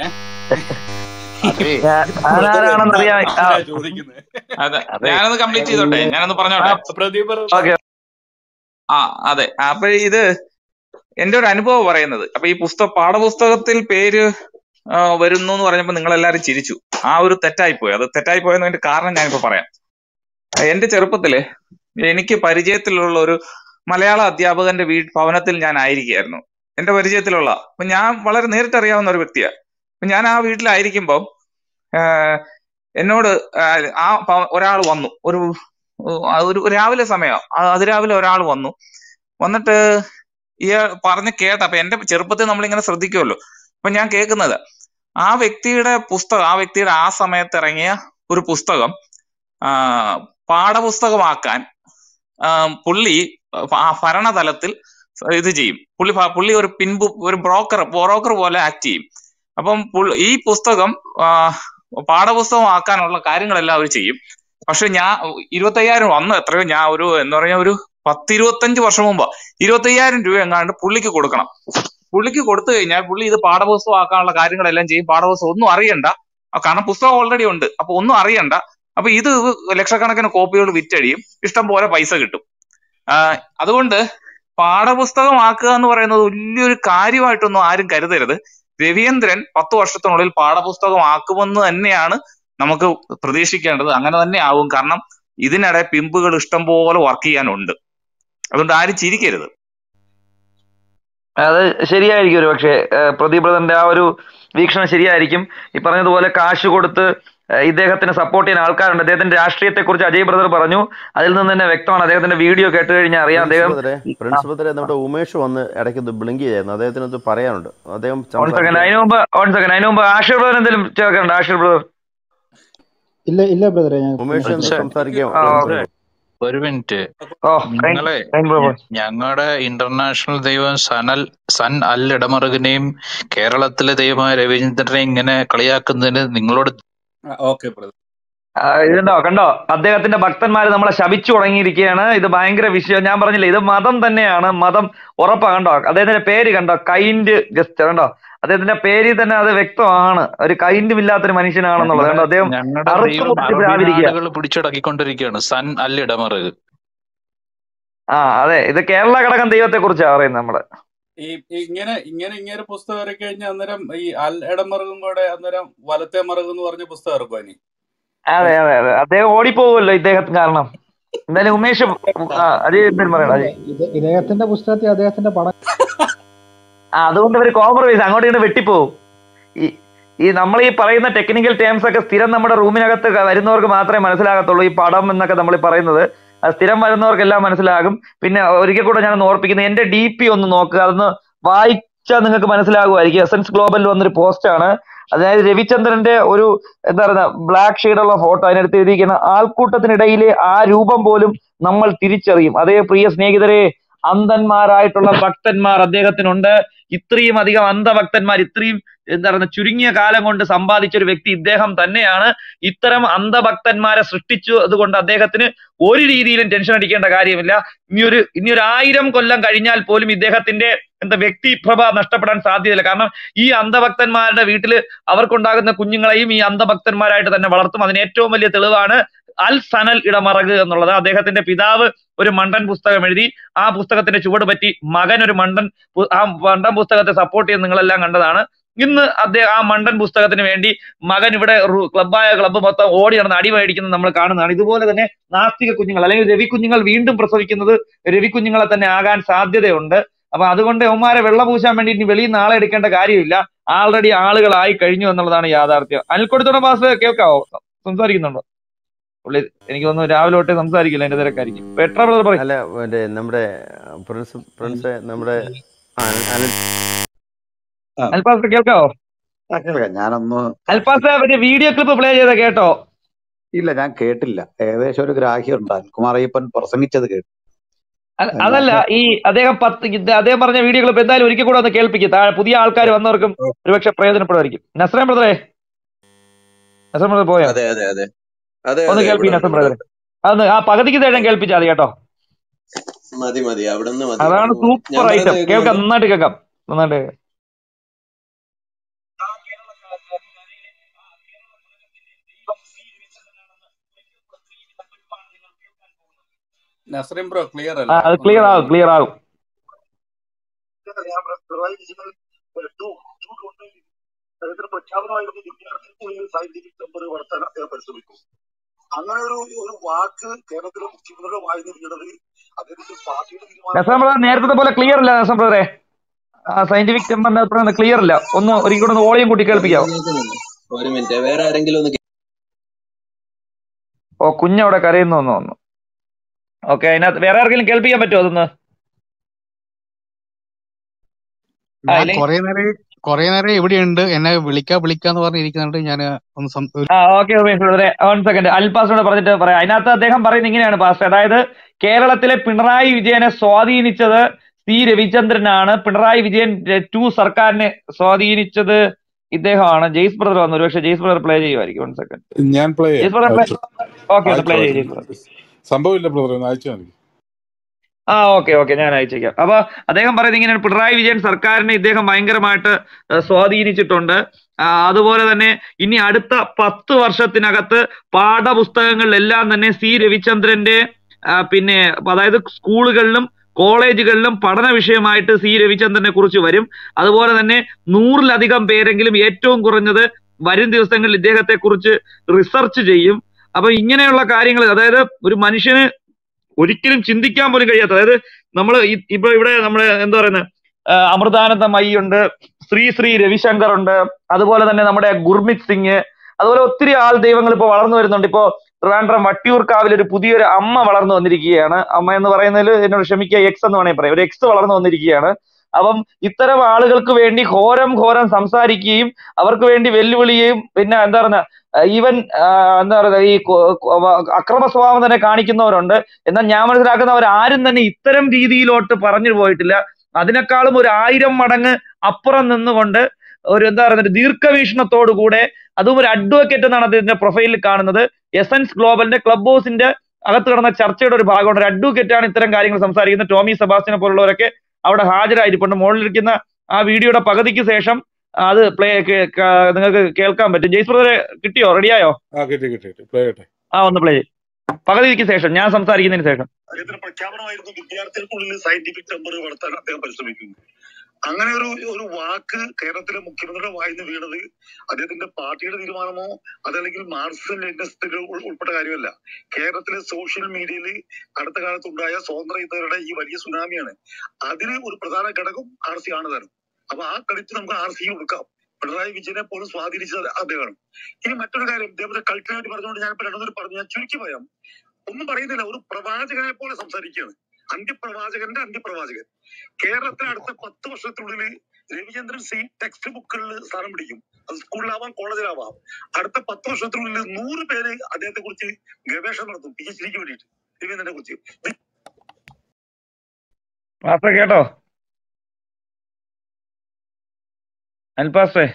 അതെ ആരാണെന്ന് അറിയാൻ ആ, ചോദിക്കുന്നത് അതെ അതെ ഞാനൊന്ന് കംപ്ലീറ്റ് ചെയ്തോട്ടെ ഞാനൊന്ന് പറഞ്ഞോട്ടെ പ്രദീപ് ഓക്കെ ആ അതെ അപ്പൊ ഇത് എന്റെ ഒരു അനുഭവം പറയുന്നത് അപ്പൊ ഈ പുസ്തക പാഠപുസ്തകത്തിൽ പേര് ആ, വരുന്നു എന്ന് പറഞ്ഞപ്പോ നിങ്ങൾ എല്ലാവരും ചിരിച്ചു ആ ഒരു തെറ്റായി പോയി അത് തെറ്റായി പോയതിന്റെ കാരണം ഞാനിപ്പോ പറയാം എന്റെ ചെറുപ്പത്തില് എനിക്ക് പരിചയത്തിലുള്ള ഒരു മലയാള അധ്യാപകന്റെ വീ ഭവനത്തിൽ ഞാൻ ആയിരിക്കുകയായിരുന്നു എന്റെ പരിചയത്തിലുള്ള അപ്പൊ ഞാൻ വളരെ നേരിട്ട് അറിയാവുന്ന ഒരു വ്യക്തിയാണ് അപ്പൊ ഞാൻ ആ വീട്ടിലായിരിക്കുമ്പോൾ ആഹ് എന്നോട് ആഹ് ആ ഒരാൾ വന്നു ഒരു ആ ഒരു രാവിലെ സമയം അതിരാവിലെ ഒരാൾ വന്നു വന്നിട്ട് ഇയാൾ പറഞ്ഞ് കേട്ട അപ്പൊ എന്റെ ചെറുപ്പത്തിൽ നമ്മളിങ്ങനെ ശ്രദ്ധിക്കുമല്ലോ അപ്പൊ ഞാൻ കേൾക്കുന്നത് ആ വ്യക്തിയുടെ പുസ്തകം ആ വ്യക്തിയുടെ ആ സമയത്ത് ഇറങ്ങിയ ഒരു പുസ്തകം ആ പാഠപുസ്തകമാക്കാൻ ആ, പുള്ളി ആ ഭരണതലത്തിൽ ഇത് ചെയ്യും പുള്ളി ഭ- പുള്ളി ഒരു പിൻബു ഒരു ബ്രോക്കർ ബ്രോക്കർ പോലെ ആക്ട് ചെയ്യും അപ്പം പുൾ- ഈ പുസ്തകം ആ, പാഠപുസ്തകമാക്കാനുള്ള കാര്യങ്ങളെല്ലാം അവർ ചെയ്യും പക്ഷെ ഞാൻ ഇരുപത്തയ്യായിരം അന്ന് എത്രയോ ഞാൻ ഒരു എന്താ പറയാ ഒരു പത്തിരുപത്തഞ്ച് വർഷം മുമ്പ് ഇരുപത്തയ്യായിരം രൂപ എങ്ങാണ്ട് പുള്ളിക്ക് കൊടുക്കണം പുള്ളിക്ക് കൊടുത്തു കഴിഞ്ഞാൽ പുള്ളി ഇത് പാഠപുസ്തകമാക്കാനുള്ള കാര്യങ്ങളെല്ലാം ചെയ്യും പാഠപുസ്തകം ഒന്നും അറിയണ്ട ആ, കാരണം പുസ്തകം ഓൾറെഡി ഉണ്ട് അപ്പൊ ഒന്നും അറിയണ്ട അപ്പൊ ഇത് ലക്ഷക്കണക്കിന് കോപ്പികൾ വിറ്റഴിയും ഇഷ്ടം പോലെ പൈസ കിട്ടും ആ, അതുകൊണ്ട് പാഠപുസ്തകമാക്കുക എന്ന് പറയുന്നത് വലിയൊരു കാര്യമായിട്ടൊന്നും ആരും കരുതരുത് രവീന്ദ്രൻ പത്ത് വർഷത്തിനുള്ളിൽ പാഠപുസ്തകമാക്കുമെന്ന് തന്നെയാണ് നമുക്ക് പ്രതീക്ഷിക്കേണ്ടത് അങ്ങനെ തന്നെ ആവും കാരണം ഇതിനിടെ പിമ്പുകൾ ഇഷ്ടം പോലെ വർക്ക് ചെയ്യാനുണ്ട് അതുകൊണ്ട് ആരും ചിരിക്കരുത് അത് ശരിയായിരിക്കും ഒരു പക്ഷേ പ്രദീപ് ബ്രദറിന്റെ ആ ഒരു വീക്ഷണം ശരിയായിരിക്കും ഈ പറഞ്ഞതുപോലെ കാശ് കൊടുത്ത് ഏഹ് ഇദ്ദേഹത്തിന് സപ്പോർട്ട് ചെയ്യുന്ന ആൾക്കാരുണ്ട് അദ്ദേഹത്തിന്റെ രാഷ്ട്രീയത്തെ കുറിച്ച് അജയ് ബ്രദർ പറഞ്ഞു അതിൽ നിന്ന് തന്നെ വ്യക്തമാണ് അദ്ദേഹത്തിന്റെ വീഡിയോ കേട്ട് കഴിഞ്ഞാൽ അറിയാം പ്രിൻസ് അദ്ദേഹം ബ്രദറെ പ്രിൻസ് ബ്രദറെ നമ്മുടെ ഉമേഷ് വന്ന് ഇടയ്ക്ക് ബ്ലിങ്ക് ചെയ്യായിരുന്നു അദ്ദേഹത്തിന് ഇത് പറയാനുണ്ട് അദ്ദേഹം വൺ സെക്കൻഡ് സംസാരിക്കാൻ അതിനു മുമ്പ് വൺ സെക്കൻഡ് അതിനു മുമ്പ് ആഷിർ ബ്രദർ എന്തെങ്കിലും ചേർക്കണ്ട ആഷിർ ബ്രദർ ഇല്ല ഇല്ല ബ്രദറെ ഞാൻ ഉമേഷ് ഒരു എന്ത് സെ- സംസാരിക്കാൻ ആ പ്രിൻസ് ഓക്കെ ബ്രദറെ, ഒരു മിനിറ്റ് ഓ നിങ്ങളെ ബ്രദർ ഞങ്ങളുടെ ഇന്റർനാഷണൽ ദൈവം സനൽ സൻ അൽ ഇടമറുകിനെയും കേരളത്തിലെ ദൈവമായ രവീന്ദ്രനെ ഇങ്ങനെ കളിയാക്കുന്നതിന് നിങ്ങളോട് ഓക്കെ ബ്രദർ ആ, ഇതുണ്ടോ കണ്ടോ അദ്ദേഹത്തിന്റെ ഭക്തന്മാര് നമ്മളെ ശപിച്ചു തുടങ്ങിയിരിക്കുകയാണ് ഇത് ഭയങ്കര വിഷയം ഞാൻ പറഞ്ഞില്ലേ ഇത് മതം തന്നെയാണ് മതം ഉറപ്പാ കണ്ടോ അദ്ദേഹത്തിന്റെ പേര് കണ്ടോ കൈൻഡ് ഗസ്റ്റ് കണ്ടോ അദ്ദേഹത്തിന്റെ പേരിൽ തന്നെ അത് വ്യക്തമാണ് ഒരു കൈൻഡും ഇല്ലാത്തൊരു മനുഷ്യനാണെന്നുള്ളത് ഞങ്ങളുടെ കണ്ടോ അദ്ദേഹം ഞങ്ങളുടെ അറുത്തു ദൈവം മുറിച്ച് അറബി പ്രാപിരിക്കുക നാടുകൾ പിടിച്ചടക്കിക്കൊണ്ടിരിക്കുകയാണ് സൻ അൽ ഇടമറുക് ആ അതെ ഇത് കേരള ഘടകം ദൈവത്തെ കുറിച്ചാണ് പറയുന്നത് നമ്മള് ഈ ഈ ഇങ്ങനെ ഇങ്ങനെ ഇങ്ങനെ പുസ്തകം ഇറക്കി കഴിഞ്ഞാൽ അന്നേരം ഈ അൽ ഇടമറുകും കൂടെ അന്നേരം വലത്തെ മറുക് എന്ന് പറഞ്ഞ പുസ്തകം ഇറക്കും ഇനി അതെ അതെ അതെ അദ്ദേഹം ഓടിപ്പോകുമല്ലോ ഇദ്ദേഹത്തിന് കാരണം എന്തായാലും ഉമേഷ് ആ, അജയ് എന്തെങ്കിലും പറയണം അജയ് ഇത് ഇദ്ദേഹത്തിന്റെ പുസ്തകത്തിൽ അദ്ദേഹത്തിന്റെ പടം ആ അതുകൊണ്ട് ഒരു കോംപ്രമൈസ് അങ്ങോട്ട് ഇങ്ങോട്ട് വെട്ടിപ്പോവും ഈ ഈ നമ്മൾ ഈ പറയുന്ന ടെക്നിക്കൽ ടേംസ് ഒക്കെ സ്ഥിരം നമ്മുടെ റൂമിനകത്ത് ക- വരുന്നവർക്ക് മാത്രമേ മനസ്സിലാകത്തുള്ളൂ ഈ പടം എന്നൊക്കെ നമ്മൾ പറയുന്നത് അത് സ്ഥിരം വരുന്നവർക്കെല്ലാം മനസ്സിലാകും പിന്നെ ഒരിക്കൽ കൂടെ ഞാൻ ഓർപ്പിക്കുന്നത് എന്റെ ഡി പി ഒന്ന് നോക്കുക അതൊന്ന് വായിച്ചാൽ നിങ്ങൾക്ക് മനസ്സിലാകുമായിരിക്കും എസൻസ് ഗ്ലോബലിൽ വന്നൊരു പോസ്റ്റാണ് അതായത് രവിചന്ദ്രന്റെ ഒരു എന്താ പറയുക ബ്ലാക്ക് ഷെയ്ഡുള്ള ഫോട്ടോ അതിനടുത്ത് എഴുതിയിരിക്കുന്ന ആൾക്കൂട്ടത്തിനിടയിലെ ആ രൂപം പോലും നമ്മൾ തിരിച്ചറിയും അതേ പ്രിയ സ്നേഹിതരെ അന്ധന്മാരായിട്ടുള്ള ഭക്തന്മാർ അദ്ദേഹത്തിനുണ്ട് ഇത്രയും അധികം അന്ധഭക്തന്മാർ ഇത്രയും എന്താ പറയുക ചുരുങ്ങിയ കാലം കൊണ്ട് സമ്പാദിച്ച ഒരു വ്യക്തി ഇദ്ദേഹം തന്നെയാണ് ഇത്തരം അന്ധഭക്തന്മാരെ സൃഷ്ടിച്ചു അതുകൊണ്ട് അദ്ദേഹത്തിന് ഒരു രീതിയിലും ടെൻഷൻ അടിക്കേണ്ട കാര്യമില്ല ഇനി ഒരു ഇനി ഒരു ആയിരം കൊല്ലം കഴിഞ്ഞാൽ പോലും ഇദ്ദേഹത്തിന്റെ എന്താ വ്യക്തിപ്രഭ നഷ്ടപ്പെടാൻ സാധ്യതയില്ല കാരണം ഈ അന്ധഭക്തന്മാരുടെ വീട്ടിൽ അവർക്കുണ്ടാകുന്ന കുഞ്ഞുങ്ങളെയും ഈ അന്ധഭക്തന്മാരായിട്ട് തന്നെ വളർത്തും അതിന് ഏറ്റവും വലിയ തെളിവാണ് അൽ സനൽ ഇടമറക് എന്നുള്ളത് അദ്ദേഹത്തിന്റെ പിതാവ് ഒരു മണ്ടൻ പുസ്തകം എഴുതി ആ പുസ്തകത്തിന്റെ ചുവട് പറ്റി മകൻ ഒരു മണ്ടൻ പു- ആ മണ്ടൻ പുസ്തകത്തെ സപ്പോർട്ട് ചെയ്യുന്ന നിങ്ങളെല്ലാം കണ്ടതാണ് ഇന്ന് അദ്ദേഹം ആ മണ്ടൻ പുസ്തകത്തിന് വേണ്ടി മകൻ ഇവിടെ റു- ക്ലബ്ബായ ക്ലബ്ബ് മൊത്തം ഓടി നടന്ന് അടി മേടിക്കുന്നത് നമ്മൾ കാണുന്നതാണ് ഇതുപോലെ തന്നെ നാസ്തിക കുഞ്ഞുങ്ങൾ അല്ലെങ്കിൽ രവി കുഞ്ഞുങ്ങൾ വീണ്ടും പ്രസവിക്കുന്നത് രവി കുഞ്ഞുങ്ങളെ തന്നെ ആകാൻ സാധ്യതയുണ്ട് അപ്പൊ അതുകൊണ്ട് യവന്മാരെ വെള്ളം പൂശാൻ വേണ്ടി ഇനി വെളിയിൽ നാളെ എടുക്കേണ്ട കാര്യമില്ല ആൾറെഡി ആളുകളായി കഴിഞ്ഞു എന്നുള്ളതാണ് യാഥാർത്ഥ്യം അനിൽക്കൊടുത്തോടെ മാസ് കേൾക്കാവോ സംസാരിക്കുന്നുണ്ടോ പുള്ളി എനിക്ക് തോന്നുന്നു രാവിലെ തൊട്ടേ സംസാരിക്കില്ല എന്റെ തിരക്കായിരിക്കും പെട്ര ബ്രദർ പറയും അല്ല മറ്റേ നമ്മുടെ പ്രിൻസ് പ്രിൻസ് നമ്മുടെ അനിൽ അനിൽ ആ അൽപാസ് കേൾക്കാവോ ആ, കേൾക്കാം ഞാനൊന്ന് അൽപാസ് മറ്റേ വീഡിയോ ക്ലിപ്പ് പ്ലേ ചെയ്ത കേട്ടോ ഇല്ല ഞാൻ കേട്ടില്ല ഏകദേശം ഒരു ഗ്രാഹ്യം ഉണ്ട് അനിൽകുമാർ അയ്യപ്പൻ പ്രസംഗിച്ചത് കേട്ടു അല്ല- അതല്ല അല്ലാതെ ഈ അദ്ദേഹം പത്ത് ഇത് അദ്ദേഹം പറഞ്ഞ വീഡിയോ ക്ലിപ്പ് എന്തായാലും ഒരിക്കൽ കൂടെ ഒന്ന് കേൾപ്പിക്കും താഴെ പുതിയ ആൾക്കാർ വന്നവർക്കും ഒരുപക്ഷെ പ്രയോജനപ്പെടുമായിരിക്കും നസ്രാൻ ബ്രദറെ നസ്രാൻ ബ്രദർ പോയോ അതെ അതെ അതെ അതെ ഒന്ന് അതെ കേൾപ്പി ഇവിടെ ഉണ്ട് നസ്രാൻ ഇവിടെ ബ്രദറെ അതൊന്ന് ആ പകുതിക്ക് ശേഷം കേൾപ്പിച്ചാൽ മതി കേട്ടോ മതി മതി അവിടുന്ന് മതി അതാണ് ഞാൻ സൂപ്പർ ഐറ്റം പറയുന്നത് കേൾക്കാം കേൾക്കുന്നുണ്ടോ നന്നായിട്ട് കേൾക്കാം നന്നായിട്ട് കേൾക്കാം. നസ്രീം ബ്രോ ക്ലിയർ ആ അല്ല അത് ഒന്ന് ക്ലിയർ ആകും ക്ലിയർ ആകും ഞാൻ പിണറായി വിജയൻ ഒരു ടു ടു ഗവൺമെന്റ് അദ്ദേഹത്തിന് പ്രഖ്യാപനമായിരുന്നു വിദ്യാർത്ഥികൾക്കുള്ളിൽ സയന്റിഫിക് ടെമ്പർ വളർത്താൻ അദ്ദേഹം പരിശ്രമിക്കും അങ്ങനെ ഒരു ഒരു വാക്ക് കേരളത്തിലെ മുഖ്യമന്ത്രിയുടെ വായിൽ നിന്ന് വീണത് അദ്ദേഹത്തിന്റെ പാർട്ടിയുടെ നസ്രാൻ ബ്രദർ നേരത്തെ പോലെ ക്ലിയർ ഇല്ല നസ്രാൻ ബ്രദറെ ആ സയന്റിഫിക് ടെമ്പറിന്റെ ക്ലിയർ ഇല്ല ഒന്ന് ഒരിക്കൽ കൂടെ ഒന്ന് വോളിയം കൂട്ടി കേൾപ്പിക്കാവോ കേൾക്കുന്നുണ്ട് ഒരു മിനിറ്റ് വേറെ ആരെങ്കിലും ഒന്ന് ഓ കുഞ്ഞവിടെ കരയുന്നു എന്ന് തോന്നുന്നു ഓക്കെ അതിനകത്ത് വേറെ ആർക്കെങ്കിലും കേൾപ്പിക്കാൻ പറ്റുമോ അതൊന്ന് ആ ഞാൻ ഇല്ലെങ്കിൽ കൊറേ നേരം കൊറേ നേരം ഇവിടെയുണ്ട് എന്നെ വിളിക്കാ വിളിക്കാന്ന് പറഞ്ഞിരിക്കുന്നുണ്ട് ഞാൻ ഒന്ന് സം- ഒരു ആ ഓക്കെ വൺ സെക്കൻഡ് അൽപാസിനോട് പറഞ്ഞിട്ട് പറയാം അതിനകത്ത് അദ്ദേഹം പറയുന്നത് ഇങ്ങനെയാണ് പാസ്റ്റർ അതായത് കേരളത്തിലെ പിണറായി വിജയനെ സ്വാധീനിച്ചത് സി രവിചന്ദ്രനാണ് പിണറായി വിജയൻ ടു സർക്കാരിനെ സ്വാധീനിച്ചത് ഇദ്ദേഹമാണ് ജെയ്സ് ബ്രദർ വന്നു ഒരുപക്ഷെ ജെയ്സ് ബ്രദർ പ്ലേ ചെയ്യുമായിരിക്കും വൺ സെക്കൻഡ് ഞാൻ പ്ലേ ജെയ്സ് ബ്രദർ പ്ലേ അയച്ചു ഓക്കെ ഒന്ന് പ്ലേ അയച്ചു ചെയ്യും അയച്ചു ജെയ്സ് ബ്രദർ സംഭവമില്ല ബ്രദർ ഒന്ന് അയച്ചു മതി ആ ഓക്കെ ഓക്കെ ഞാൻ അയച്ചേക്കാം അപ്പൊ അദ്ദേഹം പറയുന്നത് ഇങ്ങനെയാണ് പിണറായി വിജയൻ സർക്കാരിനെ ഇദ്ദേഹം ഭയങ്കരമായിട്ട് ഏഹ്, സ്വാധീനിച്ചിട്ടുണ്ട് ആ, അതുപോലെ തന്നെ ഇനി അടുത്ത പത്ത് വർഷത്തിനകത്ത് പാഠപുസ്തകങ്ങളിലെല്ലാം തന്നെ സി രവിചന്ദ്രന്റെ ആ, പിന്നെ അതായത് സ്കൂളുകളിലും കോളേജുകളിലും പഠന വിഷയമായിട്ട് സി രവിചന്ദ്രനെ കുറിച്ച് വരും അതുപോലെ തന്നെ നൂറിലധികം പേരെങ്കിലും ഏറ്റവും കുറഞ്ഞത് വരും ദിവസങ്ങളിൽ ഇദ്ദേഹത്തെ കുറിച്ച് റിസർച്ച് ചെയ്യും അപ്പൊ ഇങ്ങനെയുള്ള കാര്യങ്ങൾ അതായത് ഒരു മനുഷ്യന് ഒരിക്കലും ചിന്തിക്കാൻ പോലും കഴിയാത്ത അതായത് നമ്മൾ ഇപ്പൊ ഇവിടെ നമ്മുടെ എന്താ പറയുന്നത് അമൃതാനന്ദ മയി ഉണ്ട് ശ്രീ ശ്രീ രവിശങ്കർ ഉണ്ട് അതുപോലെ തന്നെ നമ്മുടെ ഗുർമിത് സിംഗ് അതുപോലെ ഒത്തിരി ആൾ ദൈവങ്ങൾ ഇപ്പൊ വളർന്നു വരുന്നുണ്ട് ഇപ്പോ ട്രിവാൻഡ്രം വട്ടിയൂർക്കാവിൽ ഒരു പുതിയൊരു അമ്മ വളർന്നു വന്നിരിക്കുകയാണ് അമ്മ എന്ന് പറയുന്നതിൽ എന്നോട് ക്ഷമിക്കുക എക്സ് എന്ന് വേണമെങ്കിൽ പറയാം ഒരു എക്സ് വളർന്നു വന്നിരിക്കുകയാണ് അപ്പം ഇത്തരം ആളുകൾക്ക് വേണ്ടി ഘോരം ഘോരം സംസാരിക്കുകയും അവർക്ക് വേണ്ടി വെല്ലുവിളിയും പിന്നെ എന്താ പറയുക ഈവൻ എന്താ പറയുക ഈ കൊ- കൊ- വ- അക്രമ സ്വഭാവം തന്നെ കാണിക്കുന്നവരുണ്ട് എന്നാൽ ഞാൻ മനസ്സിലാക്കുന്നവർ ആരും തന്നെ ഇത്തരം രീതിയിലോട്ട് പറഞ്ഞു പോയിട്ടില്ല അതിനേക്കാളും ഒരു ആയിരം മടങ്ങ് അപ്പുറം നിന്നുകൊണ്ട് ഒരു എന്താ പറയുക ഒരു ദീർഘവീക്ഷണത്തോടു കൂടെ അതും ഒരു അഡ്വക്കേറ്റ് എന്നാണ് അദ്ദേഹത്തിന്റെ പ്രൊഫൈലിൽ കാണുന്നത് എസൻസ് ഗ്ലോബലിന്റെ ക്ലബ് ഹൗസിന്റെ അകത്ത് കിടന്ന ചർച്ചയുടെ ഒരു ഭാഗമുണ്ട് ഒരു അഡ്വക്കേറ്റ് ആണ് ഇത്തരം കാര്യങ്ങൾ സംസാരിക്കുന്നത് ടോമി സെബാസ്റ്റിനെ പോലുള്ളവരൊക്കെ അവിടെ ഹാജരായിരിപ്പുണ്ട് മുകളിലിരിക്കുന്ന ആ വീഡിയോയുടെ പകുതിക്ക് ശേഷം അത് പ്ലേ നിങ്ങൾക്ക് കേൾക്കാൻ പറ്റും ജയ്സ് ബ്രദറെ കിട്ടിയോ റെഡിയായോ ആ കിട്ടി കിട്ടി കിട്ടി പ്ലേ ചെയ്യട്ടെ ആ ഒന്ന് പ്ലേ പകുതിക്ക് ശേഷം ഞാൻ സംസാരിക്കുന്നതിന് ശേഷം അദ്ദേഹത്തിന്റെ പ്രഖ്യാപനമായിരുന്നു വിദ്യാർത്ഥികൾക്കുള്ളിൽ സയന്റിഫിക് ടെമ്പർ വളർത്താൻ അദ്ദേഹം പരിശ്രമിക്കുന്നു അങ്ങനെ ഒരു ഒരു വാക്ക് കേരളത്തിലെ മുഖ്യമന്ത്രിയുടെ വായിൽ നിന്ന് വീണത് അദ്ദേഹത്തിന്റെ പാർട്ടിയുടെ തീരുമാനമോ അതല്ലെങ്കിൽ മാർക്സിസം ലെനിനിസ്റ്റുകൾ ഉൾ- ഉൾപ്പെട്ട കാര്യമല്ല കേരളത്തിലെ സോഷ്യൽ മീഡിയയിൽ അടുത്ത കാലത്ത് ഉണ്ടായ സ്വതന്ത്ര ഇന്ത്യയുടെ ഈ വലിയ സുനാമിയാണ് അതിന് ഒരു പ്രധാന ഘടകം ആർ സി ആണ് താനും അപ്പൊ ആ ക്രെഡിറ്റ് നമുക്ക് ആർ സി കൊടുക്കാം പിണറായി വിജയനെ പോലും സ്വാധീനിച്ചത് അദ്ദേഹമാണ് ഇനി മറ്റൊരു കാര്യം ഇദ്ദേഹത്തെ കൾട്ടിനായിട്ട് പറഞ്ഞുകൊണ്ട് ഞാൻ ഇപ്പൊ രണ്ടുപേരും പറഞ്ഞു ഞാൻ ചുരുക്കി പറയാം ഒന്നും പറയുന്നില്ല ഒരു പ്രവാചകനെ പോലെ സംസാരിക്കുകയാണ് അന്ത്യപ്രവാചകന്റെ അന്ത്യപ്രവാചകൻ കേരളത്തിൽ അടുത്ത പത്ത് വർഷത്തിനുള്ളിൽ രവിചന്ദ്രൻ സി ടെക്സ്റ്റ് ബുക്കുകളിൽ സ്ഥാനം പിടിക്കും അത് സ്കൂളിലാവാം കോളേജിലാവാം അടുത്ത പത്ത് വർഷത്തിനുള്ളിൽ നൂറ് പേര് അദ്ദേഹത്തെ കുറിച്ച് ഗവേഷണം നടത്തും പി എച്ച് ഡിക്ക് വേണ്ടിയിട്ട് രവീന്ദ്രനെ കുറിച്ച് പാസ്റ്റർ കേട്ടോ അൽപാസ്റ്റേ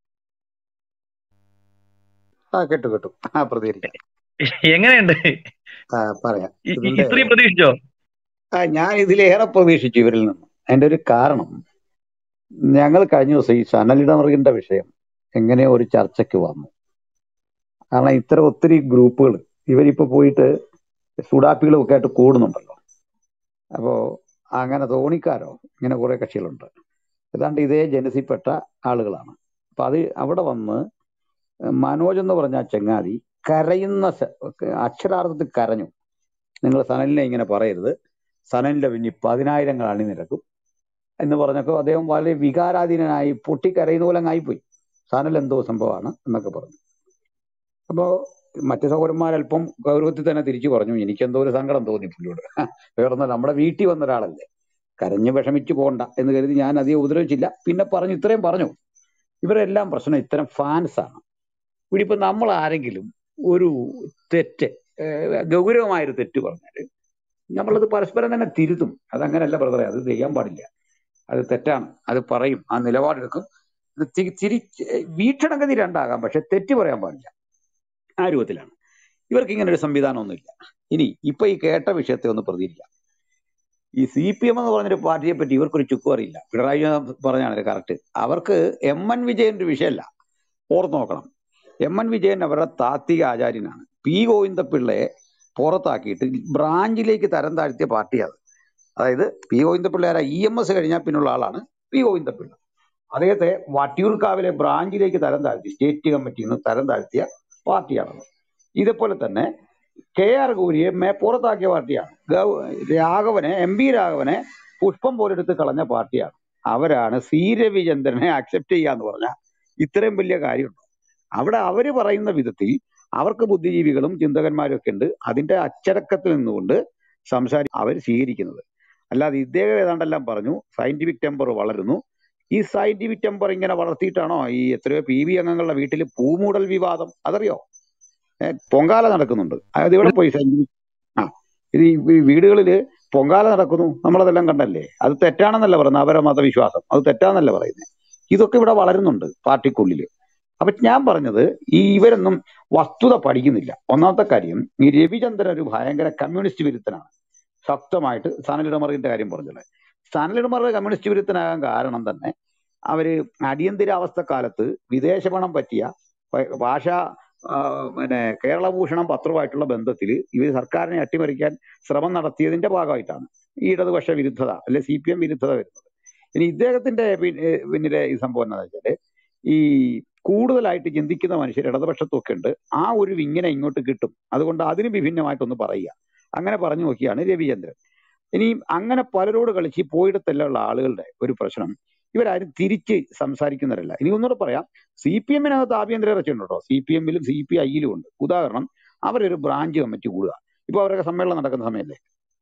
ആ കേട്ടു കേട്ടു ആ പ്രതികരിക്കാം എങ്ങനെയുണ്ട് ആ പറയാം ഇ- ഇ- ഇതിന്റെ ഇത്രയും പ്രതീക്ഷിച്ചോ ആ ഞാൻ ഇതിലേറെ പ്രതീക്ഷിച്ചു ഇവരിൽ നിന്ന് അതിന്റെ ഒരു കാരണം ഞങ്ങൾ കഴിഞ്ഞ ദിവസം ഈ സനലിടമറിന്റെ വിഷയം എങ്ങനെ ഒരു ചർച്ചയ്ക്ക് വന്നു കാരണം ഇത്തരം ഒത്തിരി ഗ്രൂപ്പുകൾ ഇവരിപ്പോ പോയിട്ട് സുഡാപ്പികളും ഒക്കെ ആയിട്ട് കൂടുന്നുണ്ടല്ലോ അപ്പോ അങ്ങനെ തോണിക്കാരോ ഇങ്ങനെ കുറെ കക്ഷികളുണ്ട് ഏതാണ്ട് ഇതേ ജനസിൽപ്പെട്ട ആളുകളാണ് അപ്പൊ അത് അവിടെ വന്ന് മനോജ് എന്ന് പറഞ്ഞ ആ ചങ്ങാതി കരയുന്ന സ- അക്ഷരാർത്ഥത്തിൽ കരഞ്ഞു നിങ്ങൾ സനലിനെ ഇങ്ങനെ പറയരുത് സനലിന്റെ പിന്നിൽ പതിനായിരങ്ങൾ അണിനിരക്കും എന്ന് പറഞ്ഞപ്പോൾ അദ്ദേഹം വളരെ വികാരാധീനനായി പൊട്ടിക്കരയുന്ന പോലെ അങ്ങ് ആയിപ്പോയി സനൽ എന്തോ സംഭവമാണ് എന്നൊക്കെ പറഞ്ഞു അപ്പോ മറ്റു സഹോദരന്മാരല്പം ഗൗരവത്തിൽ തന്നെ തിരിച്ചു പറഞ്ഞു എനിക്കെന്തോ ഒരു സങ്കടം തോന്നി പുള്ളിയോട് വേറൊന്നും നമ്മുടെ വീട്ടിൽ വന്ന ഒരാളല്ലേ കരഞ്ഞ് വിഷമിച്ചു പോകണ്ട എന്ന് കരുതി ഞാൻ അധികം ഉപദ്രവിച്ചില്ല പിന്നെ പറഞ്ഞു ഇത്രയും പറഞ്ഞു ഇവരെല്ലാം പ്രശ്നം ഇത്തരം ഫാൻസ് ആണ് ഇവിടെ ഇപ്പൊ നമ്മൾ ആരെങ്കിലും ഒരു തെറ്റ് ഏഹ് ഗൗരവമായൊരു തെറ്റ് പറഞ്ഞാല് നമ്മളത് പരസ്പരം തന്നെ തിരുത്തും അതങ്ങനെയല്ല ബ്രദറെ അത് ചെയ്യാൻ പാടില്ല അത് തെറ്റാണ് അത് പറയും ആ നിലപാടെടുക്കും ഇത് തി- തിരി വീക്ഷണഗതി രണ്ടാകാം പക്ഷെ തെറ്റ് പറയാൻ പാടില്ല ആ രൂപത്തിലാണ് ഇവർക്ക് ഇങ്ങനെ ഒരു സംവിധാനമൊന്നുമില്ല ഇനി ഇപ്പൊ ഈ കേട്ട വിഷയത്തെ ഒന്ന് പ്രതികരിക്കാം ഈ സി പി എം എന്ന് പറഞ്ഞൊരു പാർട്ടിയെ പറ്റി ഇവർക്കൊരു ചുക്കും അറിയില്ല പിണറായി വിജയൻ പറഞ്ഞാണ് കറക്റ്റ് അവർക്ക് എം എൻ വിജയന്റെ വിഷയമല്ല ഓർത്ത് നോക്കണം എം എൻ വിജയൻ അവരുടെ താത്വിക ആചാര്യനാണ് പി ഗോവിന്ദപിള്ളയെ പുറത്താക്കിയിട്ട് ബ്രാഞ്ചിലേക്ക് തരം താഴ്ത്തിയ പാർട്ടിയാണ് അതായത് പി ഗോവിന്ദപിള്ള ആരാ ഇ എം എസ് കഴിഞ്ഞാൽ പിന്നുള്ള ആളാണ് പി ഗോവിന്ദപിള്ള അദ്ദേഹത്തെ വട്ടിയൂർക്കാവിലെ ബ്രാഞ്ചിലേക്ക് തരം താഴ്ത്തി സ്റ്റേറ്റ് കമ്മിറ്റിയിൽ നിന്ന് തരം താഴ്ത്തിയ പാർട്ടിയാണത് ഇതേപോലെ തന്നെ കെ ആർ ഗൗരിയെ മേ പുറത്താക്കിയ പാർട്ടിയാണ് ഗൗ- രാഘവനെ എം പി രാഘവനെ പുഷ്പം പോലെടുത്ത് കളഞ്ഞ പാർട്ടിയാണ് അവരാണ് സി രവിചന്ദ്രനെ അക്സെപ്റ്റ് ചെയ്യാന്ന് പറഞ്ഞാൽ ഇത്രയും വലിയ കാര്യമുണ്ടോ അവിടെ അവര് പറയുന്ന വിധത്തിൽ അവർക്ക് ബുദ്ധിജീവികളും ചിന്തകന്മാരും ഒക്കെ ഉണ്ട് അതിന്റെ അച്ചടക്കത്തിൽ നിന്നുകൊണ്ട് സംസാരി അവർ സ്വീകരിക്കുന്നത് അല്ലാതെ ഇദ്ദേഹം ഏതാണ്ടെല്ലാം പറഞ്ഞു സയന്റിഫിക് ടെമ്പർ വളരുന്നു ഈ സയന്റിഫിക് ടെമ്പർ ഇങ്ങനെ വളർത്തിയിട്ടാണോ ഈ എത്രയോ പി ബി അംഗങ്ങളുടെ വീട്ടിൽ പൂമൂടൽ വിവാദം അതറിയോ ഏ, പൊങ്കാല നടക്കുന്നുണ്ട് അതായത് ഇവിടെ പോയി സയന്റിഫിക് ആ ഇത് ഈ ഈ വീടുകളില് പൊങ്കാല നടക്കുന്നു നമ്മളതെല്ലാം കണ്ടല്ലേ അത് തെറ്റാണെന്നല്ല പറയുന്നത് അവരുടെ മതവിശ്വാസം അത് തെറ്റാന്നല്ല പറയുന്നത് ഇതൊക്കെ ഇവിടെ വളരുന്നുണ്ട് പാർട്ടിക്കുള്ളിൽ അപ്പൊ ഞാൻ പറഞ്ഞത് ഈ ഇവരൊന്നും വസ്തുത പഠിക്കുന്നില്ല ഒന്നാമത്തെ കാര്യം ഈ രവിചന്ദ്രൻ ഒരു ഭയങ്കര കമ്മ്യൂണിസ്റ്റ് വിരുദ്ധനാണ് ശക്തമായിട്ട് സനലിടമറിന്റെ കാര്യം പറഞ്ഞത് സനലിടമറുടെ കമ്മ്യൂണിസ്റ്റ് വിരുദ്ധനാകാൻ കാരണം തന്നെ അവര് അടിയന്തരാവസ്ഥ കാലത്ത് വിദേശ പണം പറ്റിയ ഭ- ഭാഷ ആ, പിന്നെ കേരളഭൂഷണം പത്രവുമായിട്ടുള്ള ബന്ധത്തിൽ ഇവർ സർക്കാരിനെ അട്ടിമറിക്കാൻ ശ്രമം നടത്തിയതിന്റെ ഭാഗമായിട്ടാണ് ഈ ഇടതുപക്ഷ വിരുദ്ധത അല്ലെ സി പി എം വിരുദ്ധത വരുന്നത് ഇനി ഇദ്ദേഹത്തിന്റെ പി- ഏ, പിന്നിലെ ഈ സംഭവം എന്താണെന്ന് വെച്ചാല് ഈ കൂടുതലായിട്ട് ചിന്തിക്കുന്ന മനുഷ്യർ ഇടതുപക്ഷത്തൊക്കെ ഉണ്ട് ആ ഒരു വിങ്ങനെ ഇങ്ങോട്ട് കിട്ടും അതുകൊണ്ട് അതിന് വിഭിന്നമായിട്ടൊന്ന് പറയുക അങ്ങനെ പറഞ്ഞു നോക്കിയാണ് രവിചന്ദ്രൻ ഇനി അങ്ങനെ പലരോട് കളിച്ച് ഈ പോയിടത്തെല്ലാം ഉള്ള ആളുകളുടെ ഒരു പ്രശ്നം ഇവരാരും തിരിച്ച് സംസാരിക്കുന്നവരല്ല ഇനി ഒന്നുകൂടെ പറയാം സി പി എമ്മിനകത്ത് ആഭ്യന്തര ഇറച്ചിയുണ്ട് കേട്ടോ സി പി എമ്മിലും സി പി ഐയിലും ഉണ്ട് ഉദാഹരണം അവരൊരു ബ്രാഞ്ച് കമ്മിറ്റി കൂടുക ഇപ്പൊ അവരൊക്കെ സമ്മേളനം നടക്കുന്ന സമയല്ലേ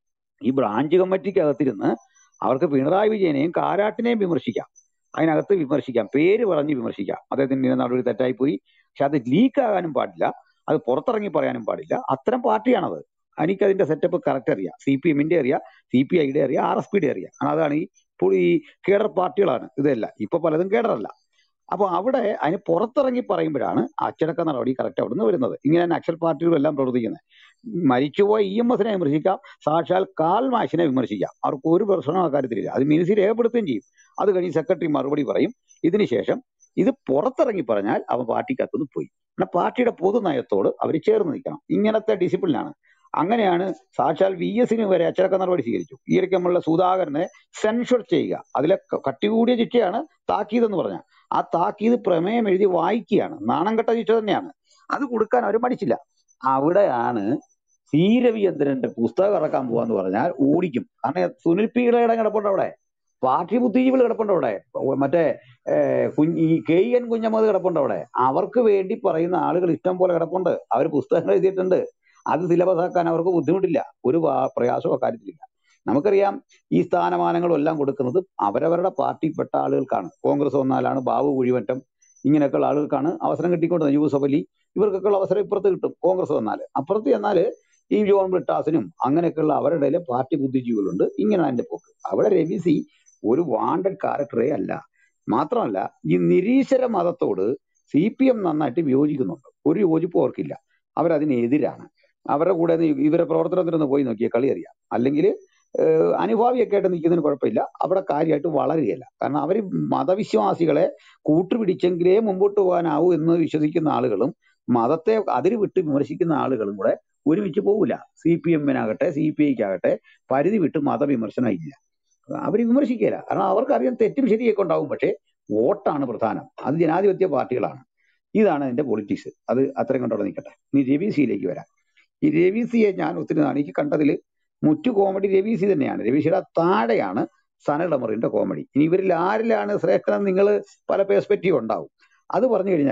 ഈ ബ്രാഞ്ച് കമ്മിറ്റിക്കകത്തിരുന്ന് അവർക്ക് പിണറായി വിജയനെയും കാരാട്ടിനെയും വിമർശിക്കാം അതിനകത്ത് വിമർശിക്കാം പേര് പറഞ്ഞ് വിമർശിക്കാം അദ്ദേഹത്തിന് ഇന്ന നടപടി തെറ്റായി പോയി പക്ഷെ അത് ലീക്ക് ആകാനും പാടില്ല അത് പുറത്തിറങ്ങി പറയാനും പാടില്ല അത്തരം പാർട്ടിയാണത് എനിക്ക് അതിന്റെ സെറ്റപ്പ് കറക്റ്റ് അറിയാം സി പി എമ്മിന്റെ അറിയാം സി പി ഐയുടെ അറിയാം ആർ എസ് പിയുടെ അറിയാം കാരണം അതാണ് ഈ ഇപ്പോൾ ഈ കേഡർ പാർട്ടികളാണ് ഇതെല്ലാം ഇപ്പൊ പലതും കേഡറല്ല അപ്പൊ അവിടെ അതിന് പുറത്തിറങ്ങി പറയുമ്പോഴാണ് അച്ചടക്ക നടപടി കറക്റ്റ് അവിടെ നിന്ന് വരുന്നത് ഇങ്ങനെ നക്സൽ പാർട്ടികളും എല്ലാം പ്രവർത്തിക്കുന്നത് മരിച്ചുപോയ ഇ എം എസിനെ വിമർശിക്കാം സാക്ഷാൽ കാൽ മാഷിനെ വിമർശിക്കാം അവർക്ക് ഒരു പ്രശ്നം ആ കാര്യത്തിലില്ല അത് മിനിസിൽ രേഖപ്പെടുത്തുകയും ചെയ്യും അത് കഴിഞ്ഞ് സെക്രട്ടറി മറുപടി പറയും ഇതിനുശേഷം ഇത് പുറത്തിറങ്ങി പറഞ്ഞാൽ അവൻ പാർട്ടിക്കകത്തുനിന്ന് പോയി എന്നാൽ പാർട്ടിയുടെ പൊതുനയത്തോട് അവർ ചേർന്ന് നിൽക്കണം ഇങ്ങനത്തെ ഡിസിപ്ലിനാണ് അങ്ങനെയാണ് സാക്ഷാൽ വി എസിന് വരെ അച്ചടക്ക നടപടി സ്വീകരിച്ചു ഈ ഇടയ്ക്ക് നമ്മളുടെ സുധാകരനെ സെൻഷർ ചെയ്യുക അതിലെ ക- കട്ടി കൂടിയ ശിക്ഷയാണ് താക്കീത് എന്ന് പറഞ്ഞാൽ ആ താക്കീത് പ്രമേയം എഴുതി വായിക്കുകയാണ് നാണം കെട്ട ശിക്ഷ തന്നെയാണ് അത് കൊടുക്കാൻ അവർ മടിച്ചില്ല അവിടെയാണ് സി രവിചന്ദ്രന്റെ പുസ്തകം ഇറക്കാൻ പോവാന്ന് പറഞ്ഞാൽ ഓടിക്കും കാരണം സുനിൽ പി ഇളയുടെ കിടപ്പുണ്ട് അവിടെ പാർട്ടി ബുദ്ധിജീവികൾ കിടപ്പുണ്ട് അവിടെ മറ്റേ ഏർ, കുഞ്ഞ് ഈ കെ എൻ കുഞ്ഞമ്മദ് കിടപ്പുണ്ട് അവിടെ അവർക്ക് വേണ്ടി പറയുന്ന ആളുകൾ ഇഷ്ടം പോലെ കിടപ്പുണ്ട് അവർ പുസ്തകങ്ങൾ എഴുതിയിട്ടുണ്ട് അത് സിലബസ് ആക്കാൻ അവർക്ക് ബുദ്ധിമുട്ടില്ല ഒരു വാ- പ്രയാസവും അക്കാര്യത്തിലില്ല നമുക്കറിയാം ഈ സ്ഥാനമാനങ്ങളും എല്ലാം കൊടുക്കുന്നത് അവരവരുടെ പാർട്ടിപ്പെട്ട ആളുകൾക്കാണ് കോൺഗ്രസ് വന്നാലാണ് ബാബു കുഴിമറ്റം ഇങ്ങനെയൊക്കെയുള്ള ആളുകൾക്കാണ് അവസരം കിട്ടിക്കൊണ്ടത് യൂസഫ് അലി ഇവർക്കൊക്കെയുള്ള അവസരം ഇപ്പുറത്ത് കിട്ടും കോൺഗ്രസ് വന്നാൽ അപ്പുറത്ത് ചെന്നാൽ ഈ ജോൺ ബ്രിട്ടാസിനും അങ്ങനെയൊക്കെയുള്ള അവരുടെ ഇടയിലെ പാർട്ടി ബുദ്ധിജീവികളുണ്ട് ഇങ്ങനെ അതിന്റെ പോക്ക് അവിടെ രവി സി ഒരു വാണ്ടഡ് ക്യാരക്ടറേ അല്ല മാത്രമല്ല ഈ നിരീശ്വര മതത്തോട് സി പി എം നന്നായിട്ട് വിയോജിക്കുന്നുണ്ട് ഒരു യോജിപ്പ് അവർക്കില്ല അവരതിനെതിരാണ് അവരുടെ കൂടെ നിന്ന് ഇവരെ പ്രവർത്തനത്തിനൊന്ന് പോയി നോക്കിയാൽ കളി അറിയാം അല്ലെങ്കിൽ അനുഭാവിയൊക്കെ ആയിട്ട് നിൽക്കുന്നതിന് കുഴപ്പമില്ല അവിടെ കാര്യമായിട്ട് വളരുകയില്ല കാരണം അവർ മതവിശ്വാസികളെ കൂട്ടുപിടിച്ചെങ്കിലേ മുമ്പോട്ട് പോകാനാവൂ എന്ന് വിശ്വസിക്കുന്ന ആളുകളും മതത്തെ അതിര് വിട്ട് വിമർശിക്കുന്ന ആളുകളും കൂടെ ഒരുമിച്ച് പോകില്ല സി പി എമ്മിനാകട്ടെ സി പി ഐക്കാകട്ടെ പരിധി വിട്ട് മതവിമർശനം ഇല്ല അവർ വിമർശിക്കില്ല കാരണം അവർക്കറിയാം തെറ്റും ശരിയൊക്കെ ഉണ്ടാവും പക്ഷേ വോട്ടാണ് പ്രധാനം അത് ജനാധിപത്യ പാർട്ടികളാണ് ഇതാണ് അതിന്റെ പൊളിറ്റിക്സ് അത് അത്രയും കണ്ടോടെ നിൽക്കട്ടെ ഇനി രവി സിയിലേക്ക് വരാം ഈ രവി സിയെ ഞാൻ ഒത്തിരി നാൾ എനിക്ക് കണ്ടതിൽ മുറ്റു കോമഡി രവി സി തന്നെയാണ് രവി സിയുടെ താഴെയാണ് സനഡമറിന്റെ കോമഡി ഇനി ഇവരിൽ ആരിലാണ് ശ്രേഷ്ഠൻ നിങ്ങൾ പല പെർസ്പെക്റ്റീവ് ഉണ്ടാവും അത് പറഞ്ഞു കഴിഞ്ഞാൽ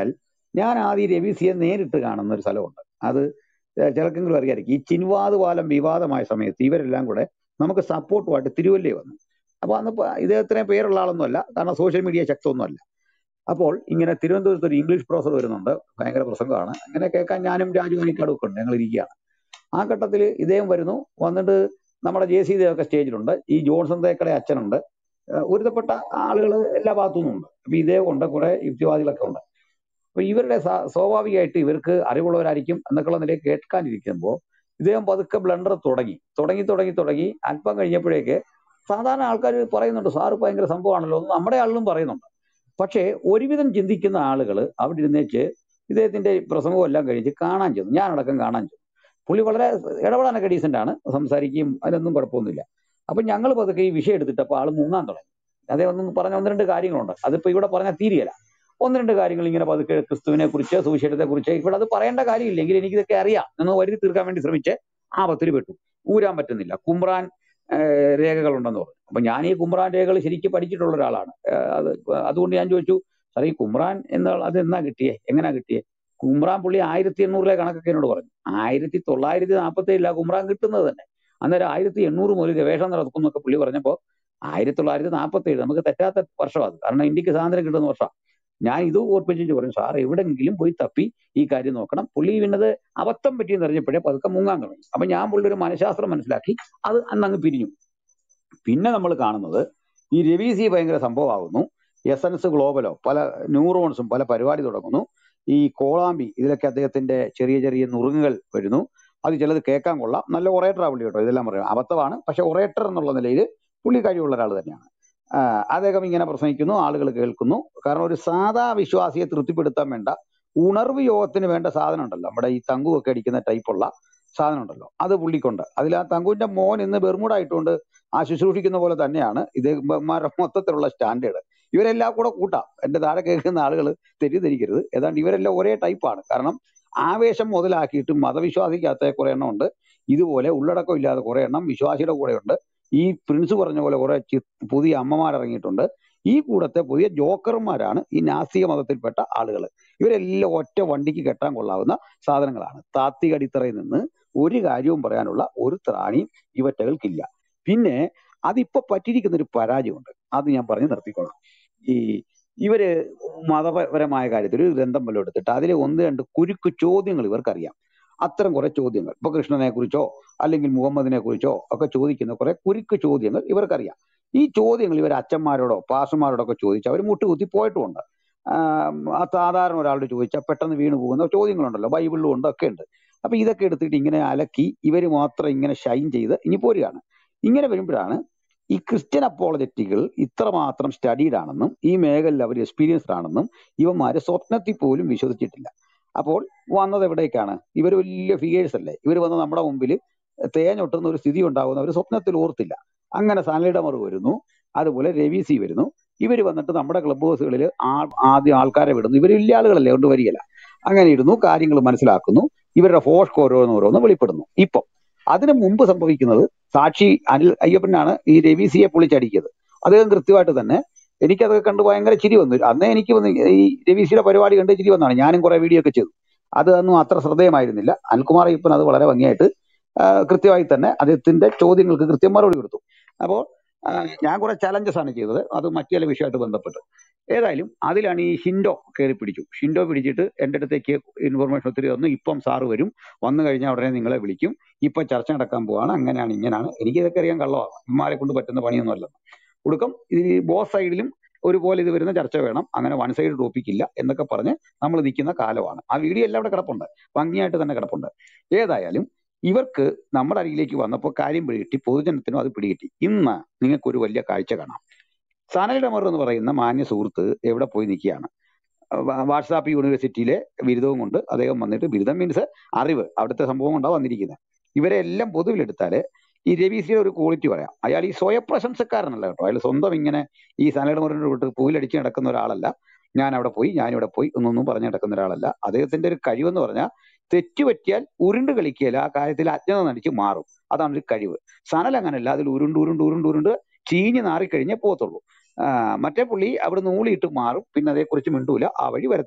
ഞാൻ ആദ്യം രവിസിയെ നേരിട്ട് കാണുന്ന ഒരു സ്ഥലമുണ്ട് അത് ഏഹ് ചിലർക്കെങ്കിലും അറിയാമായിരിക്കും ഈ ചിൻവാത് പാലം വിവാദമായ സമയത്ത് ഇവരെല്ലാം കൂടെ നമുക്ക് സപ്പോർട്ടുമായിട്ട് തിരുവല്ലേ വന്നു അപ്പൊ അന്ന് പ- ഇദ്ദേഹത്തിന് പേരുള്ള ആളൊന്നുമല്ല കാരണം സോഷ്യൽ മീഡിയ ശക്തമൊന്നുമല്ല അപ്പോൾ ഇങ്ങനെ തിരുവനന്തപുരത്ത് ഒരു ഇംഗ്ലീഷ് പ്രൊഫസർ വരുന്നുണ്ട് ഭയങ്കര പ്രസംഗമാണ് അങ്ങനെ കേൾക്കാൻ ഞാനും രാജു മണിക്കാടും ഒക്കെ ഉണ്ട് ഞങ്ങൾ ഇരിക്കുകയാണ് ആ ഘട്ടത്തിൽ ഇദ്ദേഹം വരുന്നു വന്നിട്ട് നമ്മുടെ ജെ സി ദേവൊക്കെ സ്റ്റേജിലുണ്ട് ഈ ജോൺസൺ തേക്കടെ അച്ഛനുണ്ട് ഏഹ് ഒരുത്തപ്പെട്ട ആളുകൾ എല്ലാ ഭാഗത്തു നിന്നുണ്ട് അപ്പൊ ഇദ്ദേഹം ഉണ്ട് കുറെ യുക്തിവാദികളൊക്കെ ഉണ്ട് അപ്പൊ ഇവരുടെ സ- സ്വാഭാവികമായിട്ട് ഇവർക്ക് അറിവുള്ളവരായിരിക്കും എന്നൊക്കെയുള്ള നിലയിൽ കേൾക്കാനിരിക്കുമ്പോൾ ഇദ്ദേഹം പതുക്കെ ബ്ലണ്ടർ തുടങ്ങി തുടങ്ങി തുടങ്ങി തുടങ്ങി അല്പം കഴിഞ്ഞപ്പോഴേക്ക് സാധാരണ ആൾക്കാർ പറയുന്നുണ്ട് സാറ് ഭയങ്കര സംഭവമാണല്ലോ എന്ന് നമ്മുടെ ആളിലും പറയുന്നുണ്ട് പക്ഷേ ഒരുവിധം ചിന്തിക്കുന്ന ആളുകൾ അവിടെ ഇരുന്നേച്ച് ഇദ്ദേഹത്തിന്റെ പ്രസംഗവും എല്ലാം കഴിച്ച് കാണാൻ ചെന്നു ഞാനടക്കം കാണാൻ ചെന്നു പുള്ളി വളരെ ഇടപെടാനൊക്കെ ഡീസന്റ് ആണ് സംസാരിക്കുകയും അതിനൊന്നും കുഴപ്പമൊന്നുമില്ല അപ്പൊ ഞങ്ങൾ പതുക്കെ ഈ വിഷയം എടുത്തിട്ട് അപ്പൊ ആള് മുങ്ങാൻ തുടങ്ങി അതേ ഒന്ന് പറഞ്ഞ ഒന്ന് രണ്ട് കാര്യങ്ങളുണ്ട് അതിപ്പോ ഇവിടെ പറഞ്ഞാൽ തീരെയല്ല ഒന്ന് രണ്ട് കാര്യങ്ങൾ ഇങ്ങനെ പതുക്കെ ക്രിസ്തുവിനെ കുറിച്ച് സുവിശേഷത്തെ കുറിച്ച് ഇവിടെ അത് പറയേണ്ട കാര്യമില്ല എങ്കിൽ എനിക്ക് ഇതൊക്കെ അറിയാം എന്ന് വരുത്തി തീർക്കാൻ വേണ്ടി ശ്രമിച്ച് ആപത്തിൽ പെട്ടു ഊരാൻ പറ്റുന്നില്ല കുമ്രാൻ ഏഹ് രേഖകളുണ്ടെന്ന് പറഞ്ഞു അപ്പൊ ഞാൻ ഈ കുമ്രാൻ രേഖകൾ ശരിക്കും പഠിച്ചിട്ടുള്ള ഒരാളാണ് ഏഹ് അത് അതുകൊണ്ട് ഞാൻ ചോദിച്ചു സാർ ഈ കുമ്രാൻ എന്ന അത് എന്നാ കിട്ടിയേ എങ്ങനെയാ കിട്ടിയേ കുമ്രാൻ പുള്ളി ആയിരത്തി എണ്ണൂറിലെ കണക്കൊക്കെ എന്നോട് പറഞ്ഞു ആയിരത്തി തൊള്ളായിരത്തി നാൽപ്പത്തി ഏഴിലാണ് കുമ്രാൻ കിട്ടുന്നത് തന്നെ അന്നേരം ആയിരത്തി എണ്ണൂറ് മുതൽ ഗവേഷണം നടക്കുന്നൊക്കെ പുള്ളി പറഞ്ഞപ്പോൾ ആയിരത്തി തൊള്ളായിരത്തി നാൽപ്പത്തി ഏഴ് നമുക്ക് തെറ്റാത്ത വർഷം അത് കാരണം ഇന്ത്യക്ക് സ്വാതന്ത്ര്യം കിട്ടുന്ന വർഷം ഞാൻ ഇത് ഓർപ്പിച്ചു പറഞ്ഞു സാർ എവിടെങ്കിലും പോയി തപ്പി ഈ കാര്യം നോക്കണം പുള്ളി പിന്നത് അബദ്ധം പറ്റിയെന്ന് അറിഞ്ഞപ്പോഴേ പതുക്കെ മുങ്ങാൻ തുടങ്ങി അപ്പൊ ഞാൻ പുള്ളി ഒരു മനഃശാസ്ത്രം മനസ്സിലാക്കി അത് അന്ന് അങ്ങ് പിരിഞ്ഞു പിന്നെ നമ്മൾ കാണുന്നത് ഈ രവി സി ഭയങ്കര സംഭവമാകുന്നു എസൻസ് ഗ്ലോബലോ പല ന്യൂറോൺസും പല പരിപാടി തുടങ്ങുന്നു ഈ കോളാമ്പി ഇതിലൊക്കെ അദ്ദേഹത്തിന്റെ ചെറിയ ചെറിയ നുറുങ്ങുകൾ വരുന്നു അത് ചിലത് കേൾക്കാൻ കൊള്ളാം നല്ല ഒറേറ്ററാ പുള്ളി കേട്ടോ ഇതെല്ലാം പറയാം അബദ്ധമാണ് പക്ഷെ ഒറേറ്റർ എന്നുള്ള നിലയിൽ പുള്ളി കഴിവുള്ള ഒരാൾ തന്നെയാണ് ആ, അദ്ദേഹം ഇങ്ങനെ പ്രസംഗിക്കുന്നു ആളുകൾ കേൾക്കുന്നു കാരണം ഒരു സാധാ വിശ്വാസിയെ തൃപ്തിപ്പെടുത്താൻ വേണ്ട ഉണർവ് യോഗത്തിന് വേണ്ട സാധനം ഉണ്ടല്ലോ നമ്മുടെ ഈ തങ്കുവൊക്കെ അടിക്കുന്ന ടൈപ്പുള്ള സാധനം ഉണ്ടല്ലോ അത് പുള്ളിക്കുണ്ട് അതിൽ ആ തങ്കുവിന്റെ മോൻ ഇന്ന് ബെർമുഡായിട്ടുണ്ട് ആ ശുശ്രൂഷിക്കുന്ന പോലെ തന്നെയാണ് ഇത് ഇവന്മാരുടെ മൊത്തത്തിലുള്ള സ്റ്റാൻഡേർഡ് ഇവരെല്ലാം കൂടെ കൂട്ടാം എന്റെ താഴെ കേൾക്കുന്ന ആളുകൾ തെറ്റിദ്ധരിക്കരുത് ഏതാണ്ട് ഇവരെല്ലാം ഒരേ ടൈപ്പാണ് കാരണം ആവേശം മുതലാക്കിയിട്ട് മതവിശ്വാസിക്കകത്തെ കുറെ എണ്ണം ഉണ്ട് ഇതുപോലെ ഉള്ളടക്കം ഇല്ലാതെ കുറെ എണ്ണം വിശ്വാസിയുടെ കൂടെ ഉണ്ട് ഈ പ്രിൻസ് പറഞ്ഞ പോലെ കുറെ ചി- പുതിയ അമ്മമാർ ഇറങ്ങിയിട്ടുണ്ട് ഈ കൂടത്തെ പുതിയ ജോക്കർമാരാണ് ഈ നാസ്തിക മതത്തിൽപ്പെട്ട ആളുകൾ ഇവരെല്ലാം ഒറ്റ വണ്ടിക്ക് കെട്ടാൻ കൊള്ളാവുന്ന സാധനങ്ങളാണ് താത്വിക അടിത്തറയിൽ നിന്ന് ഒരു കാര്യവും പറയാനുള്ള ഒരു ത്രാണിയും ഇവറ്റകൾക്കില്ല പിന്നെ അതിപ്പോ പറ്റിയിരിക്കുന്ന ഒരു പരാജയമുണ്ട് അത് ഞാൻ പറഞ്ഞു നിർത്തിക്കോളാം ഈ ഇവര് മതപരമായ കാര്യത്തിൽ ഒരു ഗ്രന്ഥം വല്ലതും എടുത്തിട്ട് അതിലെ ഒന്ന് രണ്ട് കുരുക്ക് ചോദ്യങ്ങൾ ഇവർക്കറിയാം അത്തരം കുറെ ചോദ്യങ്ങൾ ഇപ്പൊ കൃഷ്ണനെ കുറിച്ചോ അല്ലെങ്കിൽ മുഹമ്മദിനെ കുറിച്ചോ ഒക്കെ ചോദിക്കുന്ന കുറെ കുരുക്ക് ചോദ്യങ്ങൾ ഇവർക്കറിയാം ഈ ചോദ്യങ്ങൾ ഇവർ അച്ഛന്മാരോടോ പാസ്റ്റർമാരോടോ ഒക്കെ ചോദിച്ച് അവർ മുട്ടുകുത്തി പോയിട്ടുമുണ്ട് ആം, ആ സാധാരണ ഒരാളോട് ചോദിച്ചാൽ പെട്ടെന്ന് വീണു പോകുന്ന ചോദ്യങ്ങളുണ്ടല്ലോ ബൈബിളിലും ഉണ്ട് ഒക്കെ ഉണ്ട് അപ്പൊ ഇതൊക്കെ എടുത്തിട്ട് ഇങ്ങനെ അലക്കി ഇവർ മാത്രം ഇങ്ങനെ ഷൈൻ ചെയ്ത് ഇനി പോരുകയാണ് ഇങ്ങനെ വരുമ്പോഴാണ് ഈ ക്രിസ്ത്യൻ അപ്പോളജറ്റികൾ ഇത്രമാത്രം സ്റ്റഡീഡ് ആണെന്നും ഈ മേഖലയിൽ അവർ എക്സ്പീരിയൻസ്ഡ് ആണെന്നും ഇവന്മാര് സ്വപ്നത്തിൽ പോലും വിശ്വസിച്ചിട്ടില്ല അപ്പോൾ വന്നത് എവിടേക്കാണ് ഇവർ വലിയ ഫിഗേഴ്സ് അല്ലേ ഇവർ വന്ന് നമ്മുടെ മുമ്പിൽ തേഞ്ഞൊട്ടുന്ന ഒരു സ്ഥിതി ഉണ്ടാകുന്ന അവർ സ്വപ്നത്തിൽ ഓർത്തില്ല അങ്ങനെ സാലഡമർ വരുന്നു അതുപോലെ രവി സി വരുന്നു ഇവർ വന്നിട്ട് നമ്മുടെ ക്ലബ് ഹൗസുകളിൽ ആദ്യം ആൾക്കാരെ വിടുന്നു ഇവർ വലിയ ആളുകളല്ലേ കൊണ്ട് വരികയില്ല അങ്ങനെ ഇടുന്നു കാര്യങ്ങൾ മനസ്സിലാക്കുന്നു ഇവരുടെ ഫോഷ്ക്ക് ഓരോന്ന് ഓരോന്ന് വെളിപ്പെടുന്നു ഇപ്പം അതിനു മുമ്പ് സംഭവിക്കുന്നത് സാക്ഷി അനിൽ അയ്യപ്പനാണ് ഈ രവി സിയെ പൊളിച്ചടിക്കിയത് അദ്ദേഹം കൃത്യമായിട്ട് തന്നെ എനിക്കതൊക്കെ കണ്ട് ഭയങ്കര ചിരി വന്നു അന്നേ എനിക്ക് വന്ന് ഈ രവി സിയുടെ പരിപാടി കണ്ട് ചിരി വന്നതാണ് ഞാനും കുറെ വീഡിയോ ഒക്കെ ചെയ്തു അത് ഒന്നും അത്ര ശ്രദ്ധേയമായിരുന്നില്ല അനിൽകുമാർ അയ്യപ്പൻ അത് വളരെ ഭംഗിയായിട്ട് ആ, കൃത്യമായി തന്നെ അദ്ദേഹത്തിന്റെ ചോദ്യങ്ങൾക്ക് കൃത്യം മറുപടി കൊടുത്തു അപ്പോൾ ആ, ഞാൻ കുറെ ചലഞ്ചസ് ആണ് ചെയ്തത് അത് മറ്റു ചില വിഷയമായിട്ട് ബന്ധപ്പെട്ട് ഏതായാലും അതിലാണ് ഈ ഷിൻഡോ കയറി പിടിച്ചു ഷിൻഡോ പിടിച്ചിട്ട് എൻ്റെ അടുത്തേക്ക് ഇൻഫർമേഷൻ ഒത്തിരി തന്നു ഇപ്പം സാറ് വരും വന്നു കഴിഞ്ഞാൽ ഉടനെ നിങ്ങളെ വിളിക്കും ഇപ്പൊ ചർച്ച നടക്കാൻ പോവാണ് അങ്ങനെയാണ് ഇങ്ങനെയാണ് എനിക്ക് ഇതൊക്കെ അറിയാൻ കള്ളമാണ് ഇമാരെ കൊണ്ട് പറ്റുന്ന പണിയൊന്നും അല്ല ഒടുക്കം ഈ ബോസ് സൈഡിലും ഒരുപോലെ ഇത് വരുന്ന ചർച്ച വേണം അങ്ങനെ വൺ സൈഡ് ടോപ്പിക് ഇല്ല എന്നൊക്കെ പറഞ്ഞ് നമ്മൾ നിൽക്കുന്ന കാലമാണ് ആ വീഡിയോ എല്ലാം അവിടെ കിടപ്പുണ്ട് ഭംഗിയായിട്ട് തന്നെ കിടപ്പുണ്ട് ഏതായാലും ഇവർക്ക് നമ്മുടെ അരികിലേക്ക് വന്നപ്പോൾ കാര്യം പിടികിട്ടി പൊതുജനത്തിനും അത് പിടികിട്ടി ഇന്ന് നിങ്ങൾക്ക് ഒരു വലിയ കാഴ്ച കാണാം സനൽ ഡമർ എന്ന് പറയുന്ന മാന്യ സുഹൃത്ത് എവിടെ പോയി നിൽക്കുകയാണ് വാ- വാട്സാപ്പ് യൂണിവേഴ്സിറ്റിയിലെ ബിരുദവും കൊണ്ട് അദ്ദേഹം വന്നിട്ട് ബിരുദം മീൻസ് അറിവ് അവിടുത്തെ സംഭവം കൊണ്ടാണ് വന്നിരിക്കുന്നത് ഇവരെ എല്ലാം പൊതുവിലെടുത്താല് ഈ രവീസിയുടെ ഒരു ക്വാളിറ്റി പറയാം അയാൾ ഈ സ്വയപ്രശംസക്കാരനല്ല കേട്ടോ അയാൾ സ്വന്തം ഇങ്ങനെ ഈ സനലിടമറിന്റെ വിട്ട് പൂവിലടിച്ച് നടക്കുന്ന ഒരാളല്ല ഞാൻ അവിടെ പോയി ഞാൻ ഇവിടെ പോയി എന്നൊന്നും പറഞ്ഞ് നടക്കുന്ന ഒരാളല്ല അദ്ദേഹത്തിന്റെ ഒരു കഴിവെന്ന് പറഞ്ഞാൽ തെറ്റ് പറ്റിയാൽ ഉരുണ്ട് കളിക്കുകയില്ല ആ കാര്യത്തിൽ അജ്ഞത നടിച്ച് മാറും അതാണ് ഒരു കഴിവ് സനൽ അങ്ങനല്ല അതിൽ ഉരുണ്ട് ഉരുണ്ട് ഉരുണ്ട് ഉരുണ്ട് ചീഞ്ഞ് നാറിക്കഴിഞ്ഞേ പോകത്തുള്ളൂ ആ, മറ്റേ പുള്ളി അവിടെ നൂളിയിട്ട് മാറും പിന്നെ അതേക്കുറിച്ച് മിണ്ടൂല ആ വഴി വരത്തില്ല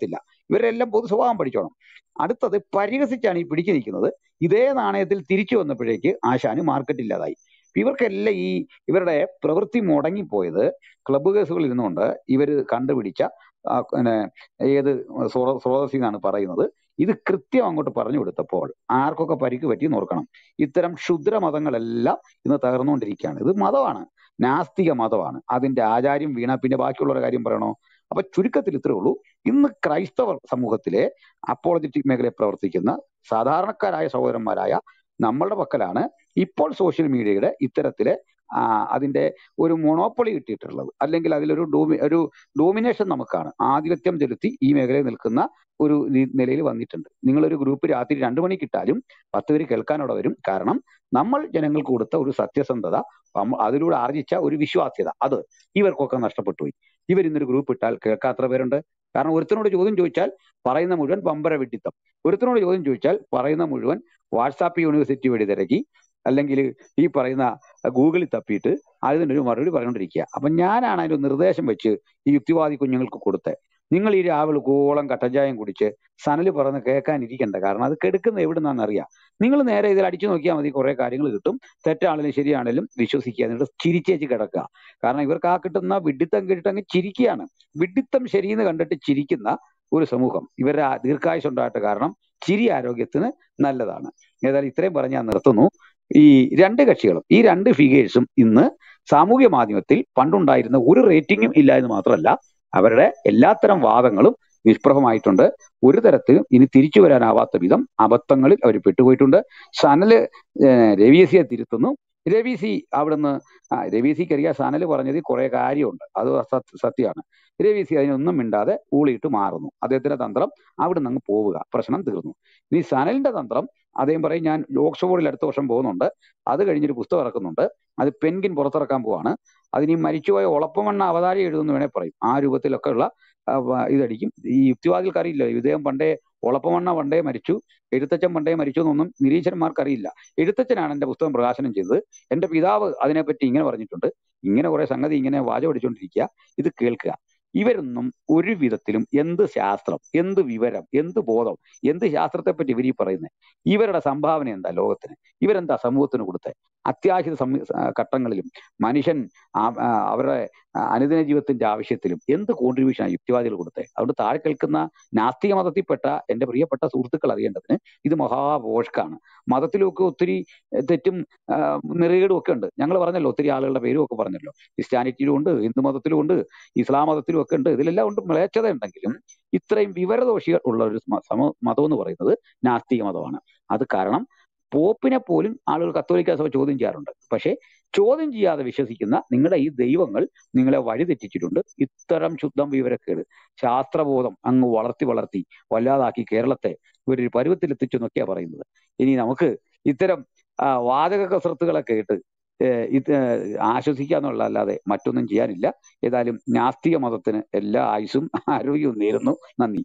ഇവരെല്ലാം പൊതു സ്വഭാവം പഠിച്ചോണം അടുത്തത് പരിഹസിച്ചാണ് ഈ പിടിച്ചു നിൽക്കുന്നത് ഇതേ നാണയത്തിൽ തിരിച്ചു വന്നപ്പോഴേക്ക് ആശാന് മാർക്കറ്റ് ഇല്ലാതായി ഇവർക്കെല്ലാം ഈ ഇവരുടെ പ്രവൃത്തി മുടങ്ങിപ്പോയത് ക്ലബ്ബ് കേസുകൾ ഇരുന്നുകൊണ്ട് ഇവർ കണ്ടുപിടിച്ച ആ, പിന്നെ ഏത് സ്രോ- സ്രോതസ്സിൽ നിന്നാണ് പറയുന്നത് ഇത് കൃത്യം അങ്ങോട്ട് പറഞ്ഞു കൊടുത്തപ്പോൾ ആർക്കൊക്കെ പരിക്ക് പറ്റി നോക്കണം ഇത്തരം ക്ഷുദ്ര മതങ്ങളെല്ലാം ഇന്ന് തകർന്നുകൊണ്ടിരിക്കുകയാണ് ഇത് മതമാണ് നാസ്തിക മതമാണ് അതിന്റെ ആചാര്യം വീണ പിന്നെ ബാക്കിയുള്ളവരുടെ കാര്യം പറയണോ അപ്പൊ ചുരുക്കത്തിൽ ഇത്രേ ഉള്ളൂ ഇന്ന് ക്രൈസ്തവ സമൂഹത്തിലെ അപ്പോളജറ്റിക് മേഖലയിൽ പ്രവർത്തിക്കുന്ന സാധാരണക്കാരായ സഹോദരന്മാരായ നമ്മളുടെ പക്കലാണ് ഇപ്പോൾ സോഷ്യൽ മീഡിയയുടെ ഇത്തരത്തിലെ ആ, അതിന്റെ ഒരു മൊണോപ്പൊളി കിട്ടിയിട്ടുള്ളത് അല്ലെങ്കിൽ അതിലൊരു ഡോമി ഒരു ഡോമിനേഷൻ നമുക്കാണ് ആധിപത്യം ചെലുത്തി ഈ മേഖലയിൽ നിൽക്കുന്ന ഒരു നി- നിലയിൽ വന്നിട്ടുണ്ട് നിങ്ങളൊരു ഗ്രൂപ്പ് രാത്രി രണ്ടു മണിക്ക് ഇട്ടാലും പത്ത് പേര് കേൾക്കാനോടെ വരും കാരണം നമ്മൾ ജനങ്ങൾക്ക് കൊടുത്ത ഒരു സത്യസന്ധത നമ്മ- അതിലൂടെ ആർജിച്ച ഒരു വിശ്വാസ്യത അത് ഇവർക്കൊക്കെ നഷ്ടപ്പെട്ടു പോയി ഇവർ ഇന്നൊരു ഗ്രൂപ്പ് ഇട്ടാൽ കേൾക്കാത്ര പേരുണ്ട് കാരണം ഒരുത്തനോട് ചോദ്യം ചോദിച്ചാൽ പറയുന്ന മുഴുവൻ പമ്പര വിഡിത്തം ഒരുത്തനോട് ചോദ്യം ചോദിച്ചാൽ പറയുന്ന മുഴുവൻ വാട്സാപ്പ് യൂണിവേഴ്സിറ്റി വഴി തിരക്കി അല്ലെങ്കിൽ ഈ പറയുന്ന ഗൂഗിളിൽ തപ്പിയിട്ട് അതിനൊരു മറുപടി പറഞ്ഞുകൊണ്ടിരിക്കുക അപ്പൊ ഞാനാണ് അതിന്റെ ഒരു നിർദ്ദേശം വെച്ച് ഈ യുക്തിവാദി കുഞ്ഞുങ്ങൾക്ക് കൊടുത്തത് നിങ്ങൾ ഈ രാവിലെ കോളം കട്ടഞ്ചായം കുടിച്ച് സനല് പറയുന്ന കേൾക്കാനിരിക്കണ്ട കാരണം അത് കെടുക്കുന്ന എവിടുന്നാന്ന് അറിയാം നിങ്ങൾ നേരെ ഇതിൽ അടിച്ചു നോക്കിയാൽ മതി കുറെ കാര്യങ്ങൾ കിട്ടും തെറ്റാണെങ്കിലും ശരിയാണെങ്കിലും വിശ്വസിക്കുക എന്നിട്ട് ചിരിച്ചേച്ച് കിടക്കുക കാരണം ഇവർക്ക് ആ കിട്ടുന്ന വിഡിത്തം കേട്ടിട്ട് അങ്ങ് ചിരിക്കുകയാണ് വിഡിത്തം ശരിയെന്ന് കണ്ടിട്ട് ചിരിക്കുന്ന ഒരു സമൂഹം ഇവരുടെ ആ ദീർഘായുസ് ഉണ്ടായിട്ട് കാരണം ചിരി ആരോഗ്യത്തിന് നല്ലതാണ് ഏതായാലും ഇത്രയും പറഞ്ഞ് ഞാൻ നിർത്തുന്നു ഈ രണ്ട് കക്ഷികളും ഈ രണ്ട് ഫിഗേഴ്സും ഇന്ന് സാമൂഹ്യ മാധ്യമത്തിൽ പണ്ടുണ്ടായിരുന്ന ഒരു റേറ്റിംഗും ഇല്ല എന്ന് മാത്രമല്ല അവരുടെ എല്ലാത്തരം വാദങ്ങളും നിഷ്പ്രഭമായിട്ടുണ്ട് ഒരു തരത്തിലും ഇനി തിരിച്ചു വരാനാവാത്ത വിധം അബദ്ധങ്ങളിൽ അവർ പെട്ടുപോയിട്ടുണ്ട് സനല് ഏഹ്, രവീസിയെ തിരുത്തുന്നു രവീസി അവിടുന്ന് ആ രവീസിക്ക് അറിയാം സനല് പറഞ്ഞതിൽ കുറെ കാര്യമുണ്ട് അത് സത്യ സത്യമാണ് രവീസി അതിനൊന്നും മിണ്ടാതെ ഊളിയിട്ട് മാറുന്നു അദ്ദേഹത്തിന്റെ തന്ത്രം അവിടുന്ന് അങ്ങ് പോവുക പ്രശ്നം തീർന്നു ഇനി സനലിന്റെ തന്ത്രം അദ്ദേഹം പറയും ഞാൻ ഓക്സ്ഫോർഡിൽ അടുത്ത വർഷം പോകുന്നുണ്ട് അത് കഴിഞ്ഞൊരു പുസ്തകം ഇറക്കുന്നുണ്ട് അത് പെൻഗിൻ പുറത്തിറക്കാൻ പോവാണ് അതിന് ഈ മരിച്ചുപോയ ഒളപ്പമണ്ണ അവതാരി എഴുതുന്നു വേണേ പറയും ആ രൂപത്തിലൊക്കെ ഉള്ള ആ, വ- ഇതടിക്കും ഈ യുക്തിവാദികൾക്ക് അറിയില്ല ഇദ്ദേഹം പണ്ടേ ഒളപ്പമണ്ണ പണ്ടേ മരിച്ചു എഴുത്തച്ഛൻ പണ്ടേ മരിച്ചു എന്നൊന്നും നിരീക്ഷന്മാർക്ക് അറിയില്ല എഴുത്തച്ഛനാണ് എന്റെ പുസ്തകം പ്രകാശനം ചെയ്തത് എന്റെ പിതാവ് അതിനെപ്പറ്റി ഇങ്ങനെ പറഞ്ഞിട്ടുണ്ട് ഇങ്ങനെ കുറെ സംഗതി ഇങ്ങനെ വാചം അടിച്ചുകൊണ്ടിരിക്കുക ഇത് കേൾക്കുക ഇവരൊന്നും ഒരു വിധത്തിലും എന്ത് ശാസ്ത്രം എന്ത് വിവരം എന്ത് ബോധം എന്ത് ശാസ്ത്രത്തെ പറ്റി ഇവർ ഈ പറയുന്നത് ഇവരുടെ സംഭാവന എന്താ ലോകത്തിന് ഇവരെന്താ സമൂഹത്തിന് കൊടുത്തത് അത്യാഹിത സമ- ആ, ഘട്ടങ്ങളിലും മനുഷ്യൻ ആ- ആ, അവരുടെ ആ, അനുദിന ജീവിതത്തിന്റെ ആവശ്യത്തിലും എന്ത് കോൺട്രിബ്യൂഷനാണ് യുക്തിവാദികൾ കൊടുത്തത് അതുകൊണ്ട് താഴെ കേൾക്കുന്ന നാസ്തിക മതത്തിൽപ്പെട്ട എന്റെ പ്രിയപ്പെട്ട സുഹൃത്തുക്കൾ അറിയേണ്ടതിന് ഇത് മഹാഭോഷ്കാണ് മതത്തിലൊക്കെ ഒത്തിരി എഹ്, തെറ്റും ആ, നെറികേടും ഒക്കെ ഉണ്ട് ഞങ്ങൾ പറഞ്ഞല്ലോ ഒത്തിരി ആളുകളുടെ പേരും ഒക്കെ പറഞ്ഞല്ലോ ക്രിസ്ത്യാനിറ്റിയിലും ഉണ്ട് ഹിന്ദു മതത്തിലും ഉണ്ട് ഇസ്ലാം മതത്തിലും ഒക്കെ ഉണ്ട് ഇതിലെല്ലാം ഉണ്ട് മ്ലേച്ഛത ഉണ്ടെങ്കിലും ഇത്രയും വിവരദോഷികൾ ഉള്ള ഒരു മ- സമ- മതം എന്ന് പറയുന്നത് നാസ്തിക മതമാണ് അത് കാരണം പോപ്പിനെ പോലും ആളുകൾ കത്തോലിക്ക സഭ ചോദ്യം ചെയ്യാറുണ്ട് പക്ഷേ ചോദ്യം ചെയ്യാതെ വിശ്വസിക്കുന്ന നിങ്ങളുടെ ഈ ദൈവങ്ങൾ നിങ്ങളെ വഴിതെറ്റിച്ചിട്ടുണ്ട് ഇത്തരം ശുദ്ധം വിവരക്കേട് ശാസ്ത്രബോധം അങ്ങ് വളർത്തി വളർത്തി വല്ലാതാക്കി കേരളത്തെ ഒരു പരുവത്തിലെത്തിച്ചു എന്നൊക്കെയാ പറയുന്നത് ഇനി നമുക്ക് ഇത്തരം ആ, വാചക കസരത്തുകളൊക്കെ കേട്ട് ഏഹ് ഇത് ആശ്വസിക്കുക എന്നുള്ളതല്ലാതെ മറ്റൊന്നും ചെയ്യാനില്ല ഏതായാലും നാസ്തിക മതത്തിന് എല്ലാ ആയുസ്സും ആരോഗ്യവും നേരുന്നു നന്ദി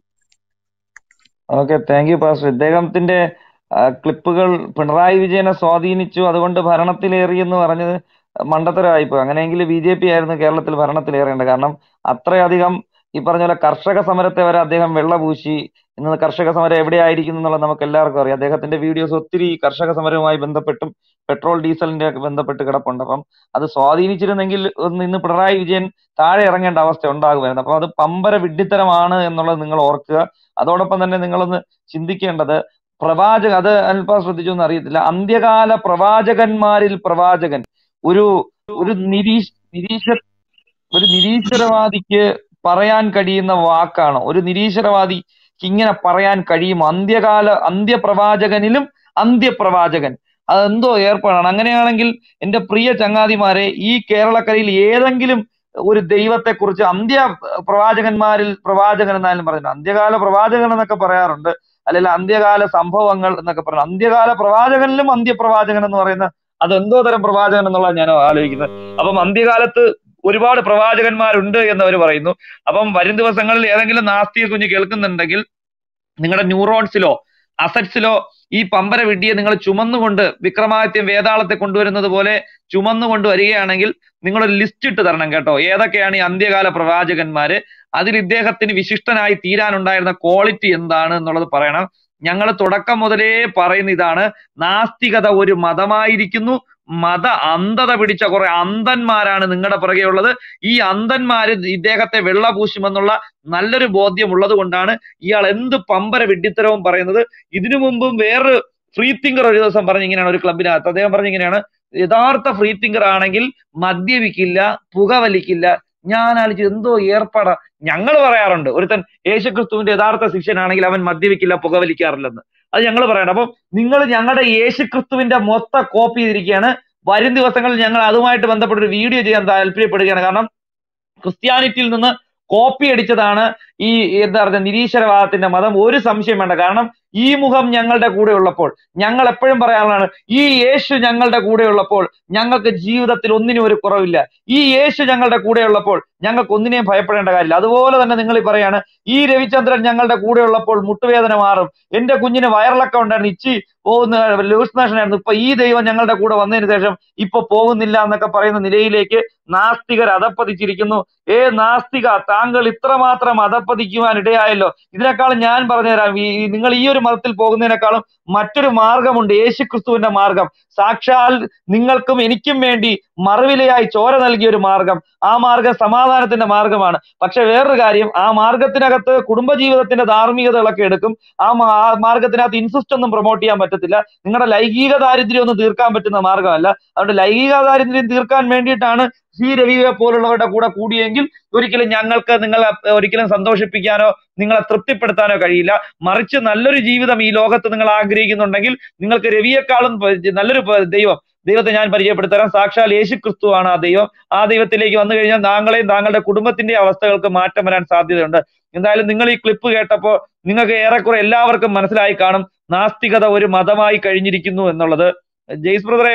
ഓക്കെ താങ്ക് യു പാസ്റ്റർ ഇദ്ദേഹത്തിന്റെ ആ, ക്ലിപ്പുകൾ പിണറായി വിജയനെ സ്വാധീനിച്ചു അതുകൊണ്ട് ഭരണത്തിലേറി എന്ന് പറഞ്ഞത് മണ്ടത്തരമായിപ്പോയി അങ്ങനെയെങ്കിൽ ബി ജെ പി ആയിരുന്നു കേരളത്തിൽ ഭരണത്തിലേറേണ്ടത് കാരണം അത്രയധികം ഈ പറഞ്ഞ പോലെ കർഷക സമരത്തെ വരെ അദ്ദേഹം വെള്ളപൂശി ഇന്ന് കർഷക സമരം എവിടെയായിരിക്കുന്നു എന്നുള്ളത് നമുക്ക് എല്ലാവർക്കും അറിയാം അദ്ദേഹത്തിന്റെ വീഡിയോസ് ഒത്തിരി കർഷക സമരവുമായി ബന്ധപ്പെട്ടും പെട്രോൾ ഡീസലിന്റെ ഒക്കെ ബന്ധപ്പെട്ട് കിടപ്പുണ്ട് അപ്പം അത് സ്വാധീനിച്ചിരുന്നെങ്കിൽ ഒന്ന് ഇന്ന് പിണറായി വിജയൻ താഴെ ഇറങ്ങേണ്ട അവസ്ഥ ഉണ്ടാകുമായിരുന്നു അപ്പം അത് പമ്പര വിഡ്ഢിത്തരമാണ് എന്നുള്ളത് നിങ്ങൾ ഓർക്കുക അതോടൊപ്പം തന്നെ നിങ്ങളൊന്ന് ചിന്തിക്കേണ്ടത് പ്രവാചക അത് അല്പം ശ്രദ്ധിച്ചു എന്ന് അറിയത്തില്ല അന്ത്യകാല പ്രവാചകന്മാരിൽ പ്രവാചകൻ ഒരു ഒരു നിരീശ് നിരീശ ഒരു നിരീശ്വരവാദിക്ക് പറയാൻ കഴിയുന്ന വാക്കാണ് ഒരു നിരീശ്വരവാദിക്ക് ഇങ്ങനെ പറയാൻ കഴിയുമോ അന്ത്യകാല അന്ത്യപ്രവാചകനിലും അന്ത്യപ്രവാചകൻ അതെന്തോ ഏർപ്പാടാണ് അങ്ങനെയാണെങ്കിൽ എന്റെ പ്രിയ ചങ്ങാതിമാരെ ഈ കേരളക്കരയിൽ ഏതെങ്കിലും ഒരു ദൈവത്തെ കുറിച്ച് അന്ത്യ പ്രവാചകന്മാരിൽ പ്രവാചകൻ എന്നാലും പറയുന്നത് അന്ത്യകാല പ്രവാചകൻ എന്നൊക്കെ പറയാറുണ്ട് അല്ലെങ്കിൽ അന്ത്യകാല സംഭവങ്ങൾ എന്നൊക്കെ പറയുന്നത് അന്ത്യകാല പ്രവാചകനിലും അന്ത്യപ്രവാചകൻ എന്ന് പറയുന്ന അത് എന്തോ തരം പ്രവാചകൻ എന്നുള്ളത് ഞാൻ ആലോചിക്കുന്നത് അപ്പം അന്ത്യകാലത്ത് ഒരുപാട് പ്രവാചകന്മാരുണ്ട് എന്ന് അവർ പറയുന്നു അപ്പം വരും ദിവസങ്ങളിൽ ഏതെങ്കിലും നാസ്തിക കുഞ്ഞ് കേൾക്കുന്നുണ്ടെങ്കിൽ നിങ്ങളുടെ ന്യൂറോൺസിലോ അസറ്റ്സിലോ ഈ പമ്പര വിഡ്ഢിയെ നിങ്ങൾ ചുമന്നുകൊണ്ട് വിക്രമാദിത്യം വേതാളത്തെ കൊണ്ടുവരുന്നത് പോലെ ചുമന്നുകൊണ്ട് വരികയാണെങ്കിൽ നിങ്ങളൊരു ലിസ്റ്റ് ഇട്ട് തരണം കേട്ടോ ഏതൊക്കെയാണ് ഈ അന്ത്യകാല പ്രവാചകന്മാര് അതിൽ ഇദ്ദേഹത്തിന് വിശിഷ്ടനായി തീരാനുണ്ടായിരുന്ന ക്വാളിറ്റി എന്താണ് എന്നുള്ളത് പറയണം ഞങ്ങൾ തുടക്കം മുതലേ പറയുന്ന ഇതാണ് നാസ്തികത ഒരു മതമായിരിക്കുന്നു മത അന്ധത പിടിച്ച കുറെ അന്ധന്മാരാണ് നിങ്ങളുടെ പുറകെ ഉള്ളത് ഈ അന്ധന്മാര് ഇദ്ദേഹത്തെ വെള്ള പൂശുമെന്നുള്ള നല്ലൊരു ബോധ്യം ഉള്ളത് കൊണ്ടാണ് ഇയാൾ എന്ത് പമ്പര വിഡ്ഢിത്തരവും പറയുന്നത് ഇതിനു മുമ്പും വേറൊരു ഫ്രീ തിങ്കർ ഒരു ദിവസം പറഞ്ഞ ഇങ്ങനെയാണ് ഒരു ക്ലബിനകത്ത് അദ്ദേഹം പറഞ്ഞ ഇങ്ങനെയാണ് യഥാർത്ഥ ഫ്രീ തിങ്കർ ആണെങ്കിൽ മദ്യപിക്കില്ല പുകവലിക്കില്ല ഞാൻ ആലോചിച്ചു എന്തോ ഏർപ്പാടാ ഞങ്ങൾ പറയാറുണ്ട് ഒരുത്തൻ യേശുക്രിസ്തുവിന്റെ യഥാർത്ഥ ശിഷ്യനാണെങ്കിൽ അവൻ മദ്യപിക്കില്ല പുകവലിക്കാറില്ലെന്ന് അത് ഞങ്ങൾ പറയണം അപ്പം നിങ്ങൾ ഞങ്ങളുടെ യേശുക്രിസ്തുവിന്റെ മൊത്ത കോപ്പി ചെയ്തിരിക്കുകയാണ് വരും ദിവസങ്ങളിൽ ഞങ്ങൾ അതുമായിട്ട് ബന്ധപ്പെട്ട ഒരു വീഡിയോ ചെയ്യാൻ താല്പര്യപ്പെടുകയാണ് കാരണം ക്രിസ്ത്യാനിറ്റിയിൽ നിന്ന് കോപ്പി അടിച്ചതാണ് ഈ എന്താ പറയുക നിരീശ്വരവാദത്തിന്റെ മതം ഒരു സംശയം വേണ്ട കാരണം ഈ മുഖം ഞങ്ങളുടെ കൂടെ ഉള്ളപ്പോൾ ഞങ്ങൾ എപ്പോഴും പറയാനുള്ളതാണ് ഈ യേശു ഞങ്ങളുടെ കൂടെ ഉള്ളപ്പോൾ ഞങ്ങൾക്ക് ജീവിതത്തിൽ ഒന്നിനും ഒരു കുറവില്ല ഈ യേശു ഞങ്ങളുടെ കൂടെ ഉള്ളപ്പോൾ ഞങ്ങൾക്ക് ഒന്നിനെയും ഭയപ്പെടേണ്ട കാര്യമില്ല അതുപോലെ തന്നെ നിങ്ങൾ ഈ പറയാണ് ഈ രവിചന്ദ്രൻ ഞങ്ങളുടെ കൂടെ ഉള്ളപ്പോൾ മുട്ടുവേദന മാറും എന്റെ കുഞ്ഞിന് വയറിളക്കം ഉണ്ടായിരുന്നു ഇച്ചി പോകുന്ന ലൂസ് മോഷൻ ആയിരുന്നു ഇപ്പൊ ഈ ദൈവം ഞങ്ങളുടെ കൂടെ വന്നതിന് ശേഷം ഇപ്പൊ പോകുന്നില്ല എന്നൊക്കെ പറയുന്ന നിലയിലേക്ക് നാസ്തികർ അധപ്പതിച്ചിരിക്കുന്നു ഏ നാസ്തിക താങ്കൾ ഇത്രമാത്രം അധപ്പതിക്കുവാൻ ഇടയായല്ലോ ഇതിനേക്കാളും ഞാൻ പറഞ്ഞുതരാം ഈ ഈ- നിങ്ങൾ ഈ ഒരു മതത്തിൽ പോകുന്നതിനേക്കാളും മറ്റൊരു മാർഗമുണ്ട് യേശു ക്രിസ്തുവിന്റെ മാർഗം സാക്ഷാൽ നിങ്ങൾക്കും എനിക്കും വേണ്ടി മറുവിലയായി ചോര നൽകിയ ഒരു മാർഗം ആ മാർഗം സമാധാനത്തിന്റെ മാർഗമാണ് പക്ഷെ വേറൊരു കാര്യം ആ മാർഗത്തിനകത്ത് കുടുംബജീവിതത്തിന്റെ ധാർമ്മികതകളൊക്കെ എടുക്കും ആ മാ- ആ മാർഗത്തിനകത്ത് ഇൻസിസ്റ്റ് ഒന്നും പ്രൊമോട്ട് ചെയ്യാൻ പറ്റത്തില്ല നിങ്ങളുടെ ലൈംഗിക ദാരിദ്ര്യം ഒന്നും തീർക്കാൻ പറ്റുന്ന മാർഗമല്ല അതുകൊണ്ട് ലൈംഗിക ദാരിദ്ര്യം തീർക്കാൻ വേണ്ടിയിട്ടാണ് സി രവിയെ പോലുള്ളവരുടെ കൂടെ കൂടിയെങ്കിൽ ഒരിക്കലും ഞങ്ങൾക്ക് നിങ്ങളെ ഒരിക്കലും സന്തോഷിപ്പിക്കാനോ നിങ്ങളെ തൃപ്തിപ്പെടുത്താനോ കഴിയില്ല മറിച്ച് നല്ലൊരു ജീവിതം ഈ ലോകത്ത് നിങ്ങൾ ആഗ്രഹിക്കുന്നുണ്ടെങ്കിൽ നിങ്ങൾക്ക് രവിയെക്കാളും പ- നല്ലൊരു പ- ദൈവം ദൈവത്തെ ഞാൻ പരിചയപ്പെടുത്തരാം സാക്ഷാൽ യേശു ക്രിസ്തു ആണ് ആ ദൈവം ആ ദൈവത്തിലേക്ക് വന്നു കഴിഞ്ഞാൽ താങ്കളെയും താങ്കളുടെ കുടുംബത്തിന്റെ അവസ്ഥകൾക്ക് മാറ്റം വരാൻ സാധ്യതയുണ്ട് എന്തായാലും നിങ്ങൾ ഈ ക്ലിപ്പ് കേട്ടപ്പോ നിങ്ങൾക്ക് ഏറെക്കുറെ എല്ലാവർക്കും മനസ്സിലായി കാണും നാസ്തികത ഒരു മതമായി കഴിഞ്ഞിരിക്കുന്നു എന്നുള്ളത് ജെയ്സ് ബ്രദറെ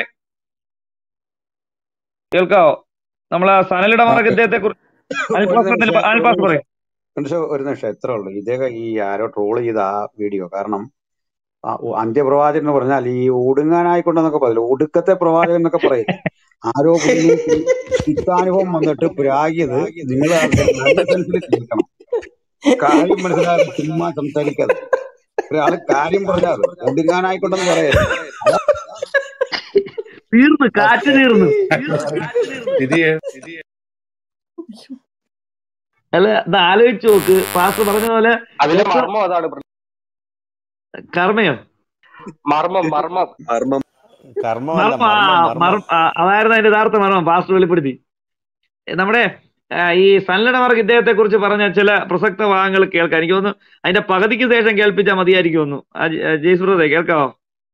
കേൾക്കാവോ നമ്മളെ സനലിട മാർഗ ഇദ്ദേഹത്തെ കുറിച്ച് അനിൽ ഒരു പാസ്റ്റർ നിമിഷം എന്തെങ്കിലും- അനിൽ ഒരു പാസ്റ്റർ പറയും നിമിഷം ഒരു നിമിഷം എത്ര ഉള്ളൂ ഇദ്ദേഹം ഈ ആരോ ട്രോൾ ചെയ്ത ആ വീഡിയോ കാരണം ആ ഉ- അന്ത്യപ്രവാചകൻ എന്ന് പറഞ്ഞാൽ ഈ ഒടുങ്ങാനായിക്കൊണ്ടെന്നൊക്കെ പറയില്ല ഒടുക്കത്തെ പ്രവാചകൻ എന്നൊക്കെ പറയില്ല ആരോ പുള്ളിന് ചിത്താനുഭവം വന്നിട്ട് പ്രാഗിയത് നിങ്ങൾ നല്ല സെൻസിൽ കേൾക്കണം കാര്യം മനസ്സിലാകാതെ ചുമ്മാ സംസാരിക്കാതെ ഒരാള് കാര്യം പറഞ്ഞാൽ ഒടുങ്ങാനായിക്കൊണ്ടെന്ന് പറയരുത് തീർന്നു കാറ്റ് തീർന്നു വിധിയെ അല്ല ഇത് ആലോചിച്ച് നോക്ക് പാസ്റ്റർ പറഞ്ഞ പോലെ അതിലെ എത്ര മർമ്മം അതാണ് പ്ര- കർമ്മയോ മർമ്മം മർമ്മം കർമ്മമല്ല മർമ്മ മർമ്മം ആ, മർമ്മം മർ- ആ, അതായിരുന്നു അതിന്റെ യഥാർത്ഥ മർമ്മം പാസ്റ്റർ വെളിപ്പെടുത്തി ഏ, നമ്മുടെ ആ, ഈ സല്ലടമാർക്ക് ഇദ്ദേഹത്തെ കുറിച്ച് പറഞ്ഞ ചില പ്രസക്ത ഭാഗങ്ങൾ കേൾക്കാം എനിക്ക് തോന്നുന്നു അതിന്റെ പകുതിക്ക് ശേഷം കേൾപ്പിച്ചാൽ മതിയായിരിക്കും തോന്നുന്നു ആ, ജെ- ആ, ജെയ്സ് ബ്രദറെ കേൾക്കാവോ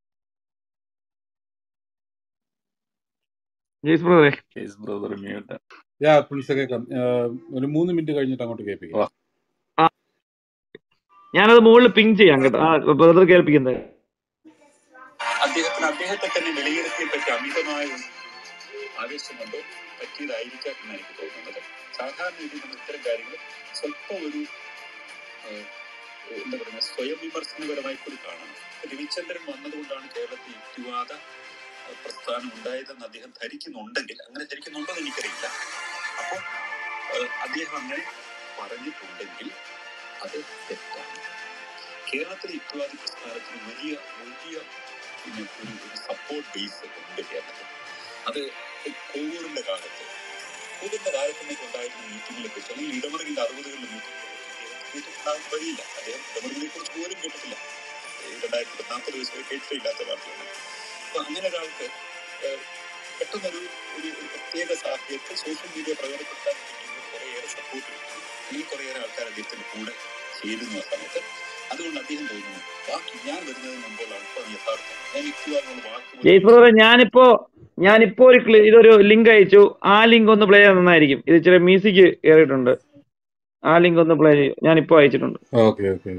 ജെയ്സ് ബ്രദറെ ബ്രദർ മ്യൂട്ട് യാ പ്രിൻസ് കേൾക്കാം ആ, ഒരു മൂന്ന് മിനിറ്റ് കഴിഞ്ഞിട്ട് അങ്ങോട്ട് കേൾപ്പിക്കാം ആ, ഞാനത് മുകളിൽ പിങ് ചെയ്യാം കേട്ടോ ആ ബ്രദർ കേൾപ്പിക്കുന്നത് അദ്ദേഹത്തിന് അദ്ദേഹത്തെ തന്നെ വിലയിരുത്തിയെ പറ്റി അമിതമായ ഒരു ആവേശമുണ്ടോ പറ്റിയതായിരിക്കാം എന്ന് എനിക്ക് തോന്നുന്നത് സാധാരണ രീതിയിൽ നമ്മൾ ഇത്തരം കാര്യങ്ങൾ സ്വല്പം ഒരു ഏഹ്, എന്താ പറയുക സ്വയം വിമർശനപരമായി കൂടി കാണണം രവിചന്ദ്രൻ വന്നതുകൊണ്ടാണ് കേരളത്തിൽ യുക്തിവാദ ഏഹ്, പ്രസ്ഥാനം ഉണ്ടായതെന്ന് അദ്ദേഹം ധരിക്കുന്നുണ്ടെങ്കിൽ അങ്ങനെ ധരിക്കുന്നുണ്ടോ എന്ന് എനിക്കറിയില്ല അപ്പോൾ ഏഹ്, അദ്ദേഹം അങ്ങനെ പറഞ്ഞിട്ടുണ്ടെങ്കിൽ അത് തെറ്റാണ് കേരളത്തിലെ യുക്തിവാദി പ്രസ്ഥാനത്തിന് വലിയ വലിയ പിന്നെ ഒരു ഒരു സപ്പോർട്ട് ബേസ് ഉണ്ട് കേരളത്തിൽ അത് കോവൂറിന്റെ കാലത്ത് കോവൂറിന്റെ കാലത്ത് എനിക്ക് ഉണ്ടായിരുന്ന മീറ്റിങ്ങിനെ കുറിച്ച് അല്ലെങ്കിൽ ഇടമറുകിന്റെ അറുപതുകളിലെ മീറ്റിങ്ങിനെ കുറിച്ച് കേട്ടിട്ടുണ്ടാകാൻ വഴിയില്ല അദ്ദേഹം ഇടമറുകിനെ കുറിച്ച് പോലും കേട്ടിട്ടില്ല ഈ രണ്ടായിരത്തി നാൽപ്പത് വയസ്സ് കേട്ടിട്ടില്ലാത്ത പാർട്ടിയാണ് അപ്പൊ അങ്ങനെ ഒരാൾക്ക് ഏഹ്, പെട്ടെന്നൊരു ഒരു ഒരു പ്രത്യേക സാഹചര്യത്തിൽ സോഷ്യൽ മീഡിയ പ്രയോജനപ്പെടുത്താൻ പറ്റുന്ന കുറേയേറെ സപ്പോർട്ട് കിട്ടും അല്ലെങ്കിൽ കുറേയേറെ ആൾക്കാർ അദ്ദേഹത്തിന്റെ കൂടെ ചേരുന്നു ആ സമയത്ത് അതുകൊണ്ട് അദ്ദേഹം തോന്നുന്നു ബാക്കി ഞാൻ വരുന്നതിന് മുമ്പുള്ള ഇപ്പോൾ യഥാർത്ഥം ഞാൻ യുക്തിവാദമുള്ള വാക്ക് ജെയ്സ് ബ്രദറെ ഞാനിപ്പോ ഞാനിപ്പോ ഒരു ക്ലി- ഇതൊരു ലിങ്ക് അയച്ചു ആ ലിങ്ക് ഒന്ന് പ്ലേ ചെയ്താൽ നന്നായിരിക്കും ഇത് ഇച്ചിരി മ്യൂസിക് കയറിയിട്ടുണ്ട് ആ ലിങ്ക് ഒന്ന് പ്ലേ ചെയ്യും ഞാനിപ്പോ അയച്ചിട്ടുണ്ട് ഓക്കെ ഓക്കെ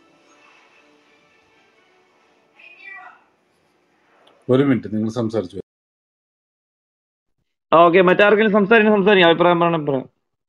ഒരു മിനിറ്റ് നിങ്ങൾ സംസാരിച്ചു ഓക്കെ മറ്റാർക്കെങ്കിലും സംസാരിക്കണം സംസാരിക്കാം അഭിപ്രായം പറയണം പറയാം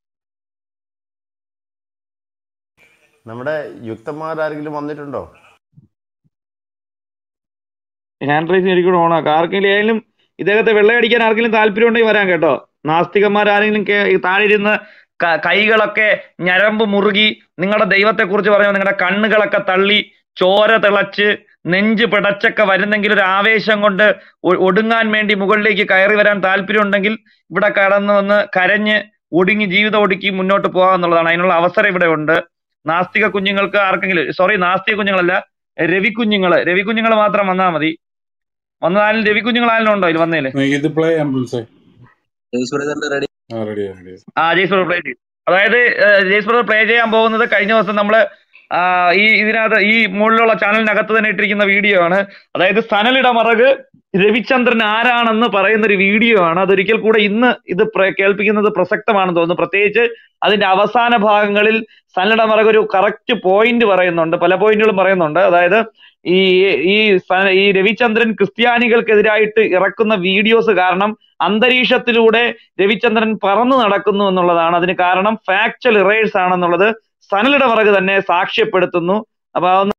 നമ്മുടെ യുക്തന്മാരാരെങ്കിലും വന്നിട്ടുണ്ടോ ഹാൻഡ് റൈസ് ശരിക്കും ഓണാക്കാം ആർക്കെങ്കിലും ഏതെങ്കിലും ഇദ്ദേഹത്തെ വെള്ളയടിക്കാൻ ആർക്കെങ്കിലും താല്പര്യം ഉണ്ടെങ്കിൽ വരാൻ കേട്ടോ നാസ്തികന്മാർ ആരെങ്കിലും കേ- ഈ താഴെ ഇരുന്ന് ക- കൈകളൊക്കെ ഞരമ്പ് മുറുകി നിങ്ങളുടെ ദൈവത്തെക്കുറിച്ച് പറയുമ്പോൾ നിങ്ങളുടെ കണ്ണുകളൊക്കെ തള്ളി ചോര തിളച്ച് നെഞ്ച് പിടച്ചൊക്കെ വരുന്നെങ്കിൽ ഒരു ആവേശം കൊണ്ട് ഒ- ഒടുങ്ങാൻ വേണ്ടി മുകളിലേക്ക് കയറി വരാൻ താല്പര്യം ഉണ്ടെങ്കിൽ ഇവിടെ കടന്നു വന്ന് കരഞ്ഞ് ഒടുങ്ങി ജീവിതം ഒടുക്കി മുന്നോട്ട് പോകാന്നുള്ളതാണ് അതിനുള്ള അവസരം ഇവിടെ ഉണ്ട് നാസ്തിക കുഞ്ഞുങ്ങൾക്ക് ആർക്കെങ്കിലും സോറി നാസ്തിക കുഞ്ഞുങ്ങളല്ല രവി കുഞ്ഞുങ്ങള് രവി കുഞ്ഞുങ്ങൾ മാത്രം വന്നാൽ മതി വന്നതായാലും രവി കുഞ്ഞുങ്ങളായാലും ഉണ്ടോ ഇതിൽ വന്നേല് ഇത് പ്ലേ ചെയ്യാൻ പ്രിൻസേ ജെയ്സ് ബ്രദറിന്റെ റെഡി ആ റെഡി റെഡി ആ ജെയ്സ് ബ്രദർ പ്ലേ ചെയ്യും അതായത് ഏഹ്, ജെയ്സ് ബ്രദർ പ്ലേ ചെയ്യാൻ പോകുന്നത് കഴിഞ്ഞ ദിവസം നമ്മള് ആ, ഈ ഇതിനകത്ത് ഈ മുകളിലുള്ള ചാനലിനകത്ത് തന്നെ ഇട്ടിരിക്കുന്ന വീഡിയോ ആണ് അതായത് സനലിട മറക് രവിചന്ദ്രൻ ആരാണെന്ന് പറയുന്ന ഒരു വീഡിയോ ആണ് അതൊരിക്കൽ കൂടെ ഇന്ന് ഇത് പ്ര- കേൾപ്പിക്കുന്നത് പ്രസക്തമാണെന്ന് തോന്നുന്നു പ്രത്യേകിച്ച് അതിന്റെ അവസാന ഭാഗങ്ങളിൽ സനലിട മറക് ഒരു കറക്റ്റ് പോയിന്റ് പറയുന്നുണ്ട് പല പോയിന്റുകളും പറയുന്നുണ്ട് അതായത് ഈ ഈ സ- ഈ രവിചന്ദ്രൻ ക്രിസ്ത്യാനികൾക്കെതിരായിട്ട് ഇറക്കുന്ന വീഡിയോസ് കാരണം അന്തരീക്ഷത്തിലൂടെ രവിചന്ദ്രൻ പറന്നു നടക്കുന്നു എന്നുള്ളതാണ് അതിന് കാരണം ഫാക്ച്വൽ ഇറേഴ്സ് ആണെന്നുള്ളത് സനലിട മറക് തന്നെ സാക്ഷ്യപ്പെടുത്തുന്നു അപ്പൊ അതൊന്ന്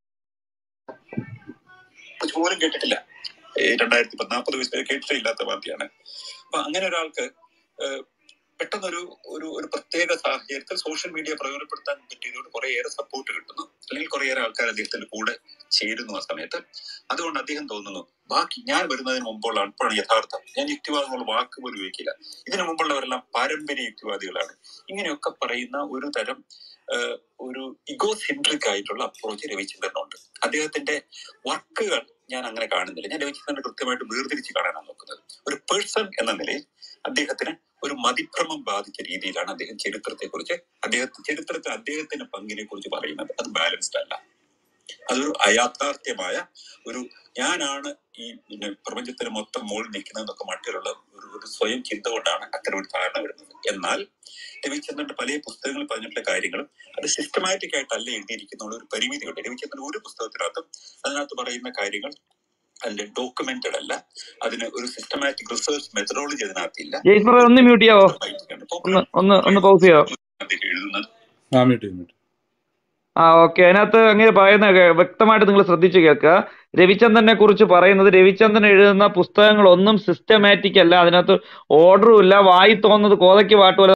കുറിച്ച് പോലും കേട്ടിട്ടില്ല ഈ രണ്ടായിരത്തി പത്നാൽപ്പത് വയസ്സ് വരെ കേട്ടിട്ടേ ഇല്ലാത്ത പാർട്ടിയാണ് അപ്പൊ അങ്ങനെ ഒരാൾക്ക് ഏഹ്, പെട്ടെന്നൊരു ഒരു ഒരു പ്രത്യേക സാഹചര്യത്തിൽ സോഷ്യൽ മീഡിയ പ്രയോജനപ്പെടുത്താൻ പറ്റിയതുകൊണ്ട് കുറേയേറെ സപ്പോർട്ട് കിട്ടുന്നു അല്ലെങ്കിൽ കുറേയേറെ ആൾക്കാർ അദ്ദേഹത്തിന്റെ കൂടെ ചേരുന്നു ആ സമയത്ത് അതുകൊണ്ട് അദ്ദേഹം തോന്നുന്നു ബാക്കി ഞാൻ വരുന്നതിന് മുമ്പുള്ള അപ്പോഴാണ് യഥാർത്ഥം ഞാൻ യുക്തിവാദം എന്നുള്ള വാക്ക് പോലും ഉപയോഗിക്കില്ല ഇതിനു മുമ്പുള്ളവരെല്ലാം പാരമ്പര്യ യുക്തിവാദികളാണ് ഇങ്ങനെയൊക്കെ പറയുന്ന ഒരു തരം ഏഹ്, ഒരു ഇഗോസെൻട്രിക് ആയിട്ടുള്ള അപ്രോച്ച് രവിചന്ദ്രനുണ്ട് അദ്ദേഹത്തിന്റെ വർക്കുകൾ ഞാൻ അങ്ങനെ കാണുന്നില്ല ഞാൻ രവിചന്ദ്രനെ കൃത്യമായിട്ട് വേർതിരിച്ച് കാണാനാണ് നോക്കുന്നത് ഒരു പേഴ്സൺ എന്ന നിലയിൽ അദ്ദേഹത്തിന് ഒരു മതിഭ്രമം ബാധിച്ച രീതിയിലാണ് അദ്ദേഹം ചരിത്രത്തെക്കുറിച്ച് അദ്ദേഹത്തെ ചരിത്രത്തിൽ അദ്ദേഹത്തിന്റെ പങ്കിനെ കുറിച്ച് പറയുന്നത് അത് ബാലൻസ്ഡ് അല്ല അതൊരു അയാഥാർത്ഥ്യമായ ഒരു ഞാനാണ് ഈ പിന്നെ പ്രപഞ്ചത്തിന് മൊത്തം മുകളിൽ നിൽക്കുന്നതെന്നൊക്കെ മട്ടിലുള്ള ഒരു ഒരു സ്വയം ചിന്ത കൊണ്ടാണ് അത്തരം ഒരു ധാരണ വരുന്നത് എന്നാൽ രവിചന്ദ്രന്റെ പല പുസ്തകങ്ങളിൽ പറഞ്ഞിട്ടുള്ള കാര്യങ്ങളും അത് സിസ്റ്റമാറ്റിക് ആയിട്ടല്ല എഴുതിയിരിക്കുന്ന ഒരു പരിമിതിയുണ്ട് രവിചന്ദ്രൻ ഒരു പുസ്തകത്തിനകത്തും അതിനകത്ത് പറയുന്ന കാര്യങ്ങൾ അതിന്റെ ഡോക്യുമെന്റഡ് അല്ല അതിന് ഒരു സിസ്റ്റമാറ്റിക് റിസർച്ച് മെത്തഡോളജി അതിനകത്തില്ല ജെയ്സ് ബ്രദർ ഒന്ന് മ്യൂട്ട് ചെയ്യാവോ ഒന്ന് ഒന്ന് ഒന്ന് പൗസ് ചെയ്യാവോ അദ്ദേഹം എഴുതുന്നത് ആ മ്യൂട്ട് ചെയ്തു മ്യൂട്ട് ആ ഓക്കെ അതിനകത്ത് അങ്ങനെ പറയുന്ന കേ- വ്യക്തമായിട്ട് നിങ്ങൾ ശ്രദ്ധിച്ചു കേൾക്കുക രവിചന്ദ്രനെ കുറിച്ച് പറയുന്നത് രവിചന്ദ്രൻ എഴുതുന്ന പുസ്തകങ്ങളൊന്നും സിസ്റ്റമാറ്റിക് അല്ല അതിനകത്ത് ഓർഡറും ഇല്ല വായി തോന്നുന്നത് കോതയ്ക്ക് പാട്ട് പോലെ